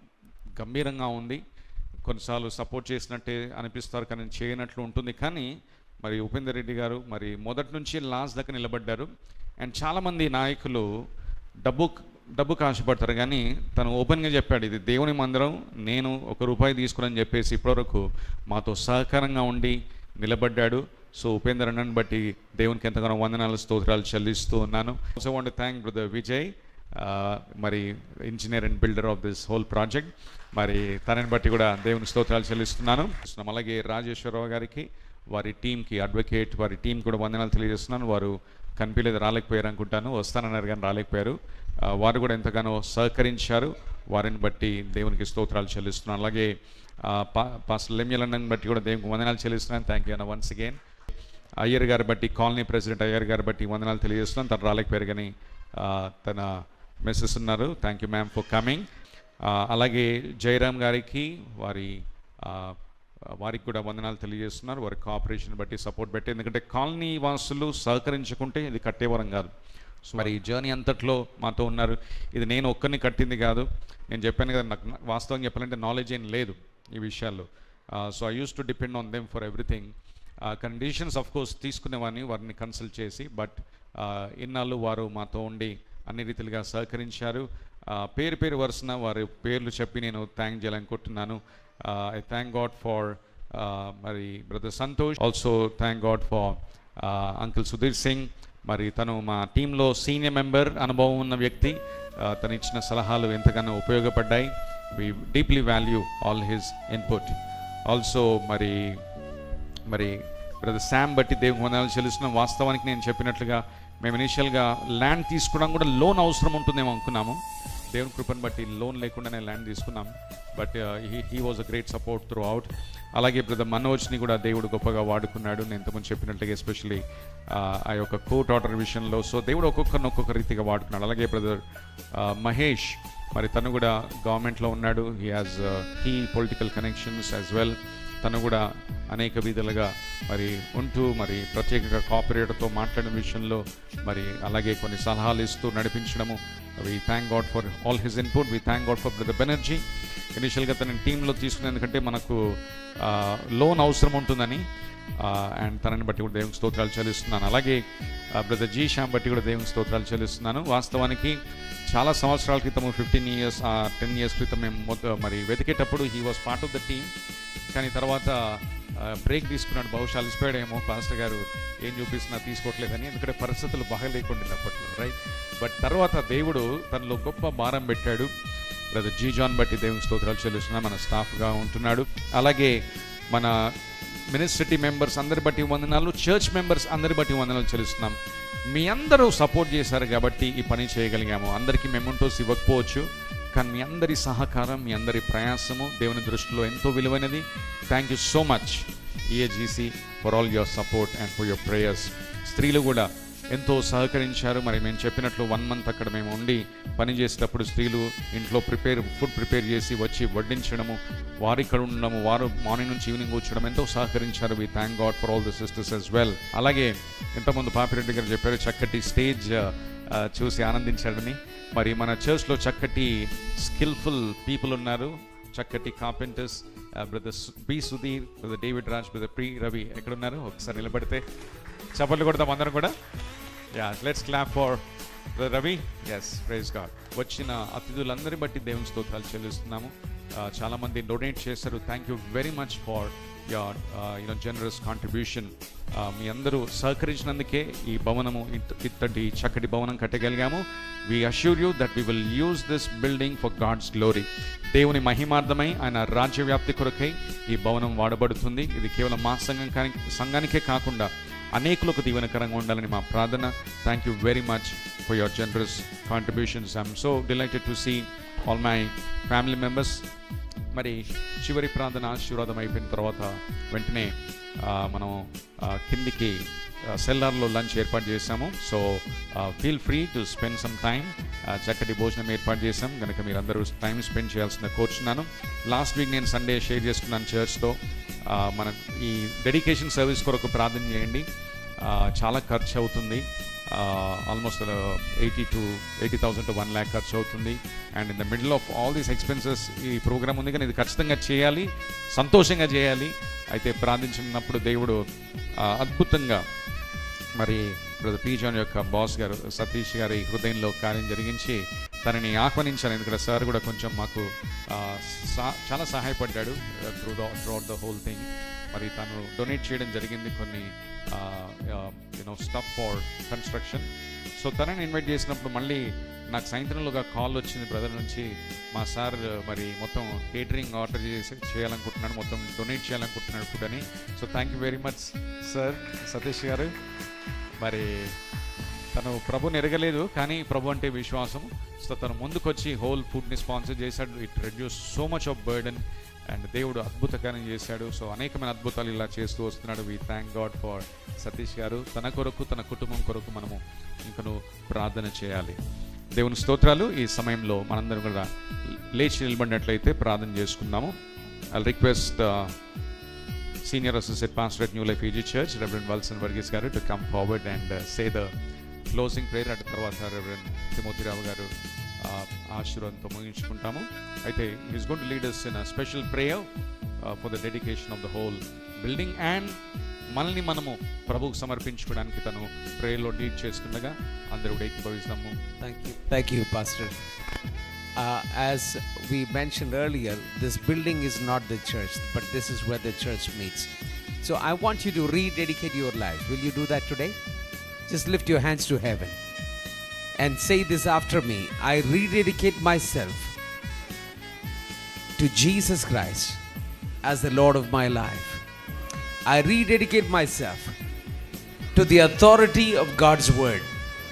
గంభీరంగా ఉంది కొన్నిసార్లు సపోర్ట్ చేసినట్టే అనిపిస్తారు కానీ చేయనట్లు ఉంటుంది కానీ మరి ఉపేందర్ రెడ్డి గారు మరి మొదటి నుంచి లాస్ట్ దాకా నిలబడ్డారు అండ్ చాలామంది నాయకులు డబ్బు డబ్బుకు ఆశపడతారు కానీ తను ఓపెన్గా చెప్పాడు ఇది దేవుని మందిరం నేను ఒక రూపాయి తీసుకుని చెప్పేసి ఇప్పటివరకు మాతో సహకారంగా ఉండి నిలబడ్డాడు సో ఉపేందర్ అన్నని బట్టి దేవునికి ఎంతగానో వందనాలు స్తోత్రాలు చెల్లిస్తూ ఉన్నాను so want thank brother Vijay ఆ, మరి engineer and builder of this whole project మరి తనని బట్టి కూడా దేవుని స్తోత్రాలు చెల్లిస్తున్నాను అలాగే రాజేశ్వరరావు గారికి వారి టీంకి అడ్వకేట్ వారి టీం కూడా వందనాలు తెలియజేస్తున్నాను వారు కనిపించలేదు రాలేకపోయారు అనుకుంటాను వస్తానన్నారు కానీ రాలేకపోయారు ఆ, వారు కూడా ఎంతగానో సహకరించారు వారిని బట్టి దేవునికి స్తోత్రాలు చెల్లిస్తున్నాను అలాగే ఆ, పా పాస్టర్ లెమ్యలన్నని బట్టి కూడా దేవునికి వందనాలు చెల్లిస్తున్నాను థ్యాంక్ యూ అన్న వన్స్ అగైన్ అయ్యర్ గారి బట్టి కాలనీ ప్రెసిడెంట్ అయ్యర్ గారి బట్టి వందనాలు తెలియజేస్తున్నాను తను రాలేకపోయారు కానీ ఆ, తన మెసేజ్ ఉన్నారు thank you ma'am for coming అలాగే జయరామ్ గారికి వారి ఆ, వారికి కూడా వందనాలు తెలియజేస్తున్నారు వారి కోఆపరేషన్ బట్టి సపోర్ట్ బట్టి ఎందుకంటే కాలనీ వాసులు సహకరించుకుంటే ఇది కట్టేవరం కాదు సో మరి ఈ జర్నీ అంతట్లో మాతో ఉన్నారు ఇది నేను ఒక్కరిని కట్టింది కాదు నేను చెప్పాను కదా నాకు వాస్తవం చెప్పాలంటే నాలెడ్జ్ ఏం లేదు ఈ విషయాల్లో so I use to depend on them for everything conditions of course తీసుకునేవాడిని వారిని కన్సల్ట్ చేసి బట్ ఇన్నాళ్ళు వారు మాతో ఉండి అన్ని రీతిలుగా సహకరించారు ఆ, పేరు పేరు వరుసన వారి పేర్లు చెప్పి నేను థ్యాంక్ చేయాలనుకుంటున్నాను ఐ థ్యాంక్ గాడ్ ఫార్ మరి brother Santosh also thank God for uncle Sudhir Singh మరి తను మా టీంలో సీనియర్ మెంబర్ అనుభవం ఉన్న వ్యక్తి ఆ, తను ఇచ్చిన సలహాలు ఎంతగానో ఉపయోగపడ్డాయి we deeply value all his input also మరి మరి బ్రదర్ శామ్ బట్టి దేవుని వందనాలు చెల్లిస్తున్నాం వాస్తవానికి నేను చెప్పినట్లుగా మేము ఇనిషియల్గా ల్యాండ్ తీసుకోవడం కూడా లోన్ అవసరం ఉంటుందేమో అనుకున్నాము దేవుని కృపను బట్టి లోన్ లేకుండానే ల్యాండ్ తీసుకున్నాం but he he was a great support throughout అలాగే బ్రదర్ మనోజ్ని కూడా దేవుడు గొప్పగా వాడుకున్నాడు నేను ఇంతకుముందు చెప్పినట్లుగా ఎస్పెషలీ ఆ యొక్క కోర్ట్ ఆర్డర్ విషయంలో సో దేవుడు ఒక్కొక్కరిని ఒక్కొక్క రీతిగా వాడుకున్నాడు అలాగే బ్రదర్ మహేష్ మరి తను కూడా గవర్నమెంట్లో ఉన్నాడు he has key political connections as well తను కూడా అనేక విధాలుగా మరి ఉంటూ మరి ప్రత్యేకంగా కోఆపరేటర్తో మాట్లాడిన విషయంలో మరి అలాగే కొన్ని సలహాలు ఇస్తూ నడిపించడము we thank God for all his input we thank God for brother Banerjee ఇనిషియల్గా తన టీంలో తీసుకునేందుకంటే మనకు లోన్ అవసరం ఉంటుందని అండ్ తనని బట్టి కూడా దేవునికి స్తోత్రాలు చెల్లిస్తున్నాను అలాగే బ్రదర్ జీ శ్యామ్ బట్టి కూడా దేవునికి స్తోత్రాలు చెల్లిస్తున్నాను వాస్తవానికి చాలా సంవత్సరాల క్రితం ఫిఫ్టీన్ ఇయర్స్ టెన్ ఇయర్స్ క్రితం మేము మొత్తం మరి వెతికేటప్పుడు he was part of the team కానీ తర్వాత బ్రేక్ తీసుకున్నాడు బహుశా అలసిపోయాడేమో పాస్టర్ గారు ఏం చూపిస్తున్నా తీసుకోవట్లేదని ఎందుకంటే పరిస్థితులు బాగా లేకుండా అప్పట్లో రైట్ బట్ తర్వాత దేవుడు తనలో గొప్ప భారం పెట్టాడు బ్రదర్ జీ జాన్ బట్టి దేవుని స్తోత్రాలు చెల్లిస్తున్నా మన స్టాఫ్గా ఉంటున్నాడు అలాగే మన మినిస్ట్రిటీ మెంబర్స్ అందరి బట్టి వందనాలు చర్చ్ మెంబర్స్ అందరి బట్టి వందనాలు చెల్లిస్తున్నాం మీ అందరూ సపోర్ట్ చేశారు కాబట్టి ఈ పని చేయగలిగాము అందరికీ మెమెంటోస్ ఇవ్వకపోవచ్చు కానీ మీ అందరి సహకారం మీ అందరి ప్రయాసము దేవుని దృష్టిలో ఎంతో విలువైనది thank you so much EAGC for all your support and for your prayers స్త్రీలు కూడా ఎంతో సహకరించారు మరి మేము చెప్పినట్లు వన్ మంత్ అక్కడ మేము ఉండి పని చేసేటప్పుడు స్త్రీలు ఇంట్లో ప్రిపేర్ ఫుడ్ ప్రిపేర్ చేసి వచ్చి వడ్డించడము వారు ఇక్కడ ఉండడము వారు మార్నింగ్ నుంచి ఈవినింగ్ వచ్చడం ఎంతో సహకరించారు we thank God for all the sisters as well అలాగే ఇంతకుముందు పాపిరెడ్డి గారు చెప్పారు చక్కటి స్టేజ్ చూసి ఆనందించాడని మరి మన చర్చ్లో చక్కటి స్కిల్ఫుల్ పీపుల్ ఉన్నారు చక్కటి carpenters brother B Sudhir brother David Raj brother ప్రి రవి ఎక్కడున్నారు ఒకసారి నిలబడితే చప్పట్లు కొడతాం అందరం కూడా yeah let's clap for Ravi yes praise God వచ్చిన అతిథులందరి బట్టి దేవుని స్తోత్రాలు చెల్లిస్తున్నాము Uh, చాలా మంది డొనేట్ చేశారు thank you very much for your you know generous contribution మీ అందరూ సహకరించినందుకే ఈ భవనము ఇంత ఇంతటి చక్కటి భవనం కట్టగలిగాము we assure you that we will use this building for God's glory దేవుని మహిమార్థమై ఆయన రాజ్య వ్యాప్తి కొరకై ఈ భవనం వాడబడుతుంది ఇది కేవలం మా సంఘం కానీ సంఘానికే కాకుండా అనేకులకు దీవెనకరంగా ఉండాలని మా ప్రార్థన thank you very much for your generous contributions I'm so delighted to see all my family members మరి చివరి ప్రార్థన ఆశీర్వాదం అయిపోయిన తర్వాత వెంటనే ఆ, మనం ఆ, కిందికి సెల్లార్లో లంచ్ ఏర్పాటు చేశాము so feel free to spend some time చక్కటి భోజనం ఏర్పాటు చేశాం కనుక మీరు అందరూ టైం స్పెండ్ చేయాల్సిన కోరుచున్నాను లాస్ట్ వీక్ నేను సండే షేర్ చేసుకున్నాను చర్చ్తో మన ఈ డెడికేషన్ సర్వీస్ కొరకు ప్రార్థన చేయండి ఆ, చాలా ఖర్చు అవుతుంది almost eighty to eighty thousand to one lakh ఖర్చు అవుతుంది and in the middle of all these expenses ఈ ప్రోగ్రామ్ ఉంది కానీ ఇది ఖచ్చితంగా చేయాలి సంతోషంగా చేయాలి అయితే ప్రార్థించినప్పుడు దేవుడు ఆ, అద్భుతంగా మరి బ్రదర్ పీ జాన్ యొక్క బాస్ గారు సతీష్ గారి హృదయంలో కార్యం జరిగించి తనని ఆహ్వానించాను ఎందుకంటే సార్ కూడా కొంచెం మాకు ఆ, సా- చాలా సహాయపడ్డాడు through the throughout the whole thing మరి తను డొనేట్ చేయడం జరిగింది కొన్ని you know stuff for construction so తనని ఇన్వైట్ చేసినప్పుడు మళ్ళీ నాకు సాయంత్రంలోగా కాల్ వచ్చింది బ్రదర్ నుంచి మా సార్ మరి మొత్తం కేటరింగ్ ఆర్డర్ చేసి చేయాలనుకుంటున్నాడు మొత్తం డొనేట్ చేయాలనుకుంటున్నాడు ఫుడ్ అని so thank you very much sir Satish garu మరి తను ప్రభుని ఎరగలేదు కానీ ప్రభు అంటే విశ్వాసం సో తను ముందుకొచ్చి హోల్ ఫుడ్ని స్పాన్సర్ చేశాడు it reduce so much of burden and దేవుడు అద్భుతకారం చేశాడు సో అనేకమైన అద్భుతాలు ఇలా చేస్తూ వస్తున్నాడు we thank God for Satish garu తన కొరకు తన కుటుంబం కొరకు మనము ఇంకను ప్రార్థన చేయాలి దేవుని స్తోత్రాలు ఈ సమయంలో మనందరం కూడా లేచి నిలబడినట్లయితే ప్రార్థన చేసుకుందాము I request senior associate pastor at New Life AG Church, Reverend Wilson Varghese Garu, to come forward and uh, say the closing prayer అటు తర్వాత రెవరెండ్ తిమోతిరావు గారు ఆ, ఆశీర్వాదంతో ముగించుకుంటాము అయితే is gonna lead us in special prayer for the dedication of the whole building and మనల్ని మనము ప్రభువుకు సమర్పించుకోవడానికి తను ప్రేయర్లో లీడ్ చేస్తుండగా అందరూ కూడా ఏకీభవిస్తాము
Thank you. Thank you, Pastor. Uh, as we mentioned earlier, this building is not the church, but this is where the church meets. So I want you to rededicate your lives. Will you do that today? Just lift your hands to heaven and say this after me I rededicate myself to Jesus Christ as the Lord of my life. I rededicate myself to the authority of God's word.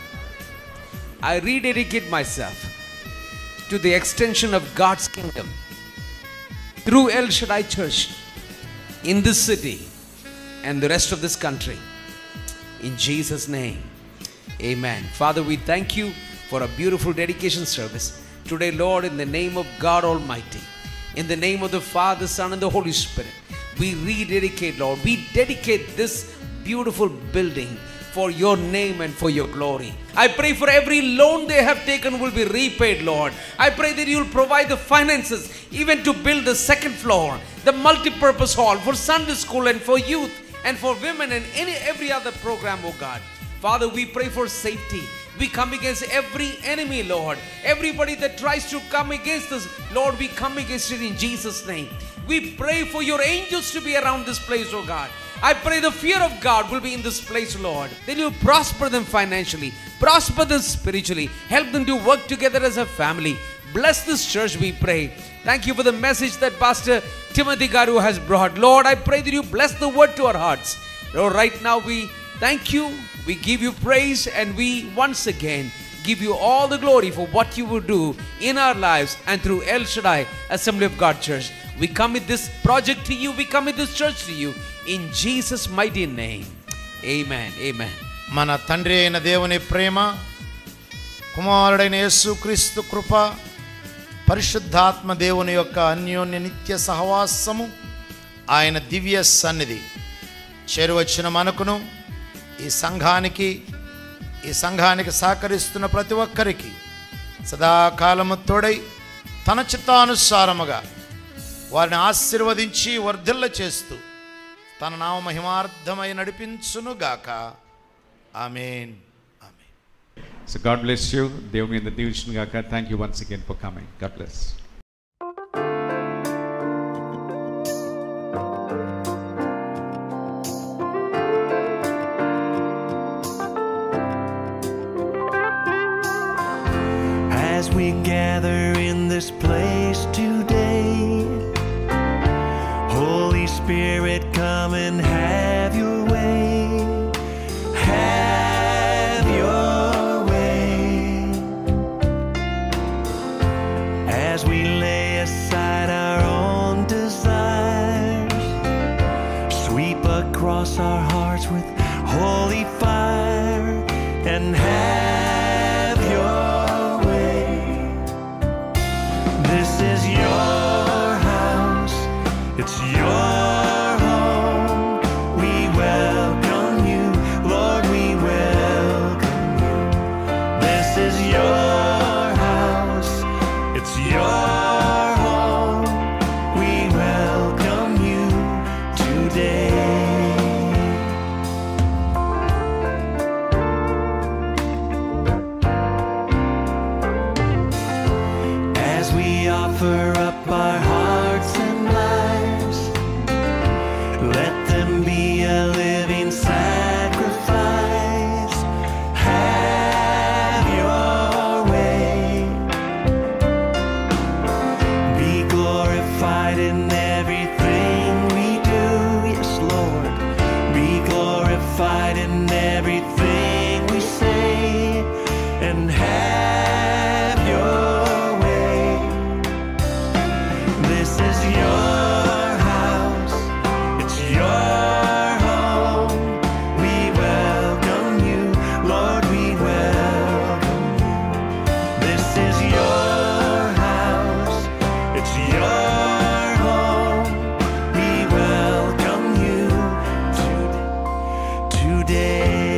I rededicate myself to the extension of God's kingdom through El Shaddai Church in this city and the rest of this country. In Jesus' name, amen. Father, we thank you for a beautiful dedication service today, Lord, in the name of God Almighty. In the name of the Father, Son, and the Holy Spirit, we rededicate, Lord. We dedicate this beautiful building for your name and for your glory. I pray for every loan they have taken will be repaid, Lord. I pray that you will provide the finances even to build the second floor, the multi-purpose hall for Sunday school and for youth and for women and any every other program, oh God. Father, we pray for safety. We come against every enemy, Lord. Everybody that tries to come against us, Lord, we come against it in Jesus' name. We pray for your angels to be around this place, oh God. I pray the fear of God will be in this place, Lord. That you prosper them financially, prosper them spiritually, help them to work together as a family. Bless this church, we pray. Thank you for the message that Pastor Timothy Garu has brought. Lord, I pray that you bless the word to our hearts. Lord, right now we thank you, we give you praise, and we once again give you all the glory for what you will do in our lives and through El Shaddai Assembly of God Church. We commit this project to you, we commit this church to you in Jesus' mighty name. Amen. Amen.
మన తండ్రి అయిన దేవుని ప్రేమ కుమారుడైన యేసుక్రీస్తు కృప పరిశుద్ధాత్మ దేవుని యొక్క అన్యోన్య నిత్య సహవాసము ఆయన దివ్య సన్నిధి చేరువచ్చిన మనకును ఈ సంఘానికి ఈ సంఘానికి సహకరిస్తున్న ప్రతి ఒక్కరికి సదాకాలము తోడై తన చిత్తానుసారముగా వారిని ఆశీర్వదించి వర్ధిల్ల చేస్తూ తన నామ మహిమార్థమై నడిపించునుగాక amen
So God bless you. దేవుని మీద దీవించిన గాక thank you once again for coming God bless
as we gather in this place today. Holy Spirit, come and have your way. Have your way. As we lay aside our own desires, sweep across our hearts with holy fire and have your way. This is your house, it's your home. We welcome you, Lord, we welcome you. This is your house, it's your home. We welcome you today. as we offer up our hearts and lives. Let them be a living sacrifice. Have your way. Be glorified in everything we do. Yes, Lord. Be glorified in everything we say. And have your way. This is your house, it's your home. We welcome you, Lord, we welcome you. This is your house, it's your home. We welcome you to- today.